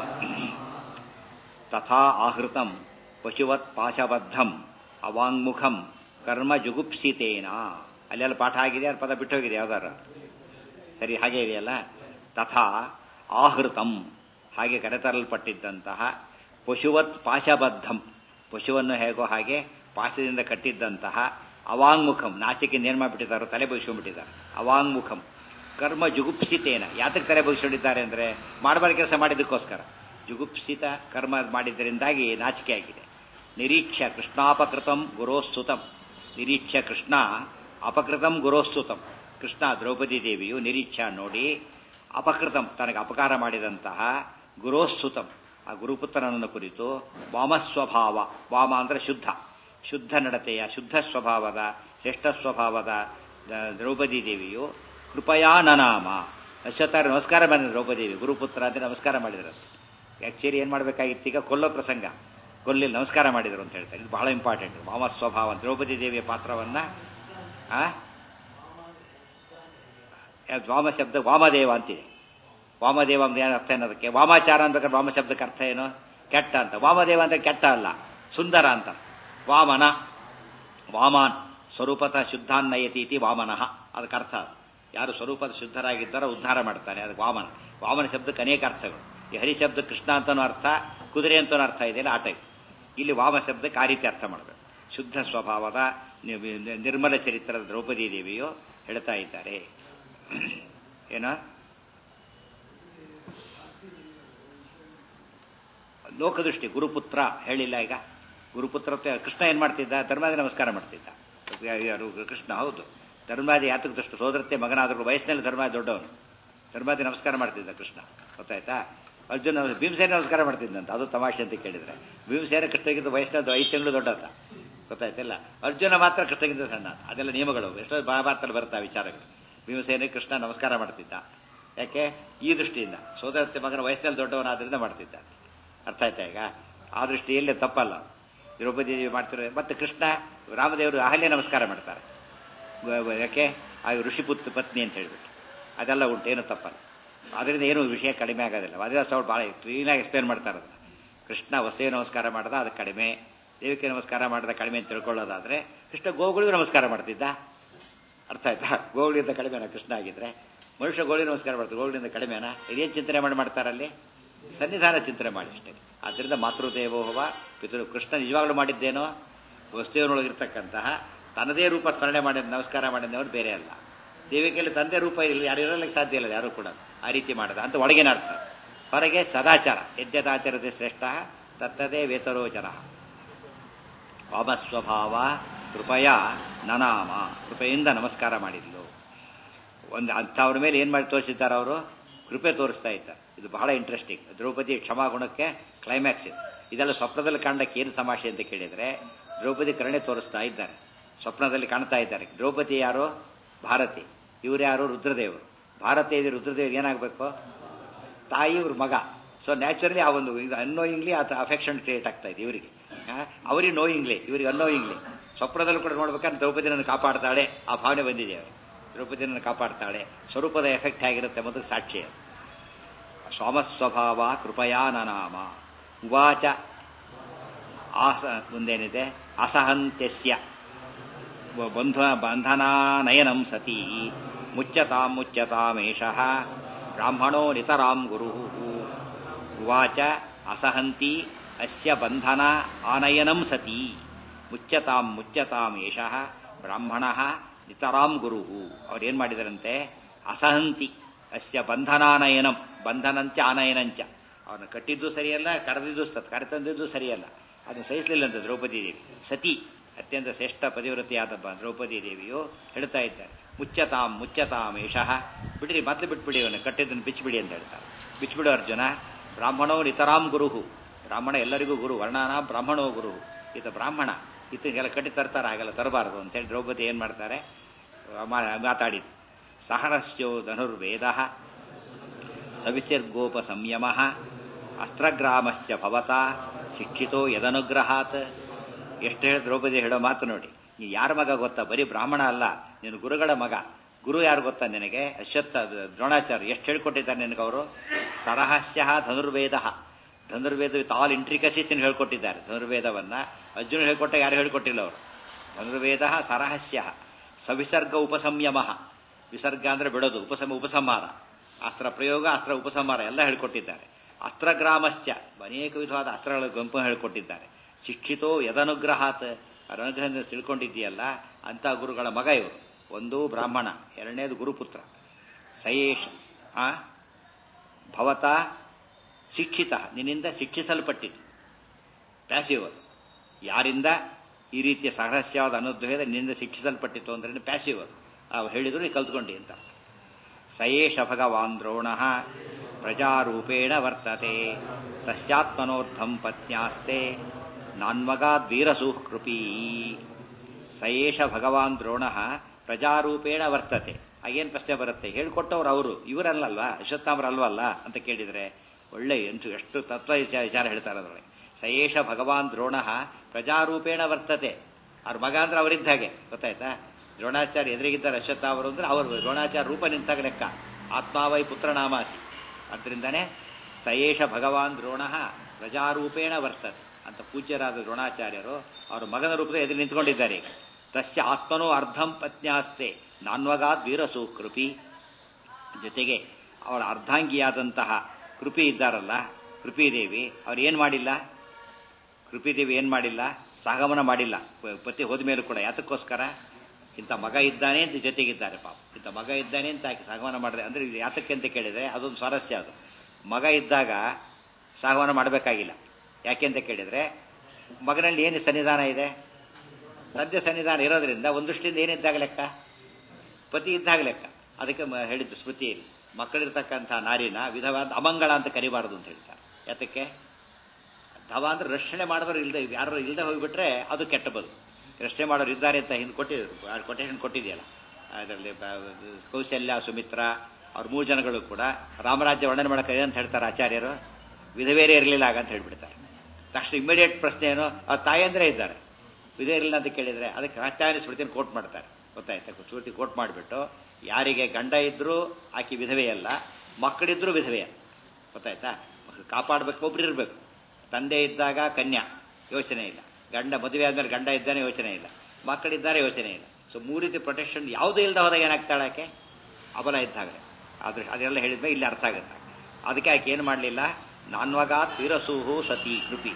ತಥಾ ಆಹೃತಂ ಪಶುವತ್ ಪಾಶಬದ್ಧಂ ಅವಾಂಗ್ಮುಖಂ ಕರ್ಮ ಜುಗುಪ್ಸಿತೇನ ಅಲ್ಲೆಲ್ಲ ಪಾಠ ಆಗಿದೆ ಅದು ಪದ ಬಿಟ್ಟು ಹೋಗಿದೆ ಯಾವ್ದಾರ ಸರಿ ಹಾಗೆ ಇದೆಯಲ್ಲ ತಥಾ ಆಹೃತಂ ಹಾಗೆ ಕರೆತರಲ್ಪಟ್ಟಿದ್ದಂತಹ ಪಶುವತ್ ಪಾಶಬದ್ಧಂ ಪಶುವನ್ನು ಹೇಗೋ ಹಾಗೆ ಪಾಶದಿಂದ ಕಟ್ಟಿದ್ದಂತಹ ಅವಾಂಗ್ಮುಖಂ ನಾಚಿಕೆಯಿಂದ ಏನು ಮಾಡಿಬಿಟ್ಟಿದ್ದಾರೋ ತಲೆ ಬಗ್ಸ್ಕೊಂಡ್ಬಿಟ್ಟಿದ್ದಾರೆ ಅವಾಂಗ್ಮುಖಂ ಕರ್ಮ ಜುಗುಪ್ಸಿತೇನ ಯಾತಕ್ಕೆ ತಲೆ ಬಗ್ಸ್ಕೊಂಡಿದ್ದಾರೆ ಅಂದರೆ ಮಾಡಬಾರ್ದು ಕೆಲಸ ಮಾಡಿದ್ದಕ್ಕೋಸ್ಕರ ಜುಗುಪ್ಸಿತ ಕರ್ಮ ಮಾಡಿದ್ದರಿಂದಾಗಿ ನಾಚಿಕೆ ಆಗಿದೆ ನಿರೀಕ್ಷ ಕೃಷ್ಣಾಪಕೃತಂ ಗುರೋಸ್ತುತಂ ನಿರೀಕ್ಷ ಕೃಷ್ಣ ಅಪಕೃತಂ ಗುರೋಸ್ತುತಂ ಕೃಷ್ಣ ದ್ರೌಪದಿ ದೇವಿಯು ನಿರೀಕ್ಷ ನೋಡಿ ಅಪಕೃತಂ ತನಗೆ ಅಪಕಾರ ಮಾಡಿದಂತಹ ಗುರೋಸ್ತುತಂ ಆ ಗುರುಪುತ್ರನನ್ನು ಕುರಿತು ವಾಮಸ್ವಭಾವ ವಾಮ ಅಂದರೆ ಶುದ್ಧ ಶುದ್ಧ ನಡತೆಯ ಶುದ್ಧ ಸ್ವಭಾವದ ಶ್ರೇಷ್ಠ ಸ್ವಭಾವದ ದ್ರೌಪದಿ ದೇವಿಯು ಕೃಪಯಾ ನನಾಮ ಅಶ್ವತ್ಥಾರ ನಮಸ್ಕಾರ ಮಾಡಿದ್ರು ದ್ರೌಪದಿ ದೇವಿ ಗುರುಪುತ್ರ ಅಂತ ನಮಸ್ಕಾರ ಮಾಡಿದ್ರು ಆ್ಯಕ್ಚುಲಿ ಏನು ಮಾಡಬೇಕಾಗಿತ್ತು ಈಗ ಕೊಲ್ಲೋ ಪ್ರಸಂಗ ಕೊಲ್ಲಿಲ್ಲ ನಮಸ್ಕಾರ ಮಾಡಿದರು ಅಂತ ಹೇಳ್ತಾರೆ ಇದು ಬಹಳ ಇಂಪಾರ್ಟೆಂಟ್ ವಾಮ ಸ್ವಭಾವ ದ್ರೌಪದಿ ದೇವಿಯ ಪಾತ್ರವನ್ನ ವಾಮ ಶಬ್ದ ವಾಮದೇವ ಅಂತಿದೆ ವಾಮದೇವ ಅಂದ್ರೆ ಏನು ಅರ್ಥ ಏನದಕ್ಕೆ ವಾಮಾಚಾರ ಅನ್ಬೇಕಾದ್ರೆ ವಾಮ ಶಬ್ದಕ್ಕೆ ಅರ್ಥ ಏನು ಕೆಟ್ಟ ಅಂತ ವಾಮದೇವ ಅಂದ್ರೆ ಕೆಟ್ಟ ಅಲ್ಲ ಸುಂದರ ಅಂತ ವಾಮನ ವಾಮಾನ್ ಸ್ವರೂಪತಃ ಶುದ್ಧಾನ್ನಯತೀತಿ ವಾಮನಃ ಅದಕ್ಕೆ ಅರ್ಥ ಯಾರು ಸ್ವರೂಪದ ಶುದ್ಧರಾಗಿದ್ದಾರೋ ಉದ್ಧಾರ ಮಾಡ್ತಾನೆ ಅದಕ್ಕೆ ವಾಮನ ವಾಮನ ಶಬ್ದಕ್ಕೆ ಅನೇಕ ಅರ್ಥಗಳು ಈ ಹರಿ ಶಬ್ದ ಕೃಷ್ಣ ಅಂತನೂ ಅರ್ಥ ಕುದುರೆ ಅಂತನೂ ಅರ್ಥ ಇದೆಯಲ್ಲ ಆ ಟೈಪ್ ಇಲ್ಲಿ ವಾಮ ಶಬ್ದಕ್ಕೆ ಆ ರೀತಿ ಅರ್ಥ ಮಾಡಬೇಕು ಶುದ್ಧ ಸ್ವಭಾವದ ನಿರ್ಮಲ ಚರಿತ್ರದ ದ್ರೌಪದಿ ದೇವಿಯು ಹೇಳ್ತಾ ಇದ್ದಾರೆ ಏನ ಲೋಕದೃಷ್ಟಿ ಗುರುಪುತ್ರ ಹೇಳಿಲ್ಲ ಈಗ ಗುರುಪುತ್ರ ಕೃಷ್ಣ ಏನ್ ಮಾಡ್ತಿದ್ದ ಧರ್ಮಾದಿ ನಮಸ್ಕಾರ ಮಾಡ್ತಿದ್ದ ಯಾರು ಕೃಷ್ಣ ಹೌದು ಧರ್ಮಾದಿ ಯಾತಕ್ಕೆ ದೃಷ್ಟ ಸೋದರತೆ ಮಗನಾದರೂ ವಯಸ್ಸಿನಲ್ಲಿ ಧರ್ಮಾದಿ ದೊಡ್ಡವನು ಧರ್ಮಾದಿ ನಮಸ್ಕಾರ ಮಾಡ್ತಿದ್ದ ಕೃಷ್ಣ ಗೊತ್ತಾಯ್ತಾ ಅರ್ಜುನ ಭೀಮಸೇನ ನಮಸ್ಕಾರ ಮಾಡ್ತಿದ್ದಂತ ಅದು ತಮಾಷೆ ಅಂತ ಕೇಳಿದ್ರೆ ಭೀಮಸೇನ ಕೃಷ್ಣಗಿಂತ ವಯಸ್ಸಿನದ್ದು ಐದು ತಿಂಗಳು ದೊಡ್ಡದ ಗೊತ್ತಾಯ್ತಿಲ್ಲ ಅರ್ಜುನ ಮಾತ್ರ ಕೃಷ್ಣಗಿಂತ ಸಣ್ಣ ಅದೆಲ್ಲ ನಿಯಮಗಳು ಎಷ್ಟೋ ಮಹಾಭಾರತದಲ್ಲಿ ಬರ್ತಾ ವಿಚಾರಗಳು ಭೀಮಸೇನೆ ಕೃಷ್ಣ ನಮಸ್ಕಾರ ಮಾಡ್ತಿದ್ದ ಯಾಕೆ ಈ ದೃಷ್ಟಿಯಿಂದ ಸೋದರತೆ ಮಗನ ವಯಸ್ಸಿನಲ್ಲಿ ದೊಡ್ಡವನಾದ್ರಿಂದ ಮಾಡ್ತಿದ್ದ ಅರ್ಥ ಆಯ್ತಾ ಈಗ ಆ ದೃಷ್ಟಿಯಲ್ಲಿ ತಪ್ಪಲ್ಲ ದ್ರೌಪದಿ ದೇವಿ ಮಾಡ್ತಿರೋ ಮತ್ತೆ ಕೃಷ್ಣ ರಾಮದೇವರು ಅಹಲ್ಯ ನಮಸ್ಕಾರ ಮಾಡ್ತಾರೆ ಯಾಕೆ ಆಗ ಋಷಿಪುತ್ರ ಪತ್ನಿ ಅಂತ ಹೇಳ್ಬಿಟ್ಟು ಅದೆಲ್ಲ ಉಂಟು ಏನು ತಪ್ಪಲ್ಲ ಅದರಿಂದ ಏನು ವಿಷಯ ಕಡಿಮೆ ಆಗೋದಿಲ್ಲ ಅದೆಲ್ಲ ಸ್ವಲ್ಪ ಭಾಳ ಕ್ಲೀನಾಗಿ ಎಕ್ಸ್ಪ್ಲೇನ್ ಮಾಡ್ತಾರೆ ಅದನ್ನ ಕೃಷ್ಣ ವಸ್ತುವಿಗೆ ನಮಸ್ಕಾರ ಮಾಡ್ದ ಅದು ಕಡಿಮೆ ದೇವಿಕೆ ನಮಸ್ಕಾರ ಮಾಡಿದ ಕಡಿಮೆ ಅಂತ ತಿಳ್ಕೊಳ್ಳೋದಾದ್ರೆ ಕೃಷ್ಣ ಗೋಗಳಿಗೂ ನಮಸ್ಕಾರ ಮಾಡ್ತಿದ್ದ ಅರ್ಥ ಆಯ್ತಾ ಗೋಗಳಿಂದ ಕಡಿಮೆನಾ ಕೃಷ್ಣ ಆಗಿದ್ರೆ ಮನುಷ್ಯ ಗೋಳಿ ನಮಸ್ಕಾರ ಮಾಡ್ತಾರೆ ಗೋಗಳಿಂದ ಕಡಿಮೆನಾ ಇದೇನು ಚಿಂತನೆ ಮಾಡಿ ಮಾಡ್ತಾರಲ್ಲಿ ಸನ್ನಿಧಾನ ಚಿಂತನೆ ಮಾಡಿ ಅಷ್ಟೇ ಆದ್ದರಿಂದ ಮಾತೃದೇವೋಹವ ಪಿತೃ ಕೃಷ್ಣ ನಿಜವಾಗ್ಲೂ ಮಾಡಿದ್ದೇನೋ ವಸ್ತುವಿನೊಳಗಿರ್ತಕ್ಕಂತಹ ತನ್ನದೇ ರೂಪ ಸ್ಮರಣೆ ಮಾಡಿದ ನಮಸ್ಕಾರ ಮಾಡಿದವರು ಬೇರೆ ಅಲ್ಲ ದೇವಿಕೆಯಲ್ಲಿ ತಂದೆ ರೂಪ ಇಲ್ಲ ಯಾರು ಇರಲಿಕ್ಕೆ ಸಾಧ್ಯ ಇಲ್ಲ ಯಾರು ಕೂಡ ಆ ರೀತಿ ಮಾಡದ ಅಂತ ಒಳಗಿನ ಅರ್ಥ ಹೊರಗೆ ಸದಾಚಾರ ಯದ್ಯದಾಚರತೆ ಶ್ರೇಷ್ಠ ತತ್ತದೇ ವೇತರೋಚನ ವಾಮಸ್ವಭಾವ ಕೃಪಯ ನನಾಮ ಕೃಪೆಯಿಂದ ನಮಸ್ಕಾರ ಮಾಡಿದ್ಲು ಒಂದು ಅಂಥವ್ರ ಮೇಲೆ ಏನು ಮಾಡಿ ತೋರಿಸಿದ್ದಾರೆ ಅವರು ಕೃಪೆ ತೋರಿಸ್ತಾ ಇದ್ದಾರೆ ಇದು ಬಹಳ ಇಂಟ್ರೆಸ್ಟಿಂಗ್ ದ್ರೌಪದಿ ಕ್ಷಮಾಗುಣಕ್ಕೆ ಕ್ಲೈಮ್ಯಾಕ್ಸ್ ಇದು ಇದೆಲ್ಲ ಸ್ವಪ್ನದಲ್ಲಿ ಕಾಣಕ್ಕೆ ಏನು ತಮಾಷೆ ಅಂತ ಕೇಳಿದರೆ ದ್ರೌಪದಿ ಕರುಣೆ ತೋರಿಸ್ತಾ ಇದ್ದಾರೆ ಸ್ವಪ್ನದಲ್ಲಿ ಕಾಣ್ತಾ ಇದ್ದಾರೆ ದ್ರೌಪದಿ ಯಾರು ಭಾರತಿ ಇವ್ರು ಯಾರು ರುದ್ರದೇವರು ಭಾರತಿ ಇದೆ ರುದ್ರದೇವರು ಏನಾಗಬೇಕು ತಾಯಿ ಇವ್ರ ಮಗ ಸೊ ನ್ಯಾಚುರಲಿ ಆ ಒಂದು ಇದು ಅನ್ನೋಯಿಂಗ್ಲಿ ಆತ ಅಫೆಕ್ಷನ್ ಕ್ರಿಯೇಟ್ ಆಗ್ತಾ ಇದೆ ಇವರಿಗೆ ಅವರಿಗೆ ನೋಯಿಂಗ್ಲಿ ಇವರಿಗೆ ಅನ್ನೋಯಿಂಗ್ಲಿ ಸ್ವಪ್ನದಲ್ಲಿ ಕೂಡ ನೋಡ್ಬೇಕಾದ್ರೆ ದ್ರೌಪದಿ ನನ್ನ ಕಾಪಾಡ್ತಾಳೆ ಆ ಭಾವನೆ ಬಂದಿದೆ ಅವರು ದ್ರೌಪದಿ ನನ್ನ ಕಾಪಾಡ್ತಾಳೆ ಸ್ವರೂಪದ ಎಫೆಕ್ಟ್ ಹೇಗಿರುತ್ತೆ ಮೊದಲು ಸಾಕ್ಷಿ ಸ್ವಾಮಸ್ವಭಾವ ಕೃಪಯಾ ನನಾಮ ಉವಾಚ ಆಸ ಮುಂದೇನಿದೆ ಅಸಹಂತ್ಯಸ್ಯ ಬಂಧ ಬಂಧನಾನಯನಂ ಸತಿ ಮುಚ್ಚತಾಂ ಮುಚ್ಚತಾಮೇಷಃ ಬ್ರಾಹ್ಮಣೋ ನಿತರಾಂ ಗುರು ಉವಾಚ ಅಸಹಂತಿ ಅಸ್ಯ ಬಂಧನ ಆನಯನಂ ಸತಿ ಮುಚ್ಚತಾಂ ಮುಚ್ಚತಾಂ ಏಷಃ ಬ್ರಾಹ್ಮಣ ನಿತರಾಂ ಗುರು ಅವ್ರೇನ್ ಮಾಡಿದರಂತೆ ಅಸಹಂತಿ ಅಸ್ಯ ಬಂಧನಾನಯನಂ ಬಂಧನಂಚ ಆನಯನಂಚ ಅವನು ಕಟ್ಟಿದ್ದು ಸರಿಯಲ್ಲ ಕರೆದಿದ್ದು ಕರೆತಂದಿದ್ದು ಸರಿಯಲ್ಲ ಅದನ್ನು ಸಹಿಸಲಿಲ್ಲಂತೆ ದ್ರೌಪದಿ ದೇವಿ ಸತಿ ಅತ್ಯಂತ ಶ್ರೇಷ್ಠ ಪತಿವ್ರತಿಯಾದ ದ್ರೌಪದಿ ದೇವಿಯು ಹೇಳ್ತಾ ಇದ್ದಾರೆ ಮುಚ್ಚತಾಂ ಮುಚ್ಚತಾಂ ಏಷಃ ಬಿಡ್ರಿ ಮತ್ತೆ ಬಿಟ್ಬಿಡಿ ಅವನು ಕಟ್ಟಿದ್ದನ್ನು ಬಿಚ್ಚಿಬಿಡಿ ಅಂತ ಹೇಳ್ತಾರೆ ಬಿಚ್ಚಿಬಿಡು ಅರ್ಜುನ ಬ್ರಾಹ್ಮಣೋ ನಿತರಾಂ ಗುರುಹು ಬ್ರಾಹ್ಮಣ ಎಲ್ಲರಿಗೂ ಗುರು ವರ್ಣಾನ ಬ್ರಾಹ್ಮಣೋ ಗುರು ಈತ ಬ್ರಾಹ್ಮಣ ಈತನಿಗೆಲ್ಲ ಕಟ್ಟಿ ತರ್ತಾರೆ ಹಾಗೆಲ್ಲ ತರಬಾರದು ಅಂತೇಳಿ ದ್ರೌಪದಿ ಏನು ಮಾಡ್ತಾರೆ ಮಾತಾಡಿದ್ದು ಸಹನಸ್ಯೋ ಧನುರ್ವೇದ ಸವಿಸರ್ಗೋಪ ಸಂಯಮ ಅಸ್ತ್ರಗ್ರಾಮಶ್ಚ ಭವತ ಶಿಕ್ಷಿತೋ ಯದನುಗ್ರಹಾತ್ ಎಷ್ಟು ಹೇಳಿ ದ್ರೌಪದಿ ಹೇಳೋ ಮಾತು ನೋಡಿ ನೀ ಯಾರ ಮಗ ಗೊತ್ತಾ ಬರೀ ಬ್ರಾಹ್ಮಣ ಅಲ್ಲ ನೀನು ಗುರುಗಳ ಮಗ ಗುರು ಯಾರು ಗೊತ್ತಾ ನಿನಗೆ ಅಶ್ವತ್ಥ ದ್ರೋಣಾಚಾರ್ಯ ಎಷ್ಟು ಹೇಳ್ಕೊಟ್ಟಿದ್ದಾರೆ ನಿನಗವರು ಸರಹಸ್ಯ ಧನುರ್ವೇದ ಧನುರ್ವೇದ ವಿತ್ ಆಲ್ ಇಂಟ್ರಿಕಸೀಸ್ ಹೇಳ್ಕೊಟ್ಟಿದ್ದಾರೆ ಧನುರ್ವೇದವನ್ನ ಅರ್ಜುನ ಹೇಳ್ಕೊಟ್ಟ ಯಾರು ಹೇಳ್ಕೊಟ್ಟಿಲ್ಲ ಅವರು ಧನುರ್ವೇದ ಸರಹಸ್ಯ ಸವಿಸರ್ಗ ಉಪಸಂಯಮ ವಿಸರ್ಗ ಅಂದ್ರೆ ಬಿಡೋದು ಉಪಸಮ ಉಪಸಂಹಾರ ಅಸ್ತ್ರ ಪ್ರಯೋಗ ಅಸ್ತ್ರ ಉಪಸಂಹಾರ ಎಲ್ಲ ಹೇಳ್ಕೊಟ್ಟಿದ್ದಾರೆ ಅಸ್ತ್ರಗ್ರಾಮಶ್ಚ ಅನೇಕ ವಿಧವಾದ ಅಸ್ತ್ರಗಳ ಗುಂಪು ಹೇಳ್ಕೊಟ್ಟಿದ್ದಾರೆ ಶಿಕ್ಷಿತೋ ಯದನುಗ್ರಹಾತ್ ಅನುಗ್ರಹದಿಂದ ತಿಳ್ಕೊಂಡಿದ್ದೀಯಲ್ಲ ಅಂತ ಗುರುಗಳ ಮಗ ಇವರು ಒಂದು ಬ್ರಾಹ್ಮಣ ಎರಡನೇದು ಗುರುಪುತ್ರ ಸಯೇಶ್ ಆ ಭವತ ಶಿಕ್ಷಿತ ನಿನ್ನಿಂದ ಶಿಕ್ಷಿಸಲ್ಪಟ್ಟಿತು ಪ್ಯಾಸಿವ್ ಯಾರಿಂದ ಈ ರೀತಿಯ ಸಹರಸ್ಯವಾದ ಅನುದ್ವೇದ ನಿನ್ನಿಂದ ಶಿಕ್ಷಿಸಲ್ಪಟ್ಟಿತು ಅಂದ್ರೆ ಪ್ಯಾಸಿವ್ ಅವ್ರು ಹೇಳಿದ್ರು ನೀ ಕಲ್ತ್ಕೊಂಡಿ ಅಂತ ಸಯೇಷ ಭಗವಾನ್ ದ್ರೋಣ ಪ್ರಜಾರೂಪೇಣ ವರ್ತತೆ ತಸ್ಯಾತ್ಮನೋರ್ಧಂ ಪತ್ನ್ಯಾಸ್ತೆ ನಾನ್ಮಗಾದ್ವೀರಸೂಃ ಕೃಪೀ ಸಯೇಷ ಭಗವಾನ್ ದ್ರೋಣ ಪ್ರಜಾರೂಪೇಣ ವರ್ತತೆ ಆಗೇನು ಪ್ರಶ್ನೆ ಬರುತ್ತೆ ಹೇಳ್ಕೊಟ್ಟವ್ರು ಅವರು ಇವರಲ್ಲಲ್ವಾ ಅಶ್ವತ್ಥಾಮರಲ್ವಲ್ಲ ಅಂತ ಕೇಳಿದರೆ ಒಳ್ಳೆ ಎಂಟು ಎಷ್ಟು ತತ್ವ ವಿಚಾರ ವಿಚಾರ ಹೇಳ್ತಾರೆ ಅದರೊಳಗೆ ಸಯೇಷ ಭಗವಾನ್ ದ್ರೋಣ ಪ್ರಜಾರೂಪೇಣ ವರ್ತತೆ ಅವ್ರ ಮಗ ಅಂದ್ರೆ ಅವರಿದ್ದ ಹಾಗೆ ಗೊತ್ತಾಯ್ತಾ ದ್ರೋಣಾಚಾರ್ಯ ಎದುರಿಗಿದ್ದಾರೆ ಅಶ್ವತ್ಥಾಮರು ಅಂದ್ರೆ ಅವರು ದ್ರೋಣಾಚಾರ್ಯ ರೂಪ ನಿಂತಾಗ ಲೆಕ್ಕ ಆತ್ಮಾವೈ ಪುತ್ರನಾಮಾಸಿ ಅದರಿಂದನೇ ಸಯೇಷ ಭಗವಾನ್ ದ್ರೋಣ ಪ್ರಜಾರೂಪೇಣ ವರ್ತತೆ ಅಂತ ಪೂಜ್ಯರಾದ ದ್ರೋಣಾಚಾರ್ಯರು ಅವರ ಮಗನ ರೂಪದ ಎದುರು ನಿಂತ್ಕೊಂಡಿದ್ದಾರೆ ಈಗ ತಸ್ಯ ಆತ್ಮನೋ ಅರ್ಧಂ ಪತ್ನ್ಯಾಸ್ತೆ ನಾನ್ವಗಾದ್ ವೀರಸು ಕೃಪಿ ಜೊತೆಗೆ ಅವಳ ಅರ್ಧಾಂಗಿಯಾದಂತಹ ಕೃಪಿ ಇದ್ದಾರಲ್ಲ ಕೃಪಿದೇವಿ ಅವ್ರು ಏನು ಮಾಡಿಲ್ಲ ಕೃಪಿದೇವಿ ಏನು ಮಾಡಿಲ್ಲ ಸಹಗಮನ ಮಾಡಿಲ್ಲ ಪತಿ ಹೋದ ಮೇಲೂ ಕೂಡ ಯಾತಕ್ಕೋಸ್ಕರ ಇಂಥ ಮಗ ಇದ್ದಾನೆ ಅಂತ ಜೊತೆಗಿದ್ದಾರೆ ಪಾಪ ಇಂಥ ಮಗ ಇದ್ದಾನೆ ಅಂತ ಆಕೆ ಸಹಗಮನ ಮಾಡಿದೆ ಅಂದ್ರೆ ಇದು ಯಾತಕ್ಕೆ ಅಂತ ಕೇಳಿದ್ರೆ ಅದೊಂದು ಸ್ವಾರಸ್ಯ ಅದು ಮಗ ಇದ್ದಾಗ ಸಹಗಮನ ಮಾಡಬೇಕಾಗಿಲ್ಲ ಯಾಕೆ ಅಂತ ಕೇಳಿದ್ರೆ ಮಗನಲ್ಲಿ ಏನು ಸನ್ನಿಧಾನ ಇದೆ ತಂದೆ ಸನ್ನಿಧಾನ ಇರೋದ್ರಿಂದ ಒಂದಷ್ಟಿಂದ ಏನಿದ್ದಾಗ ಲೆಕ್ಕ ಪತಿ ಇದ್ದಾಗ ಲೆಕ್ಕ ಅದಕ್ಕೆ ಹೇಳಿದ್ದು ಸ್ಮೃತಿಯಲ್ಲಿ ಮಕ್ಕಳಿರ್ತಕ್ಕಂಥ ನಾರಿನ ವಿಧವಾದ ಅಮಂಗಳ ಅಂತ ಕರಿಬಾರದು ಅಂತ ಹೇಳ್ತಾರೆ ಯಾತಕ್ಕೆ ಧವ ಅಂದ್ರೆ ರಕ್ಷಣೆ ಮಾಡಿದವರು ಇಲ್ಲದೆ ಯಾರು ಇಲ್ಲದೆ ಹೋಗಿಬಿಟ್ರೆ ಅದು ಕೆಟ್ಟ ಬದು ರಕ್ಷಣೆ ಮಾಡೋರು ಇದ್ದಾರೆ ಅಂತ ಹಿಂದೆ ಕೊಟ್ಟಿದ್ರು ಕೊಟೇಶನ್ ಕೊಟ್ಟಿದೆಯಲ್ಲ ಅದರಲ್ಲಿ ಕೌಶಲ್ಯ ಸುಮಿತ್ರ ಅವ್ರ ಮೂರು ಜನಗಳು ಕೂಡ ರಾಮರಾಜ್ಯ ವರ್ಣನೆ ಮಾಡೋಕೆ ಅಂತ ಹೇಳ್ತಾರೆ ಆಚಾರ್ಯರು ವಿಧವೇರೇ ಇರಲಿಲ್ಲ ಆಗ ಅಂತ ಹೇಳ್ಬಿಡ್ತಾರೆ ತಕ್ಷಣ ಇಮಿಡಿಯೇಟ್ ಪ್ರಶ್ನೆ ಏನು ಆ ತಾಯಂದ್ರೆ ಇದ್ದಾರೆ ವಿಧೇ ಇರಲಿಲ್ಲ ಅಂತ ಕೇಳಿದ್ರೆ ಅದಕ್ಕೆ ಆಚಾರ್ಯ ಸ್ಮೃತಿಯನ್ನು ಕೋಟ್ ಮಾಡ್ತಾರೆ ಗೊತ್ತಾಯ್ತಾ ಪೂರ್ತಿ ಕೋಟ್ ಮಾಡಿಬಿಟ್ಟು ಯಾರಿಗೆ ಗಂಡ ಇದ್ರೂ ಆಕೆ ವಿಧವೆಯಲ್ಲ ಮಕ್ಕಳಿದ್ರೂ ವಿಧವೆಯಲ್ಲ ಗೊತ್ತಾಯ್ತಾ ಕಾಪಾಡಬೇಕು ಒಬ್ರು ಇರಬೇಕು ತಂದೆ ಇದ್ದಾಗ ಕನ್ಯಾ ಯೋಚನೆ ಇಲ್ಲ ಗಂಡ ಮದುವೆ ಆದ್ಮೇಲೆ ಗಂಡ ಇದ್ದಾನೆ ಯೋಚನೆ ಇಲ್ಲ ಮಕ್ಕಳಿದ್ದಾರೆ ಯೋಚನೆ ಇಲ್ಲ ಸೊ ಮೂರು ರೀತಿ ಪ್ರೊಟೆಕ್ಷನ್ ಯಾವುದೂ ಇಲ್ಲದ ಹೋದಾಗ ಏನಾಗ್ತಾಳೆ ಆಕೆ ಅಬಲ ಇದ್ದಾಗ ಆದ್ರೆ ಅದೆಲ್ಲ ಹೇಳಿದ್ಮೇಲೆ ಇಲ್ಲಿ ಅರ್ಥ ಆಗುತ್ತೆ ಅದಕ್ಕೆ ಆಕೆ ಏನು ಮಾಡಲಿಲ್ಲ ನಾನ್ವಗ ತೀರಸೂಹು ಸತಿ ಕೃಪಿ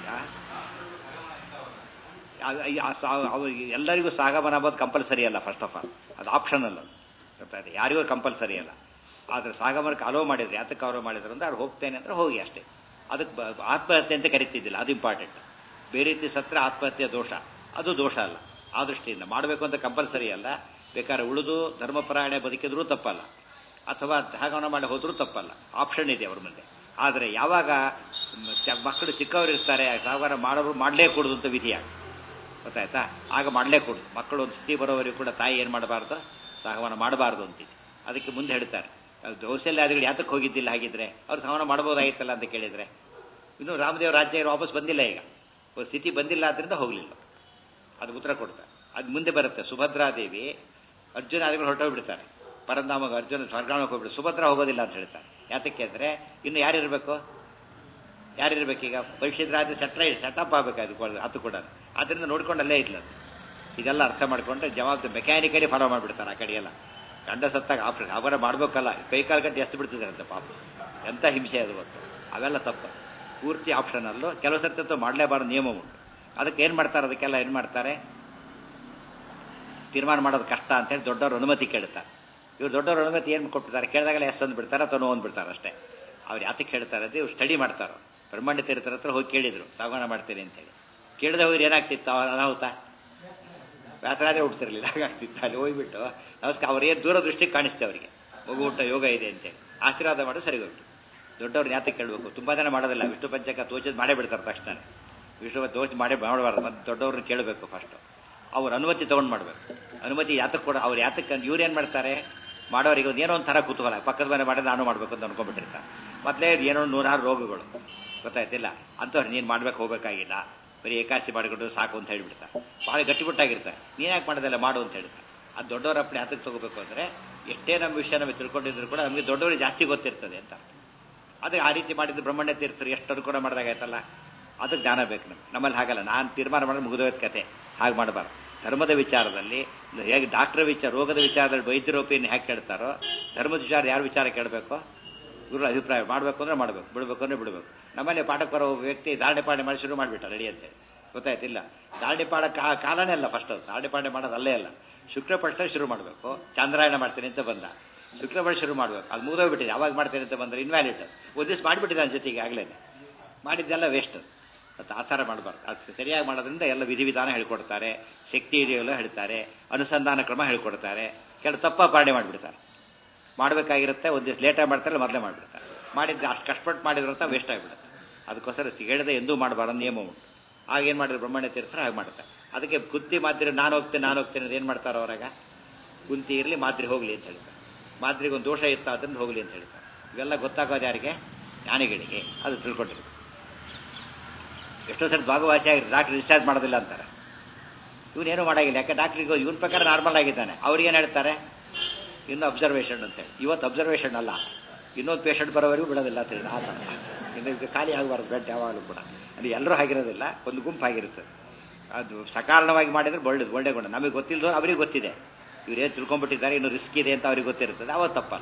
ಎಲ್ಲರಿಗೂ ಸಾಗಮನ ಅಂಬೋದು ಕಂಪಲ್ಸರಿ ಅಲ್ಲ ಫಸ್ಟ್ ಆಫ್ ಆಲ್ ಅದು ಆಪ್ಷನಲ್ ಅದು ಗೊತ್ತಾಯ್ತು ಯಾರಿಗೂ ಕಂಪಲ್ಸರಿ ಅಲ್ಲ ಆದರೆ ಸಾಗಮನಕ್ಕೆ ಅಲೋ ಮಾಡಿದ್ರೆ ಯಾತಕ್ಕೆ ಅಲೋ ಮಾಡಿದ್ರು ಅಂದ್ರೆ ಅವ್ರು ಹೋಗ್ತೇನೆ ಅಂದ್ರೆ ಹೋಗಿ ಅಷ್ಟೇ ಅದಕ್ಕೆ ಬ- ಆತ್ಮಹತ್ಯೆ ಅಂತ ಕರಿತಿದ್ದಿಲ್ಲ ಅದು ಇಂಪಾರ್ಟೆಂಟ್ ಬೇರೆ ರೀತಿ ಸತ್ರ ಆತ್ಮಹತ್ಯೆ ದೋಷ ಅದು ದೋಷ ಅಲ್ಲ ಆ ದೃಷ್ಟಿಯಿಂದ ಮಾಡಬೇಕು ಅಂತ ಕಂಪಲ್ಸರಿ ಅಲ್ಲ ಬೇಕಾದ್ರೆ ಉಳಿದು ಧರ್ಮಪರಾಯಣೆ ಬದುಕಿದ್ರೂ ತಪ್ಪಲ್ಲ ಅಥವಾ ತ್ಯಾಗವನ್ನ ಮಾಡಿ ಹೋದ್ರೂ ತಪ್ಪಲ್ಲ ಆಪ್ಷನ್ ಇದೆ ಅವ್ರ ಮುಂದೆ ಆದರೆ ಯಾವಾಗ ಮ್, ಚ- ಮಕ್ಕಳು ಚಿಕ್ಕವರು ಇರ್ತಾರೆ ಸಾಗರ ಮಾಡೋರು ಮಾಡಲೇ ಕೊಡುದು ಅಂತ ವಿಧಿಯಾಗ ಗೊತ್ತಾಯ್ತಾ ಆಗ ಮಾಡಲೇ ಕೊಡು ಮಕ್ಕಳು ಒಂದು ಸ್ಥಿತಿ ಬರೋವರೆಗೂ ಕೂಡ ತಾಯಿ ಏನು ಮಾಡಬಾರ್ದು ಸಹವನ ಮಾಡಬಾರ್ದು ಅಂತಿದೆ ಅದಕ್ಕೆ ಮುಂದೆ ಹೇಳ್ತಾರೆ ದೌಸಲ್ಯಾದಿಗಳು ಯಾತಕ್ಕೆ ಹೋಗಿದ್ದಿಲ್ಲ ಹಾಗಿದ್ರೆ ಅವ್ರು ಸಹವನ ಮಾಡ್ಬೋದಾಗಿತ್ತಲ್ಲ ಅಂತ ಕೇಳಿದ್ರೆ ಇನ್ನು ರಾಮದೇವ್ ರಾಜ್ಯ ಇರೋ ವಾಪಸ್ ಬಂದಿಲ್ಲ ಈಗ ಒಂದು ಸ್ಥಿತಿ ಬಂದಿಲ್ಲ ಆದ್ರಿಂದ ಹೋಗಲಿಲ್ಲ ಅದು ಉತ್ತರ ಕೊಡ್ತಾರೆ ಅದು ಮುಂದೆ ಬರುತ್ತೆ ಸುಭದ್ರಾದೇವಿ ಅರ್ಜುನ ಆದಿಗಳು ಹೊರಟೋಗ್ಬಿಡ್ತಾರೆ ಪರಂಧಾಮಗ ಅರ್ಜುನ ಸ್ವರ್ಗಾಮಕ್ಕೆ ಹೋಗ್ಬಿಡು ಸುಭದ್ರ ಹೋಗೋದಿಲ್ಲ ಅಂತ ಹೇಳ್ತಾರೆ ಯಾತಕ್ಕೆ ಅಂದ್ರೆ ಇನ್ನು ಯಾರಿರ್ಬೇಕು ಯಾರಿರ್ಬೇಕೀಗ ಪರೀಕ್ಷಿತರಾದ್ರೆ ಸೆಟ್ರ ಸೆಟಪ್ ಆಗ್ಬೇಕು ಅದು ಅದು ಕೂಡ ಅದರಿಂದ ನೋಡ್ಕೊಂಡು ಅಲ್ಲೇ ಇದ್ಲ ಅದು. ಇದೆಲ್ಲ ಅರ್ಥ ಮಾಡ್ಕೊಂಡ್ರೆ ಜವಾಬ್ದಾರಿ ಮೆಕ್ಯಾನಿಕಲಿ ಫಾಲೋ ಮಾಡಿಬಿಡ್ತಾರೆ ಆ ಕಡೆ ಎಲ್ಲ ಗಂಡ ಸತ್ತಾಗ ಆಪ್ರೇಷನ್ ಅವರ ಮಾಡ್ಬೇಕಲ್ಲ ಕೈ ಕಾಲು ಗಂಟೆ ಎಷ್ಟು ಬಿಡ್ತಿದ್ದಾರೆ ಅಂತ ಪಾಪ ಎಂಥ ಹಿಂಸೆ ಅದು ಗೊತ್ತು ಅವೆಲ್ಲ ತಪ್ಪು ಪೂರ್ತಿ ಆಪ್ಷನಲ್ಲು ಕೆಲವು ಸರ್ತಿ ಅಂತೂ ಮಾಡಲೇಬಾರದು ನಿಯಮ ಉಂಟು ಅದಕ್ಕೆ ಏನು ಮಾಡ್ತಾರೆ ಅದಕ್ಕೆಲ್ಲ ಏನು ಮಾಡ್ತಾರೆ ತೀರ್ಮಾನ ಮಾಡೋದು ಕಷ್ಟ ಅಂತೇಳಿ ದೊಡ್ಡವ್ರ ಅನುಮತಿ ಕೇಳ್ತಾರೆ ಇವ್ರು ದೊಡ್ಡವ್ರ ಅನುಮತಿ ಏನು ಕೊಟ್ಟಿದ್ದಾರೆ ಕೇಳಿದಾಗಲೇ ಎಸ್ ಅಂದ್ಬಿಡ್ತಾರೆ ಅಥವಾ ನೋ ಅಂದ್ಬಿಡ್ತಾರೆ ಅಷ್ಟೇ ಅವ್ರು ಯಾತಕ್ಕೆ ಹೇಳ್ತಾರೆ ಅಂತ ಇವ್ರು ಸ್ಟಡಿ ಮಾಡ್ತಾರೆ ಬ್ರಹ್ಮಾಂಡ ತೀರ್ಥರ ಹತ್ರ ಹೋಗಿ ಕೇಳಿದ್ರು ಸಾಗವಾನ ಮಾಡ್ತೀನಿ ಅಂತೇಳಿ ಕೇಳಿದ ಹೋಗಿ ಏನಾಗ್ತಿತ್ತು ಅವ ಅನಾಹುತ ವ್ಯಾಸರಾಜೇ ಹುಡ್ತಿರ್ಲಿಲ್ಲ ಹಾಗಾಗ್ತಿತ್ತು ಅಲ್ಲಿ ಹೋಗ್ಬಿಟ್ಟು ನಮಸ್ಕಾರ ಅವ್ರು ಏನು ದೂರದೃಷ್ಟಿ ಕಾಣಿಸ್ತೆ ಅವರಿಗೆ ಮಗು ಊಟ ಯೋಗ ಇದೆ ಅಂತೇಳಿ ಆಶೀರ್ವಾದ ಮಾಡಿ ಸರಿ ಹೋಗ್ಬಿಟ್ಟು ದೊಡ್ಡವ್ರು ಯಾತಕ್ಕೆ ಕೇಳಬೇಕು ತುಂಬಾ ಜನ ಮಾಡೋದಿಲ್ಲ ವಿಷ್ಣು ಪಂಚಕ ತೋಚದ್ ಮಾಡೇ ಬಿಡ್ತಾರೆ ತಕ್ಷಣ ವಿಷ್ಣು ತೋಚ್ ಮಾಡೇ ಮಾಡಬಾರ್ದು ಮತ್ತೆ ದೊಡ್ಡವ್ರನ್ನ ಕೇಳಬೇಕು ಫಸ್ಟ್ ಅವ್ರ ಅನುಮತಿ ತಗೊಂಡು ಮಾಡ್ಬೇಕು ಅನುಮತಿ ಯಾತಕ್ಕೆ ಕೊಡ ಅವ್ರು ಯಾತಕ್ಕೆ ಇವ್ರು ಏನು ಮಾಡ್ತಾರೆ ಮಾಡೋರಿಗೆ ಒಂದು ಏನೋ ಒಂದು ಥರ ಕುತೂಹಲ ಪಕ್ಕದ ಮನೆ ಮಾಡಿದ್ರೆ ನಾನು ಮಾಡಬೇಕು ಅಂತ ಅನ್ಕೊಂಡ್ಬಿಟ್ಟಿರ್ತಾರೆ ಮೊದಲೇ ಏನೋ ನೂರಾರು ರೋಗಗಳು ಗೊತ್ತಾಯ್ತಿಲ್ಲ ಅಂಥವ್ರು ನೀನು ಮಾಡ್ಬೇಕು ಹೋಗ್ಬೇಕಾಗಿಲ್ಲ ಬರೀ ಏಕಾಸಿ ಮಾಡಿಕೊಂಡು ಸಾಕು ಅಂತ ಹೇಳ್ಬಿಡ್ತಾರೆ ಭಾಳ ಗಟ್ಟಿಬಿಟ್ಟಾಗಿರ್ತಾರೆ ನೀನು ಯಾಕೆ ಮಾಡೋದಿಲ್ಲ ಮಾಡು ಅಂತ ಹೇಳ್ತಾರೆ ಅದು ದೊಡ್ಡವರ ಅಪ್ಪಣೆ ಹತ್ತಕ್ಕೆ ತಗೋಬೇಕು ಅಂದರೆ ಎಷ್ಟೇ ನಮ್ಮ ವಿಷಯ ನಮಗೆ ತಿಳ್ಕೊಂಡಿದ್ರು ಕೂಡ ನಮಗೆ ದೊಡ್ಡವರಿಗೆ ಜಾಸ್ತಿ ಗೊತ್ತಿರ್ತದೆ ಅಂತ ಅದಕ್ಕೆ ಆ ರೀತಿ ಮಾಡಿದ್ದು ಬ್ರಹ್ಮಣ್ಯ ತೀರ್ಥರು ಎಷ್ಟು ಅನುಕೂಲ ಮಾಡಿದಾಗಾಯ್ತಲ್ಲ ಅದಕ್ಕೆ ಜ್ಞಾನ ಬೇಕು ನಮ್ಗೆ ನಮ್ಮಲ್ಲಿ ಹಾಗಲ್ಲ ನಾನು ತೀರ್ಮಾನ ಮಾಡಿದ್ರೆ ಮುಗಿದೋಯ್ತು ಕತೆ ಹಾಗೆ ಮಾಡಬಾರ್ದು ಧರ್ಮದ ವಿಚಾರದಲ್ಲಿ ಹೇಗೆ ಡಾಕ್ಟರ್ ವಿಚಾರ ರೋಗದ ವಿಚಾರದಲ್ಲಿ ವೈದ್ಯರ ಒಪಿನಿಯನ್ ಹೇಗೆ ಕೇಳ್ತಾರೋ ಧರ್ಮದ ವಿಚಾರ ಯಾರು ವಿಚಾರ ಕೇಳಬೇಕು ಗುರು ಅಭಿಪ್ರಾಯ ಮಾಡಬೇಕು ಅಂದ್ರೆ ಮಾಡಬೇಕು ಬಿಡಬೇಕು ಅಂದ್ರೆ ಬಿಡಬೇಕು ನಮ್ಮಲ್ಲಿ ಪಾಠಕ್ಕೆ ಬರೋ ಒಬ್ಬ ವ್ಯಕ್ತಿ ಧಾರಣೆ ಪಾಠೆ ಮಾಡಿ ಶುರು ಮಾಡಿಬಿಟ್ಟ ರೆಡಿ ಅಂತೇಳಿ ಗೊತ್ತಾಯ್ತಿಲ್ಲ ಧಾರಣೆ ಪಾಠ ಕಾ ಕಾಲನೇ ಅಲ್ಲ ಫಸ್ಟ್ ಅದು ಧಾರಣೆ ಪಾಠೆ ಮಾಡೋದು ಅಲ್ಲೇ ಅಲ್ಲ ಶುಕ್ರಪಕ್ಷ ಶುರು ಮಾಡಬೇಕು ಚಾಂದ್ರಾಯಣ ಮಾಡ್ತೀನಿ ಅಂತ ಬಂದ ಶುಕ್ರಪಕ್ಷ ಶುರು ಮಾಡಬೇಕು ಅದು ಮುಗಿದೋಗ್ಬಿಟ್ಟಿದೆ ಯಾವಾಗ ಮಾಡ್ತೀನಿ ಅಂತ ಬಂದ್ರೆ ಇನ್ವ್ಯಾಲಿಡ್ ಒಂದು ದಿವಸ ಮಾಡಿಬಿಟ್ಟಿದ್ದಾನೆ ಜೊತೆಗೆ ಆಗಲೇ ಮಾಡಿದ್ದೆಲ್ಲ ವೇಸ್ಟ್ ಮತ್ತು ಆ ಥರ ಮಾಡಬಾರ್ದು ಅದು ಸರಿಯಾಗಿ ಮಾಡೋದ್ರಿಂದ ಎಲ್ಲ ವಿಧಿವಿಧಾನ ಹೇಳ್ಕೊಡ್ತಾರೆ ಶಕ್ತಿ ಇದೆಯಲ್ಲ ಹೇಳ್ತಾರೆ ಅನುಸಂಧಾನ ಕ್ರಮ ಹೇಳ್ಕೊಡ್ತಾರೆ ಕೆಲವು ತಪ್ಪ ಪಾಲನೆ ಮಾಡಿಬಿಡ್ತಾರೆ ಮಾಡಬೇಕಾಗಿರುತ್ತೆ ಒಂದು ದಿವಸ ಲೇಟಾಗಿ ಮಾಡ್ತಾರೆ ಮೊದಲೇ ಮಾಡಿಬಿಡ್ತಾರೆ ಮಾಡಿದ್ದು ಅಷ್ಟು ಕಷ್ಟಪಟ್ಟು ಮಾಡಿದ್ರು ಅಂತ ವೇಸ್ಟ್ ಆಗಿಬಿಡುತ್ತೆ ಅದಕ್ಕೋಸ್ಕರ ಹೇಳದೆ ಎಂದೂ ಮಾಡಬಾರ್ದು ನಿಯಮ ಉಂಟು ಆಗ ಏನು ಮಾಡಿದ್ರು ಬ್ರಹ್ಮಣ್ಯ ತೀರ್ಥರು ಹಾಗೆ ಮಾಡ್ತಾರೆ ಅದಕ್ಕೆ ಕುಂತಿ ಮಾದ್ರಿ ನಾನು ಹೋಗ್ತೇನೆ ನಾನು ಹೋಗ್ತೇನೆ ಅಂತ ಏನು ಮಾಡ್ತಾರೆ ಅವರಾಗ ಕುಂತಿ ಇರಲಿ ಮಾದ್ರಿ ಹೋಗಲಿ ಅಂತ ಹೇಳ್ತಾರೆ ಮಾದ್ರಿಗೆ ಒಂದು ದೋಷ ಇತ್ತು ಅದರಿಂದ ಹೋಗಲಿ ಅಂತ ಹೇಳ್ತಾರೆ ಇವೆಲ್ಲ ಗೊತ್ತಾಗೋದು ಯಾರಿಗೆ ಜ್ಞಾನಿಗಳಿಗೆ ಅದು ತಿಳ್ಕೊಂಡಿರ್ಬೇಕು ಎಷ್ಟೋ ಸರಿ ಭಾಗವಾಸಿ ಆಗಿರ್ತಾರೆ ಡಾಕ್ಟರ್ ಡಿಸ್ಚಾರ್ಜ್ ಮಾಡೋದಿಲ್ಲ ಅಂತಾರೆ ಇವನೇನು ಮಾಡಾಗಿಲ್ಲ ಯಾಕೆ ಡಾಕ್ಟ್ರಿಗೆ ಇವನ್ ಪ್ರಕಾರ ನಾರ್ಮಲ್ ಆಗಿದ್ದಾನೆ ಅವ್ರಿಗೇನು ಹೇಳ್ತಾರೆ ಇನ್ನು ಅಬ್ಸರ್ವೇಷನ್ ಅಂತ ಹೇಳಿ ಇವತ್ತು ಅಬ್ಸರ್ವೇಷನ್ ಅಲ್ಲ ಇನ್ನೊಂದು ಪೇಷಂಟ್ ಬರೋವರೆಗೂ ಬಿಡೋದಿಲ್ಲ ಅಂತ ಹೇಳಿ ಆ ಥರ ಇನ್ನು ಇದು ಖಾಲಿ ಆಗಬಾರ್ದು ಬೆಡ್ ಯಾವಾಗಲೂ ಕೂಡ ಅಲ್ಲಿ ಎಲ್ಲರೂ ಆಗಿರೋದಿಲ್ಲ ಒಂದು ಗುಂಪು ಆಗಿರ್ತದೆ ಅದು ಸಕಾರಣವಾಗಿ ಮಾಡಿದ್ರೆ ಒಳ್ಳೇದು ಒಳ್ಳೆ ಗುಣ ನಮಗೆ ಗೊತ್ತಿಲ್ಲದೋ ಅವರಿಗೆ ಗೊತ್ತಿದೆ ಇವ್ರೇನು ತಿಳ್ಕೊಂಡ್ಬಿಟ್ಟಿದ್ದಾರೆ ಇನ್ನು ರಿಸ್ಕ್ ಇದೆ ಅಂತ ಅವ್ರಿಗೆ ಗೊತ್ತಿರ್ತದೆ ಅವತ್ತು ತಪ್ಪಲ್ಲ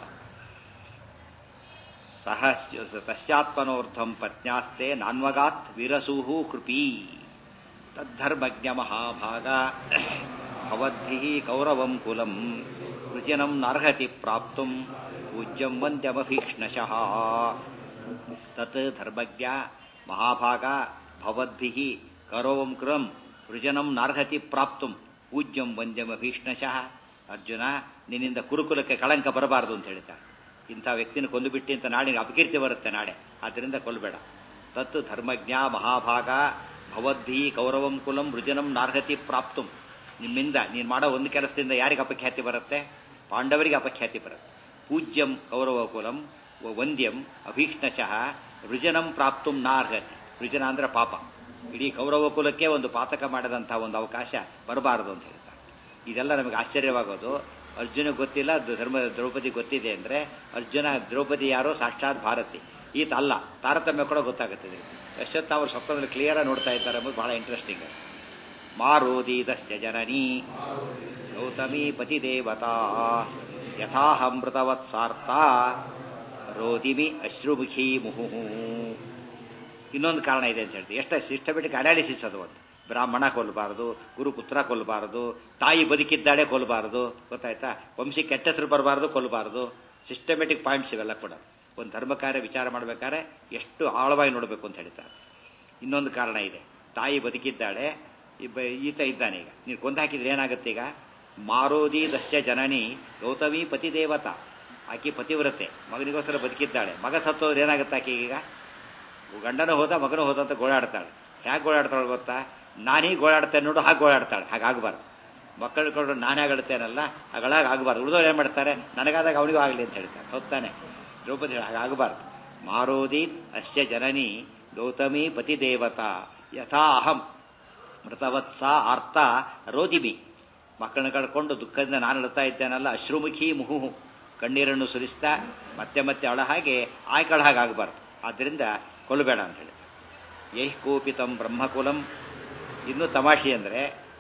ಸಹ ತಸ್ಯಾತ್ಮನೋರ್ಧಂ ಪತ್ನ್ಯಾಸ್ತೆ ನಾನ್ವಗಾತ್ ವಿರಸೂಹು ಕೃಪೀ ತದ್ಧರ್ಮಜ್ಞ ಮಹಾಭಾಗ ಭವದ್ಭಿ ಕೌರವಂ ಕುಲಂ ವೃಜನಂ ನಾರ್ಹತಿ ಪ್ರಾಪ್ತುಂ ಪೂಜ್ಯಂ ವಂದ್ಯಮಭೀಕ್ಷ್ಣಶಃ ತತ್ ಧರ್ಮಜ್ಞ ಮಹಾಭಾಗ ಭವದ್ಭಿ ಕೌರವಂ ಕುಲಂ ವೃಜನಂ ನಾರ್ಹತಿ ಪ್ರಾಪ್ತುಂ ಪೂಜ್ಯಂ ವಂದ್ಯಮಭೀಕ್ಷ್ಣಶಃ ಅರ್ಜುನ ನಿನ್ನಿಂದ ಕುರುಕುಲಕ್ಕೆ ಕಳಂಕ ಬರಬಾರದು ಅಂತ ಹೇಳ್ತಾರೆ ಇಂಥ ವ್ಯಕ್ತಿನ ಕೊಂದುಬಿಟ್ಟು ಅಂತ ನಾಡಿನ ಅಪಕೀರ್ತಿ ಬರುತ್ತೆ ನಾಡೆ ಆದ್ದರಿಂದ ಕೊಲ್ಲಬೇಡ ತತ್ತು ಧರ್ಮಜ್ಞ ಮಹಾಭಾಗ ಭವದ್ಭಿ ಕೌರವಂ ಕುಲಂ ವೃಜನಂ ನಾರ್ಹತಿ ಪ್ರಾಪ್ತುಂ ನಿಮ್ಮಿಂದ ನೀನು ಮಾಡೋ ಒಂದು ಕೆಲಸದಿಂದ ಯಾರಿಗೆ ಅಪಖ್ಯಾತಿ ಬರುತ್ತೆ ಪಾಂಡವರಿಗೆ ಅಪಖ್ಯಾತಿ ಬರುತ್ತೆ ಪೂಜ್ಯಂ ಕೌರವ ಕುಲಂ ವಂದ್ಯಂ ಅಭೀಕ್ಷ್ಣಶಃ ವೃಜನಂ ಪ್ರಾಪ್ತುಂ ನಾರ್ಹತಿ ವೃಜನ ಅಂದ್ರೆ ಪಾಪ ಇಡೀ ಕೌರವ ಕುಲಕ್ಕೆ ಒಂದು ಪಾತಕ ಮಾಡದಂತಹ ಒಂದು ಅವಕಾಶ ಬರಬಾರದು ಅಂತ ಹೇಳ್ತಾರೆ ಇದೆಲ್ಲ ನಮಗೆ ಆಶ್ಚರ್ಯವಾಗೋದು ಅರ್ಜುನ ಗೊತ್ತಿಲ್ಲ ದ- ಧರ್ಮ ದ್ರೌಪದಿ ಗೊತ್ತಿದೆ ಅಂದರೆ ಅರ್ಜುನ ದ್ರೌಪದಿ ಯಾರೋ ಸಾಕ್ಷಾತ್ ಭಾರತಿ ಈತ ಅಲ್ಲ ತಾರತಮ್ಯ ಕೂಡ ಗೊತ್ತಾಗುತ್ತೆ ಇದರಿಂದ. ಯಶೋತ್ ಅವರು ಸ್ವಪ್ನದಲ್ಲಿ ಕ್ಲಿಯರಾಗಿ ನೋಡ್ತಾ ಇದ್ದಾರೆ ಎಂಬುದು ಬಹಳ ಇಂಟ್ರೆಸ್ಟಿಂಗ್ ಮಾರೋದೀದಸ್ಯ ಜನನಿ ಗೌತಮೀ ಪತಿದೇವತಾ ಯಥಾಹಮೃತವತ್ಸಾರ್ಥ ರೋದಿಮಿ ಅಶ್ರುಮುಖಿ ಮುಹುಹು ಇನ್ನೊಂದು ಕಾರಣ ಇದೆ ಅಂತ ಹೇಳ್ತೀವಿ ಎಷ್ಟು ಸಿಸ್ಟಮೆಟಿಕ್ ಅನಾಲಿಸಿಸ್ ಅದು ಒಂದು ಬ್ರಾಹ್ಮಣ ಕೊಲ್ಲಬಾರದು ಗುರು ಪುತ್ರ ಕೊಲ್ಲಬಾರದು ತಾಯಿ ಬದುಕಿದ್ದಾಳೆ ಕೊಲ್ಲಬಾರದು ಗೊತ್ತಾಯ್ತಾ ವಂಶಿ ಕೆಟ್ಟ ಹೆಸರು ಬರಬಾರದು ಕೊಲ್ಲಬಾರದು ಸಿಸ್ಟಮೆಟಿಕ್ ಪಾಯಿಂಟ್ಸ್ ಇವೆಲ್ಲ ಕೂಡ ಒಂದು ಧರ್ಮ ಕಾರ್ಯ ವಿಚಾರ ಮಾಡಬೇಕಾದ್ರೆ ಎಷ್ಟು ಆಳವಾಗಿ ನೋಡಬೇಕು ಅಂತ ಹೇಳ್ತಾರೆ ಇನ್ನೊಂದು ಕಾರಣ ಇದೆ ತಾಯಿ ಬದುಕಿದ್ದಾಳೆ ಇಬ್ಬ ಈತ ಇದ್ದಾನೆ ಈಗ ನೀನು ಕೊಂದು ಹಾಕಿದ್ರೆ ಏನಾಗುತ್ತೆ ಈಗ ಮಾರೋದಿ ದಸ್ಯ ಜನನಿ ಗೌತಮಿ ಪತಿ ದೇವತಾ ಆಕೆ ಪತಿವ್ರತೆ ಮಗನಿಗೋಸ್ಕರ ಬದುಕಿದ್ದಾಳೆ ಮಗ ಸತ್ತೋದ್ರೆ ಏನಾಗುತ್ತೆ ಆಕೆ ಈಗ ಗಂಡನೂ ಹೋದ ಮಗನೂ ಹೋದ ಅಂತ ಗೋಳಾಡ್ತಾಳೆ ಹೇಗೆ ಗೋಳಾಡ್ತಾಳೆ ಗೊತ್ತಾ ನಾನೀಗ ಗೋಳಾಡ್ತೇನೆ ನೋಡು ಹಾಗೆ ಗೋಳಾಡ್ತಾಳೆ ಹಾಗಾಗಬಾರ್ದು ಮಕ್ಕಳು ಕೊಂಡು ನಾನೇ ಆಗಾಡ್ತೇನಲ್ಲ ಹಾಗಳಾಗ ಆಗಬಾರ್ದು ಉಳಿದವ್ರು ಏನು ಮಾಡ್ತಾರೆ ನನಗಾದಾಗ ಅವನಿಗೂ ಆಗಲಿ ಅಂತ ಹೇಳ್ತಾರೆ ಹೊತ್ತಾನೆ ದ್ರೌಪದಿ ಹಾಗಾಗಬಾರ್ದು ಮಾರೋದಿ ಅಸ್ಯ ಜನನಿ ಗೌತಮಿ ಪತಿದೇವತಾ ಯಥಾ ಅಹಂ ಮೃತವತ್ಸ ಆರ್ತ ರೋದಿಮಿ ಮಕ್ಕಳನ್ನ ಕಳ್ಕೊಂಡು ದುಃಖದಿಂದ ನಾನು ಅಳ್ತಾ ಇದ್ದೇನಲ್ಲ ಅಶ್ರುಮುಖಿ ಮುಹುಹು ಕಣ್ಣೀರನ್ನು ಸುರಿಸ್ತಾ ಮತ್ತೆ ಮತ್ತೆ ಅಳ ಹಾಗೆ ಆಯ್ಕಳ ಹಾಗೆ ಆಗಬಾರ್ದು ಆದ್ದರಿಂದ ಕೊಲ್ಲಬೇಡ ಅಂತ ಹೇಳಿ ಯಹ್ ಕೋಪಿತಂ ಬ್ರಹ್ಮಕುಲಂ ಇನ್ನೂ ತಮಾಷೆ ಅಂದರೆ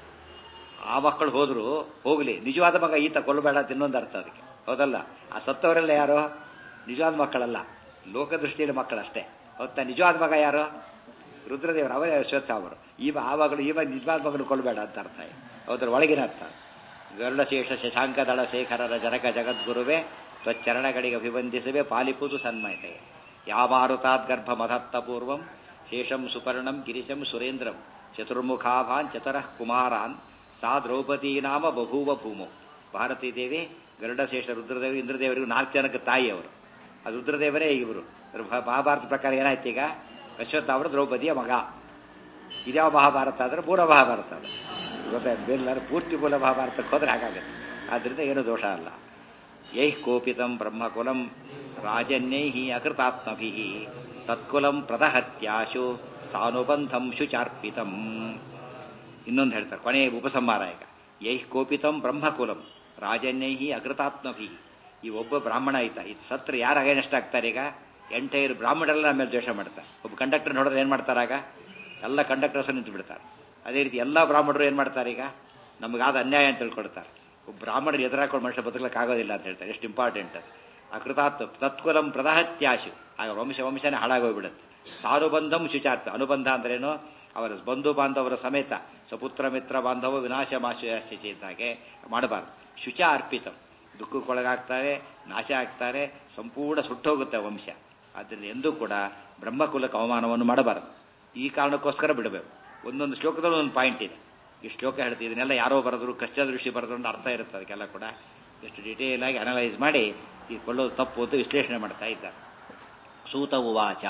ಆ ಮಕ್ಕಳು ಹೋದ್ರು ಹೋಗ್ಲಿ ನಿಜವಾದ ಮಗ ಈತ ಕೊಲ್ಲಬೇಡ ಅಂತ ಇನ್ನೊಂದು ಅರ್ಥ ಅದಕ್ಕೆ ಹೌದಲ್ಲ ಆ ಸತ್ತವರೆಲ್ಲ ಯಾರು ನಿಜವಾದ ಮಕ್ಕಳಲ್ಲ ಲೋಕದೃಷ್ಟಿಯಲ್ಲಿ ಮಕ್ಕಳಷ್ಟೇ ಹೊತ್ತ ನಿಜವಾದ ಮಗ ಯಾರು ರುದ್ರದೇವರು ಅವರೇ ಅಶ್ವತ್ಥ ಅವರು ಈವ ಆವಾಗಲೂ ಈವ ನಿಜವಾದ ಮಗನು ಕೊಲ್ಲಬೇಡ ಅಂತ ಅರ್ಥ ಹೌದ್ರ ಒಳಗಿನ ಅರ್ಥ ಗರುಡಶೇಷ ಶಶಾಂಕದಳ ಶೇಖರರ ಜನಕ ಜಗದ್ಗುರುವೇ ತ್ವಚ್ಚರಣಗಳಿಗೆ ಅಭಿವಂದಿಸುವೆ ಪಾಲಿಪುದು ಸನ್ಮಯತೆಗೆ ಯಾಮಾರುತಾದ್ ಗರ್ಭ ಮಧತ್ತ ಪೂರ್ವಂ ಶೇಷಂ ಸುಪರ್ಣಂ ಗಿರಿಶಂ ಸುರೇಂದ್ರಂ ಚತುರ್ಮುಖಾಭಾನ್ ಚತುರಃ ಕುಮಾರಾನ್ ಸಾ ದ್ರೌಪದಿ ನಾಮ ಬಭೂವ ಭೂಮು ಭಾರತೀ ದೇವಿ ಗರುಡಶೇಷ ರುದ್ರದೇವಿ ಇಂದ್ರದೇವರಿಗೂ ನಾಲ್ಕು ಜನಕ್ಕೆ ತಾಯಿ ಅವರು ಅದು ರುದ್ರದೇವರೇ ಇವರು ಮಹಾಭಾರತ ಪ್ರಕಾರ ಏನಾಯ್ತು ಈಗ ಅಶ್ವತ್ಥ ಅವರು ದ್ರೌಪದಿಯ ಮಗ ಇದ್ಯಾವ ಮಹಾಭಾರತ ಅಂದ್ರೆ ಮೂಲ ಮಹಾಭಾರತ ಅದು ಗೊತ್ತಾಯ್ತು ಬೇರೆ ಪೂರ್ತಿ ಮೂಲ ಮಹಾಭಾರತಕ್ಕೆ ಹೋದ್ರೆ ಹಾಗಾಗುತ್ತೆ ಆದ್ರಿಂದ ಏನು ದೋಷ ಅಲ್ಲ ಯೈಃ ಕೋಪಿತಂ ಬ್ರಹ್ಮಕುಲಂ ರಾಜನ್ಯೈಹಿ ಅಕೃತಾತ್ಮಭಿ ತತ್ಕುಲಂ ಪ್ರದಹತ್ಯಾಶು ಸಾನುಬಂಧಂ ಶುಚಾರ್ಪಿತಂ ಇನ್ನೊಂದು ಹೇಳ್ತಾರೆ ಕೊನೆಯ ಉಪಸಂಹಾರ ಈಗ ಯೈಃ ಕೋಪಿತಂ ಬ್ರಹ್ಮಕುಲಂ ರಾಜನ್ಯೈಹಿ ಅಕೃತಾತ್ಮಭಿ ಈ ಒಬ್ಬ ಬ್ರಾಹ್ಮಣ ಆಯ್ತಾ ಇದು ಸತ್ರ ಯಾರು ಅಗೇನೆಸ್ಟ್ ಆಗ್ತಾರೆ ಈಗ ಎಂಟೈರ್ ಬ್ರಾಹ್ಮಣರೆಲ್ಲ ಆಮೇಲೆ ದ್ವೇಷ ಮಾಡ್ತಾರೆ ಒಬ್ಬ ಕಂಡಕ್ಟರ್ ನೋಡಿದ್ರೆ ಏನು ಮಾಡ್ತಾರಾಗ ಎಲ್ಲ ಕಂಡಕ್ಟರ್ಸ್ ನಿಂತು ಬಿಡ್ತಾರೆ ಅದೇ ರೀತಿ ಎಲ್ಲ ಬ್ರಾಹ್ಮಣರು ಏನು ಮಾಡ್ತಾರೆ ಈಗ ನಮಗಾದ ಅನ್ಯಾಯ ಅಂತ ತಿಳ್ಕೊಳ್ತಾರೆ ಒಬ್ಬ ಬ್ರಾಹ್ಮಣರು ಎದುರಾಕೊಂಡು ಮನುಷ್ಯ ಬದುಕಲಿಕ್ಕೆ ಆಗೋದಿಲ್ಲ ಅಂತ ಹೇಳ್ತಾರೆ ಎಷ್ಟು ಇಂಪಾರ್ಟೆಂಟ್ ಅದು ಅಕೃತಾತ್ ತತ್ಕುಲಂ ಪ್ರದಹತ್ಯಾಶು ಆಗ ವಂಶ ವಂಶನೇ ಹಾಳಾಗೋಗ್ಬಿಡುತ್ತೆ ಸಾರುಬಂಧಂ ಶುಚಾರ್ಥ ಅನುಬಂಧ ಅಂದ್ರೇನು ಅವರ ಬಂಧು ಬಾಂಧವರ ಸಮೇತ ಸಪುತ್ರ ಮಿತ್ರ ಬಾಂಧವ ವಿನಾಶ ಮಾಶಿ ಹಾಗೆ ಮಾಡಬಾರ್ದು ಶುಚ ಅರ್ಪಿತಂ ದುಃಖಕ್ಕೊಳಗಾಗ್ತಾರೆ ನಾಶ ಆಗ್ತಾರೆ ಸಂಪೂರ್ಣ ಸುಟ್ಟೋಗುತ್ತೆ ವಂಶ ಆದ್ದರಿಂದ ಎಂದೂ ಕೂಡ ಬ್ರಹ್ಮಕುಲಕ್ಕೆ ಅವಮಾನವನ್ನು ಮಾಡಬಾರದು ಈ ಕಾರಣಕ್ಕೋಸ್ಕರ ಬಿಡಬೇಕು ಒಂದೊಂದು ಶ್ಲೋಕದಲ್ಲಿ ಒಂದು ಪಾಯಿಂಟ್ ಇದೆ ಈ ಶ್ಲೋಕ ಹೇಳ್ತೀವಿ ಇದನ್ನೆಲ್ಲ ಯಾರೋ ಬರೆದ್ರು ಕಷ್ಟ ದೃಷ್ಟಿ ಬರೆದ್ರು ಅಂತ ಅರ್ಥ ಇರುತ್ತೆ ಅದಕ್ಕೆಲ್ಲ ಕೂಡ ಎಷ್ಟು ಡಿಟೇಲ್ ಆಗಿ ಅನಲೈಸ್ ಮಾಡಿ ಈ ಕೊಳ್ಳೋದು ತಪ್ಪು ಅಂತ ವಿಶ್ಲೇಷಣೆ ಮಾಡ್ತಾ ಇದ್ದಾರೆ ಸೂತ ಉವಾಚ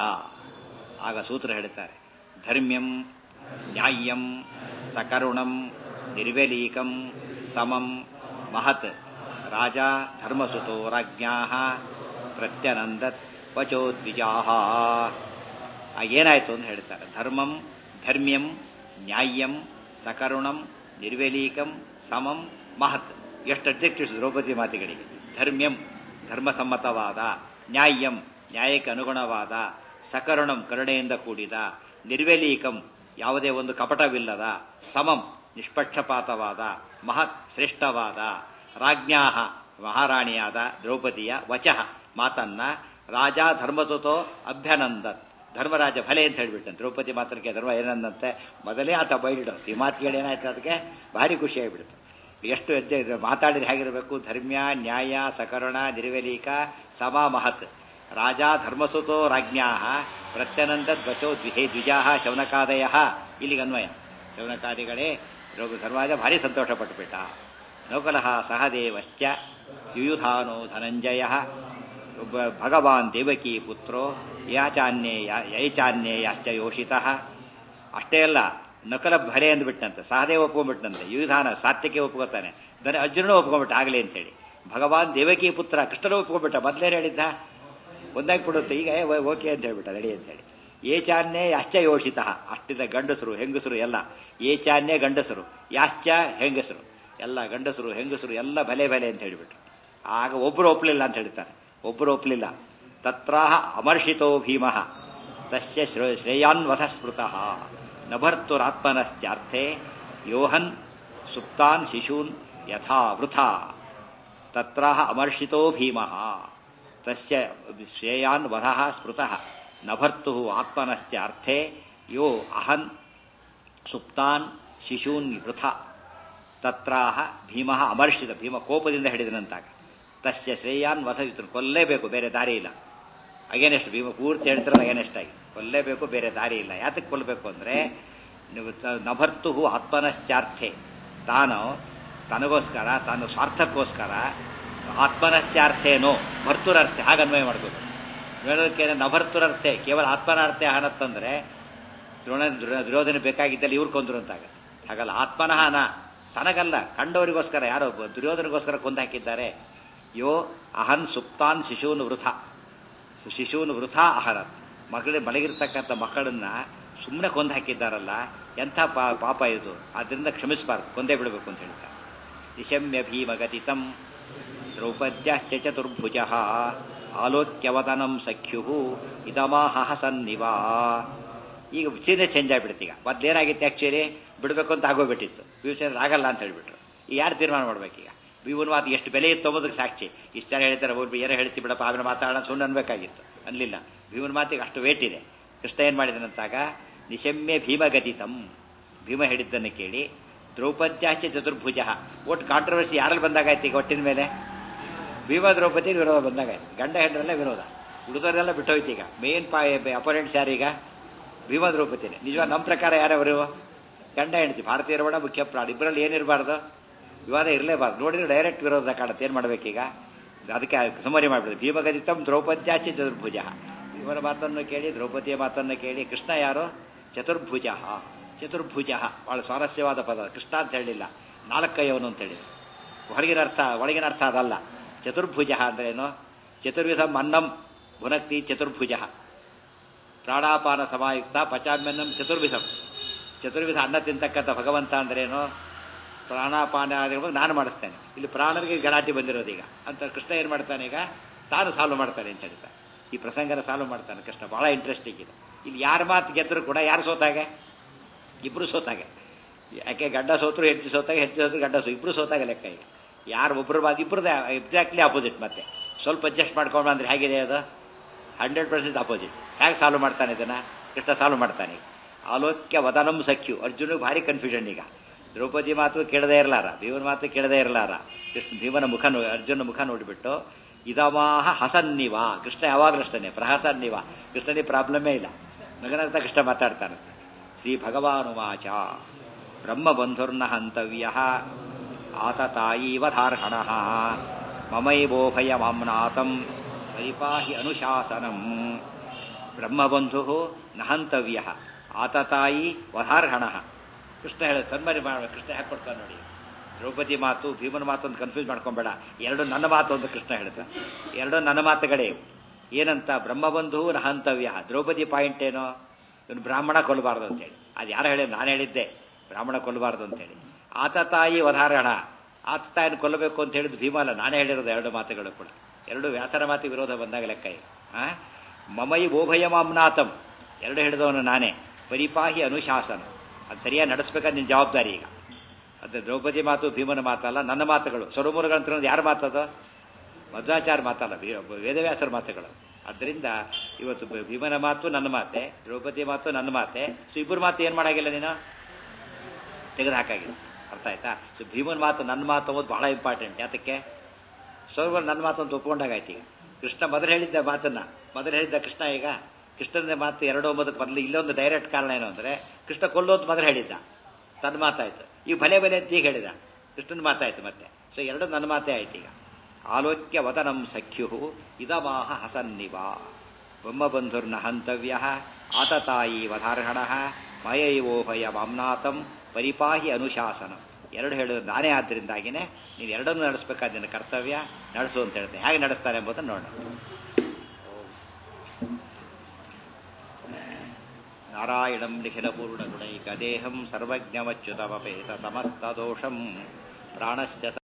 ಆಗ ಸೂತ್ರ ಹೇಳ್ತಾರೆ ಧರ್ಮ್ಯಂ ನ್ಯಾಯಂ ಸಕರುಣಂ ನಿರ್ವೆಲೀಕಂ ಸಮಂ ಮಹತ್ ರಾಜ ಧರ್ಮಸುತೋ ರಾಜ್ಞಾ ಪ್ರತ್ಯನಂದತ್ ವಚೋ ದ್ವಿಜಾ ಏನಾಯ್ತು ಅಂತ ಹೇಳ್ತಾರೆ ಧರ್ಮಂ ಧರ್ಮ್ಯಂ ನ್ಯಾಯಂ ಸಕರುಣಂ ನಿರ್ವೆಲೀಕಂ ಸಮಂ ಮಹತ್ ಎಷ್ಟು ಅಬ್ಜೆಕ್ಟಿವ್ಸ್ ದ್ರೌಪದಿ ಮಾತುಗಳಿಗೆ ಧರ್ಮ್ಯಂ ಧರ್ಮಸಮ್ಮತವಾದ ನ್ಯಾಯಂ ನ್ಯಾಯಕ್ಕೆ ಅನುಗುಣವಾದ ಸಕರುಣಂ ಕರುಣೆಯಿಂದ ಕೂಡಿದ ನಿರ್ವೆಲೀಕಂ ಯಾವುದೇ ಒಂದು ಕಪಟವಿಲ್ಲದ ಸಮಂ ನಿಷ್ಪಕ್ಷಪಾತವಾದ ಮಹತ್ ಶ್ರೇಷ್ಠವಾದ ರಾಜ್ಞಾಹ ಮಹಾರಾಣಿಯಾದ ದ್ರೌಪದಿಯ ವಚಃ ಮಾತನ್ನ ರಾಜ ಧರ್ಮತುತೋ ಅಭ್ಯನಂದತ್ ಧರ್ಮರಾಜ ಭಲೆ ಅಂತ ಹೇಳ್ಬಿಟ್ಟಂತೆ ದ್ರೌಪದಿ ಮಾತನಿಗೆ ಧರ್ಮ ಏನಂದಂತೆ ಮೊದಲೇ ಆತ ಬೈಲ್ಡು ಈ ಮಾತುಗಳು ಏನಾಯ್ತು ಅದಕ್ಕೆ ಭಾರಿ ಖುಷಿಯಾಗಿಬಿಡ್ತು ಎಷ್ಟು ಹೆಜ್ಜೆ ಇದೆ ಮಾತಾಡಿದ್ರೆ ಹೇಗಿರಬೇಕು ಧರ್ಮ್ಯ ನ್ಯಾಯ ಸಕರುಣ ನಿರ್ವೆಲೀಕ ಸಮ ಮಹತ್ ರಾಜ ಧರ್ಮಸುತೋ ರಾಜ್ಞಾ ಪ್ರತ್ಯನಂದ ಧ್ವಚೋ ದ್ವಿಹೇ ದ್ವಿಜಾ ಶೌನಕಾದಯ ಇಲ್ಲಿಗೆ ಅನ್ವಯ ಶೌನಕಾದಿಗಳೇ ಧರ್ಮರಾಜ ಭಾರಿ ಸಂತೋಷ ಪಟ್ಟುಬಿಟ್ಟ ನೌಕಲಃ ಸಹದೇವಶ್ಚ ಯುಯುಧಾನೋ ಧನಂಜಯ ಒಬ್ಬ ಭಗವಾನ್ ದೇವಕಿ ಪುತ್ರೋ ಯಾಚಾನ್ಯೇ ಯೈಚಾನ್ಯೇಯಾಶ್ಚ ಯೋಷಿತಃ ಅಷ್ಟೇ ಅಲ್ಲ ನಕಲ ಭಲೆ ಅಂದ್ಬಿಟ್ಟಂತೆ ಸಹದೇವ ಒಪ್ಕೊಂಡ್ಬಿಟ್ಟಂತೆ ಯುಧಾನ ಸಾತ್ಯಕ್ಕೆ ಒಪ್ಕೋತಾನೆ ದನ ಅರ್ಜುನನು ಒಪ್ಕೊಂಡ್ಬಿಟ್ಟ ಆಗಲಿ ಅಂತೇಳಿ ಭಗವಾನ್ ದೇವಕಿ ಪುತ್ರ ಕೃಷ್ಣನು ಒಪ್ಕೊಂಡ್ಬಿಟ್ಟ ಮೊದಲೇ ಹೇಳಿದ್ದ ಒಂದಾಗಿ ಕೊಡುತ್ತೆ ಈಗ ಓಕೆ ಅಂತ ಹೇಳ್ಬಿಟ್ಟ ರೆಡಿ ಅಂತೇಳಿ ಏಚಾನ್ಯೇ ಯಾಶ್ಚ ಯೋಷಿತ ಅಷ್ಟಿದ ಗಂಡಸರು ಹೆಂಗಸರು ಎಲ್ಲ ಏಚಾನ್ಯ ಗಂಡಸರು ಯಾಶ್ಚ ಹೆಂಗಸರು ಎಲ್ಲ ಗಂಡಸರು ಹೆಂಗಸರು ಎಲ್ಲ ಭಲೆ ಭಲೆ ಅಂತ ಹೇಳಿಬಿಟ್ರು ಆಗ ಒಬ್ಬರು ಒಪ್ಪಲಿಲ್ಲ ಅಂತ ಹೇಳ್ತಾರೆ ಒಬ್ಬರು ಒಪ್ಪಲಿಲ್ಲ ತತ್ರಾಹ ಅಮರ್ಷಿತೋ ಭೀಮಃ ತಸ್ಯ ಶ್ರೇ- ಶ್ರೇಯಾನ್ವಥ ಸ್ಮೃತಃ ನಭರ್ತುರಾತ್ಮನಶ್ಚಾರ್ಥೆ ಯೋಹನ್ ಸುಪ್ತಾನ್ ಶಿಶೂನ್ ಯಥಾ ವೃಥಾ ತತ್ರಾಹ ಅಮರ್ಷಿತೋ ಭೀಮಃ ತಸ್ಯ ಶ್ರೇಯಾನ್ ವಧಃ ಸ್ಮೃತಃ ನಭರ್ತು ಆತ್ಮನಶ್ಚ ಅರ್ಥೆ ಯೋ ಅಹನ್ ಸುಪ್ತಾನ್ ಶಿಶೂನ್ ವೃಥ ತತ್ರಾಹ ಭೀಮಃ ಅಮರ್ಷಿತ ಭೀಮ ಕೋಪದಿಂದ ಹಿಡಿದನಂತಾಗ ತಸ್ಯ ಶ್ರೇಯಾನ್ ವಧ ಇದ್ರು ಕೊಲ್ಲೇಬೇಕು ಬೇರೆ ದಾರಿ ಇಲ್ಲ ಅಗೇನೆಸ್ಟ್ ಭೀಮ ಪೂರ್ತಿ ಹೇಳ್ತಿರೋದು ಅಗೇನೆಸ್ಟ್ ಆಗಿ ಕೊಲ್ಲೇಬೇಕು ಬೇರೆ ದಾರಿ ಇಲ್ಲ ಯಾತಕ್ಕೆ ಕೊಲ್ಲಬೇಕು ಅಂದ್ರೆ ನೀವು ತ- ನಭರ್ತು ಆತ್ಮನಶ್ಚಾರ್ಥೆ ತಾನು ತನಗೋಸ್ಕರ ತಾನು ಸ್ವಾರ್ಥಕ್ಕೋಸ್ಕರ ಆತ್ಮನಶ್ಚಾರ್ಥೇನೋ ಭರ್ತುರರ್ಥೆ ಹಾಗೆ ಅನ್ವಯ ಮಾಡ್ಕೋಬೇಕು ಹೇಳೋದಕ್ಕೆ ನಭರ್ತುರರ್ಥೆ ಕೇವಲ ಆತ್ಮನಾರ್ಥೆ ಹಣತ್ತಂದ್ರೆ ದ್ರೋಣ ದುರ್ಯೋಧನ ದುರ್ಯೋಧನ ಬೇಕಾಗಿದ್ದಲ್ಲಿ ಇವ್ರು ಕೊಂದ್ರು ಅಂತಾಗ ಹಾಗಲ್ಲ ಆತ್ಮನಃ ನ ತನಗಲ್ಲ ಕಂಡವರಿಗೋಸ್ಕರ ಯಾರೋ ಒಬ್ಬ ದುರ್ಯೋಧನಗೋಸ್ಕರ ಕೊಂದು ಹಾಕಿದ್ದಾರೆ ಯೋ ಅಹನ್ ಸುಪ್ತಾನ್ ಶಿಶೂನ್ ವೃಥ ಶಿಶೂನ್ ವೃಥ ಅಹರ ಮಗಳ ಮಲಗಿರ್ತಕ್ಕಂಥ ಮಕ್ಕಳನ್ನ ಸುಮ್ಮನೆ ಕೊಂದು ಹಾಕಿದ್ದಾರಲ್ಲ ಎಂಥ ಪಾ ಪಾಪ ಇದು ಆದ್ದರಿಂದ ಕ್ಷಮಿಸಬಾರ್ದು ಕೊಂದೇ ಬಿಡಬೇಕು ಅಂತ ಹೇಳ್ತಾರೆ ನಿಶಮ್ಯ ಭೀಮಗತಿತಂ ದ್ರೌಪದ್ಯಾಶ್ಚ ಚತುರ್ಭುಜ ಆಲೋಕ್ಯವದನಂ ಸಖ್ಯು ಇದಮಾಹ ಸನ್ನಿವಾ ಈಗ ಸೀದೆ ಚೇಂಜ್ ಆಗ್ಬಿಡುತ್ತೆ ಈಗ ಮೊದ್ಲೇನಾಗಿತ್ತು ಆಕ್ಚುಲಿ ಬಿಡಬೇಕು ಅಂತ ಆಗೋಗ್ಬಿಟ್ಟಿತ್ತು ಫ್ಯೂಚರ್ ಆಗಲ್ಲ ಅಂತ ಹೇಳ್ಬಿಟ್ರು ಈಗ ಯಾರು ತೀರ್ಮಾನ ಮಾಡ್ಬೇಕೀಗ ಇವನ್ ಮಾತು ಎಷ್ಟು ಬೆಲೆ ಇತ್ತು ಅಂಬೋದಕ್ಕೆ ಸಾಕ್ಷಿ ಇಷ್ಟು ಜನ ಹೇಳ್ತಾರೆ ಒಬ್ಬರು ಏನೋ ಹೇಳ್ತಿ ಬಿಡಪ್ಪ ಆಮೇಲೆ ಮಾತಾಡೋಣ ಸುಮ್ಮನೆ ಅನ್ಬೇಕಾಗಿತ್ತು ಅನ್ಲಿಲ್ಲ ಭೀಮನ ಮಾತಿಗೆ ಅಷ್ಟು ವೇಟ್ ಇದೆ ಕೃಷ್ಣ ಏನ್ ಮಾಡಿದನಂತಾಗ ನಿಶಮ್ಯ ಭೀಮಗತಿತಂ ಭೀಮ ಹೇಳಿದ್ದನ್ನು ಕೇಳಿ ದ್ರೌಪದ್ಯಾಚೆ ಚತುರ್ಭುಜ ಒಟ್ಟು ಕಾಂಟ್ರವರ್ಸಿ ಯಾರಲ್ಲಿ ಬಂದಾಗಾಯ್ತು ಈಗ ಒಟ್ಟಿನ ಮೇಲೆ ಭೀಮ ದ್ರೌಪದಿ ವಿರೋಧ ಬಂದಾಗಾಯ್ತು ಗಂಡ ಹೆಂಡ್ರಲ್ಲೇ ವಿರೋಧ ಉಳಿದವರೆಲ್ಲ ಬಿಟ್ಟೋಯ್ತು ಈಗ ಮೇನ್ ಪಾ ಅಪೋನೆಂಟ್ಸ್ ಯಾರೀಗ ಭೀಮ ದ್ರೌಪದಿನೇ ನಿಜವಾಗ ನಮ್ಮ ಪ್ರಕಾರ ಯಾರವರು ಗಂಡ ಹೆಂಡತಿ ಭಾರತೀಯರ ಒಳ ಮುಖ್ಯ ಪ್ರಾಣ ಇಬ್ಬರಲ್ಲಿ ಏನಿರಬಾರ್ದು ವಿವಾದ ಇರಲೇಬಾರ್ದು ನೋಡಿದ್ರೆ ಡೈರೆಕ್ಟ್ ವಿರೋಧ ಕಾಣುತ್ತೆ ಏನು ಮಾಡ್ಬೇಕೀಗ ಅದಕ್ಕೆ ಸುಮಾರಿ ಮಾಡ್ಬಿಡುದು ಭೀಮಗದಿತಂ ದ್ರೌಪದ್ಯಾಚೆ ಚತುರ್ಭುಜ ಇವರ ಮಾತನ್ನು ಕೇಳಿ ದ್ರೌಪದಿಯ ಮಾತನ್ನು ಕೇಳಿ ಕೃಷ್ಣ ಯಾರು ಚತುರ್ಭುಜ ಚತುರ್ಭುಜ ಬಹಳ ಸ್ವಾರಸ್ಯವಾದ ಪದ ಕೃಷ್ಣ ಅಂತ ಹೇಳಿಲ್ಲ ನಾಲ್ಕೈಯವನು ಅಂತ ಹೇಳಿದ್ರು ಹೊರಗಿನ ಅರ್ಥ ಒಳಗಿನ ಅರ್ಥ ಅದಲ್ಲ ಚತುರ್ಭುಜ ಅಂದ್ರೇನು ಚತುರ್ವಿಧ ಅನ್ನಂ ಭುನಕ್ತಿ ಚತುರ್ಭುಜ ಪ್ರಾಣಾಪಾನ ಸಮಾಯುಕ್ತ ಪಚಾಮ್ಯನ್ನಂ ಚತುರ್ವಿಧಂ ಚತುರ್ವಿಧ ಅನ್ನ ತಿಂತಕ್ಕಂಥ ಭಗವಂತ ಅಂದ್ರೇನು ಪ್ರಾಣಾಪಾನ ಆಗಿರ್ಬೋದು ನಾನು ಮಾಡಿಸ್ತೇನೆ ಇಲ್ಲಿ ಪ್ರಾಣರಿಗೆ ಗಲಾಟೆ ಬಂದಿರೋದು ಈಗ ಅಂತ ಕೃಷ್ಣ ಏನು ಮಾಡ್ತಾನೆ ಈಗ ತಾನು ಸಾಲ್ವ್ ಮಾಡ್ತಾನೆ ಅಂತ ಹೇಳ್ತಾನೆ ಈ ಪ್ರಸಂಗನ ಸಾಲ್ವ್ ಮಾಡ್ತಾನೆ ಕೃಷ್ಣ ಬಹಳ ಇಂಟ್ರೆಸ್ಟಿಂಗ್ ಇದೆ ಇಲ್ಲಿ ಯಾರ ಮಾತು ಗೆದ್ದರೂ ಕೂಡ ಯಾರು ಸೋತಾಗೆ ಇಬ್ರು ಸೋತಾಗೆ ಯಾಕೆ ಗಂಡ ಸೋತರು ಹೆಂಡತಿ ಸೋತಾಗ ಹೆಂಡತಿ ಸೋತರು ಗಂಡ ಸೋ ಇಬ್ರು ಸೋತಾಗ ಲೆಕ್ಕ ಈಗ ಯಾರು ಒಬ್ಬರು ಮಾತು ಇಬ್ಬರದೇ ಎಕ್ಸಾಕ್ಟ್ಲಿ ಅಪೋಸಿಟ್ ಮತ್ತೆ ಸ್ವಲ್ಪ ಅಡ್ಜಸ್ಟ್ ಮಾಡ್ಕೊಂಡು ಅಂದ್ರೆ ಹೇಗಿದೆ ಅದು ಹಂಡ್ರೆಡ್ ಪರ್ಸೆಂಟ್ ಅಪೋಸಿಟ್ ಹೇಗೆ ಸಾಲ್ವ್ ಮಾಡ್ತಾನೆ ಇದನ್ನ ಕೃಷ್ಣ ಸಾಲ್ವ್ ಮಾಡ್ತಾನೆ ಆಲೋಕ್ಯ ವದನಂ ಸಖ್ಯು ಅರ್ಜುನಿಗೆ ಭಾರಿ ಕನ್ಫ್ಯೂಷನ್ ಈಗ ದ್ರೌಪದಿ ಮಾತು ಕೇಳದೇ ಇರಲಾರ ಭೀಮನ ಮಾತು ಕೇಳದೇ ಇರಲಾರ ಕೃಷ್ಣ ಭೀಮನ ಮುಖ ನೋ ಅರ್ಜುನ ಮುಖ ನೋಡಿಬಿಟ್ಟು ಇದಮಾಹ ಹಸನ್ನಿವ ಕೃಷ್ಣ ಯಾವಾಗಲೂ ಅಷ್ಟೇ ಪ್ರಹಸನ್ನಿವ ಕೃಷ್ಣನಿಗೆ ಪ್ರಾಬ್ಲಮೇ ಇಲ್ಲ ನಗನಂತ ಕೃಷ್ಣ ಮಾತಾಡ್ತಾನೆ ಶ್ರೀ ಭಗವಾನುವಾಚ ಬ್ರಹ್ಮಬಂಧುರ್ನ ಹಂತವ್ಯ ಆತತಾಯೀವಧಾರ್ಹಣ ಮಮೈವೋಭಯ ಮಾಮ್ನಾಥಂ ಪರಿಪಾಹಿ ಅನುಶಾಸನಂ ಬ್ರಹ್ಮಬಂಧು ನಹಂತವ್ಯ ಆತತಾಯಿ ವಧಾರ್ಹಣ ಕೃಷ್ಣ ಹೇಳ ಸನ್ಮಾನಿ ಮಾಡ ಕೃಷ್ಣ ಯಾಕೆ ಕೊಡ್ತಾನೆ ನೋಡಿ ದ್ರೌಪದಿ ಮಾತು ಭೀಮನ ಮಾತು ಅಂತ ಕನ್ಫ್ಯೂಸ್ ಮಾಡ್ಕೊಂಬೇಡ ಎರಡು ನನ್ನ ಮಾತು ಅಂತ ಕೃಷ್ಣ ಹೇಳ್ತಾನೆ ಎರಡು ನನ್ನ ಮಾತುಗಳೇ ಇವು. ಏನಂತ ಬ್ರಹ್ಮಬಂಧು ನಹಂತವ್ಯ ದ್ರೌಪದಿ ಪಾಯಿಂಟ್ ಏನೋ ಇವನು ಬ್ರಾಹ್ಮಣ ಕೊಲ್ಲಬಾರ್ದು ಅಂತೇಳಿ ಅದು ಯಾರು ಹೇಳಿ ನಾನು ಹೇಳಿದ್ದೆ ಬ್ರಾಹ್ಮಣ ಕೊಲ್ಲಬಾರ್ದು ಅಂತೇಳಿ ಆತ ತಾಯಿ ವಧಾರಣ ಆತ ತಾಯಿನ ಕೊಲ್ಲಬೇಕು ಅಂತ ಹೇಳಿದ್ದು ಭೀಮ ಅಲ್ಲ ನಾನೇ ಹೇಳಿರೋದು ಎರಡು ಮಾತುಗಳು ಕೂಡ ಎರಡು ವ್ಯಾಸರ ಮಾತು ವಿರೋಧ ಬಂದಾಗ ಲೆಕ್ಕ ಇದೆ ಆ ಮಮೈ ಬೋಭಯ ಮಾಮ್ನಾಥಂ ಎರಡು ಹಿಡಿದವನು ನಾನೇ ಪರಿಪಾಹಿ ಅನುಶಾಸನ ಅದು ಸರಿಯಾಗಿ ನಡೆಸ್ಬೇಕಾದ್ರೆ ನಿನ್ನ ಜವಾಬ್ದಾರಿ ಈಗ ಅದು ದ್ರೌಪದಿ ಮಾತು ಭೀಮನ ಮಾತಲ್ಲ ನನ್ನ ಮಾತುಗಳು ಸ್ವರಮೂಲಗಳಂತ ಯಾರ ಮಾತದು ಮಧ್ವಾಚಾರ ಮಾತಲ್ಲ ವೇ- ವೇದವ್ಯಾಸರ ಮಾತುಗಳು ಆದ್ದರಿಂದ ಇವತ್ತು ಬ- ಭೀಮನ ಮಾತು ನನ್ನ ಮಾತೆ ದ್ರೌಪದಿ ಮಾತು ನನ್ನ ಮಾತೆ ಸೊ ಇಬ್ಬರು ಮಾತು ಏನು ಮಾಡಾಗಿಲ್ಲ ನೀನು ತೆಗೆದು ಹಾಕಾಗಿಲ್ಲ ಅರ್ಥ ಆಯ್ತಾ ಸೊ ಭೀಮನ ಮಾತು ನನ್ನ ಮಾತು ಅನ್ನೋದು ಬಹಳ ಇಂಪಾರ್ಟೆಂಟ್ ಯಾತಕ್ಕೆ ಸ್ವರ್ವ ನನ್ನ ಮಾತು ಅಂತ ಒಪ್ಕೊಂಡಾಗಾಯ್ತು ಈಗ ಕೃಷ್ಣ ಮೊದಲು ಹೇಳಿದ್ದ ಮಾತನ್ನ ಮೊದಲು ಹೇಳಿದ್ದ ಕೃಷ್ಣ ಈಗ ಕೃಷ್ಣನ ಮಾತು ಎರಡು ಒಂಬತ್ತಕ್ಕೆ ಬರಲಿ ಇಲ್ಲೊಂದು ಡೈರೆಕ್ಟ್ ಕಾರಣ ಏನು ಅಂದ್ರೆ ಕೃಷ್ಣ ಕೊಲ್ಲೋದು ಮೊದಲು ಹೇಳಿದ್ದ ತನ್ನ ಮಾತಾಯ್ತು ಈಗ ಭಲೆ ಬಲೆ ಅಂತ ಈಗ ಹೇಳಿದ ಕೃಷ್ಣನ ಮಾತಾಯ್ತು ಮತ್ತೆ ಸೊ ಎರಡು ನನ್ನ ಮಾತೇ ಆಯ್ತು ಈಗ ಆಲೋಕ್ಯ ವದನಂ ಸಖ್ಯು ಇದಮಾಹ ಹಸನ್ನಿವ ಬ್ರಹ್ಮಬಂಧುರ್ನ ಹಂತವ್ಯ ಆತತಾಯಿ ವಧಾರ್ಹಣ ಮಯೈವೋಭಯ ಮಾಮ್ನಾಥಂ ಪರಿಪಾಹಿ ಅನುಶಾಸನಂ ಎರಡು ಹೇಳೋದು ನಾನೇ ಆದ್ದರಿಂದಾಗಿನೇ ನೀನು ಎರಡನ್ನೂ ನಡೆಸಬೇಕಾದ ನಿನ್ನ ಕರ್ತವ್ಯ ನಡೆಸು ಅಂತ ಹೇಳ್ತೇನೆ ಹೇಗೆ ನಡೆಸ್ತಾರೆ ಎಂಬುದನ್ನು ನೋಡೋಣ ನಾರಾಯಣಂ ನಿಖಿಲ ಪೂರ್ಣ ಗುಣೈಕ ದೇಹಂ ಸರ್ವಜ್ಞಮಚ್ಯುತಮಪೇತ ಸಮಸ್ತ ದೋಷಂ ಪ್ರಾಣಶ್ಚ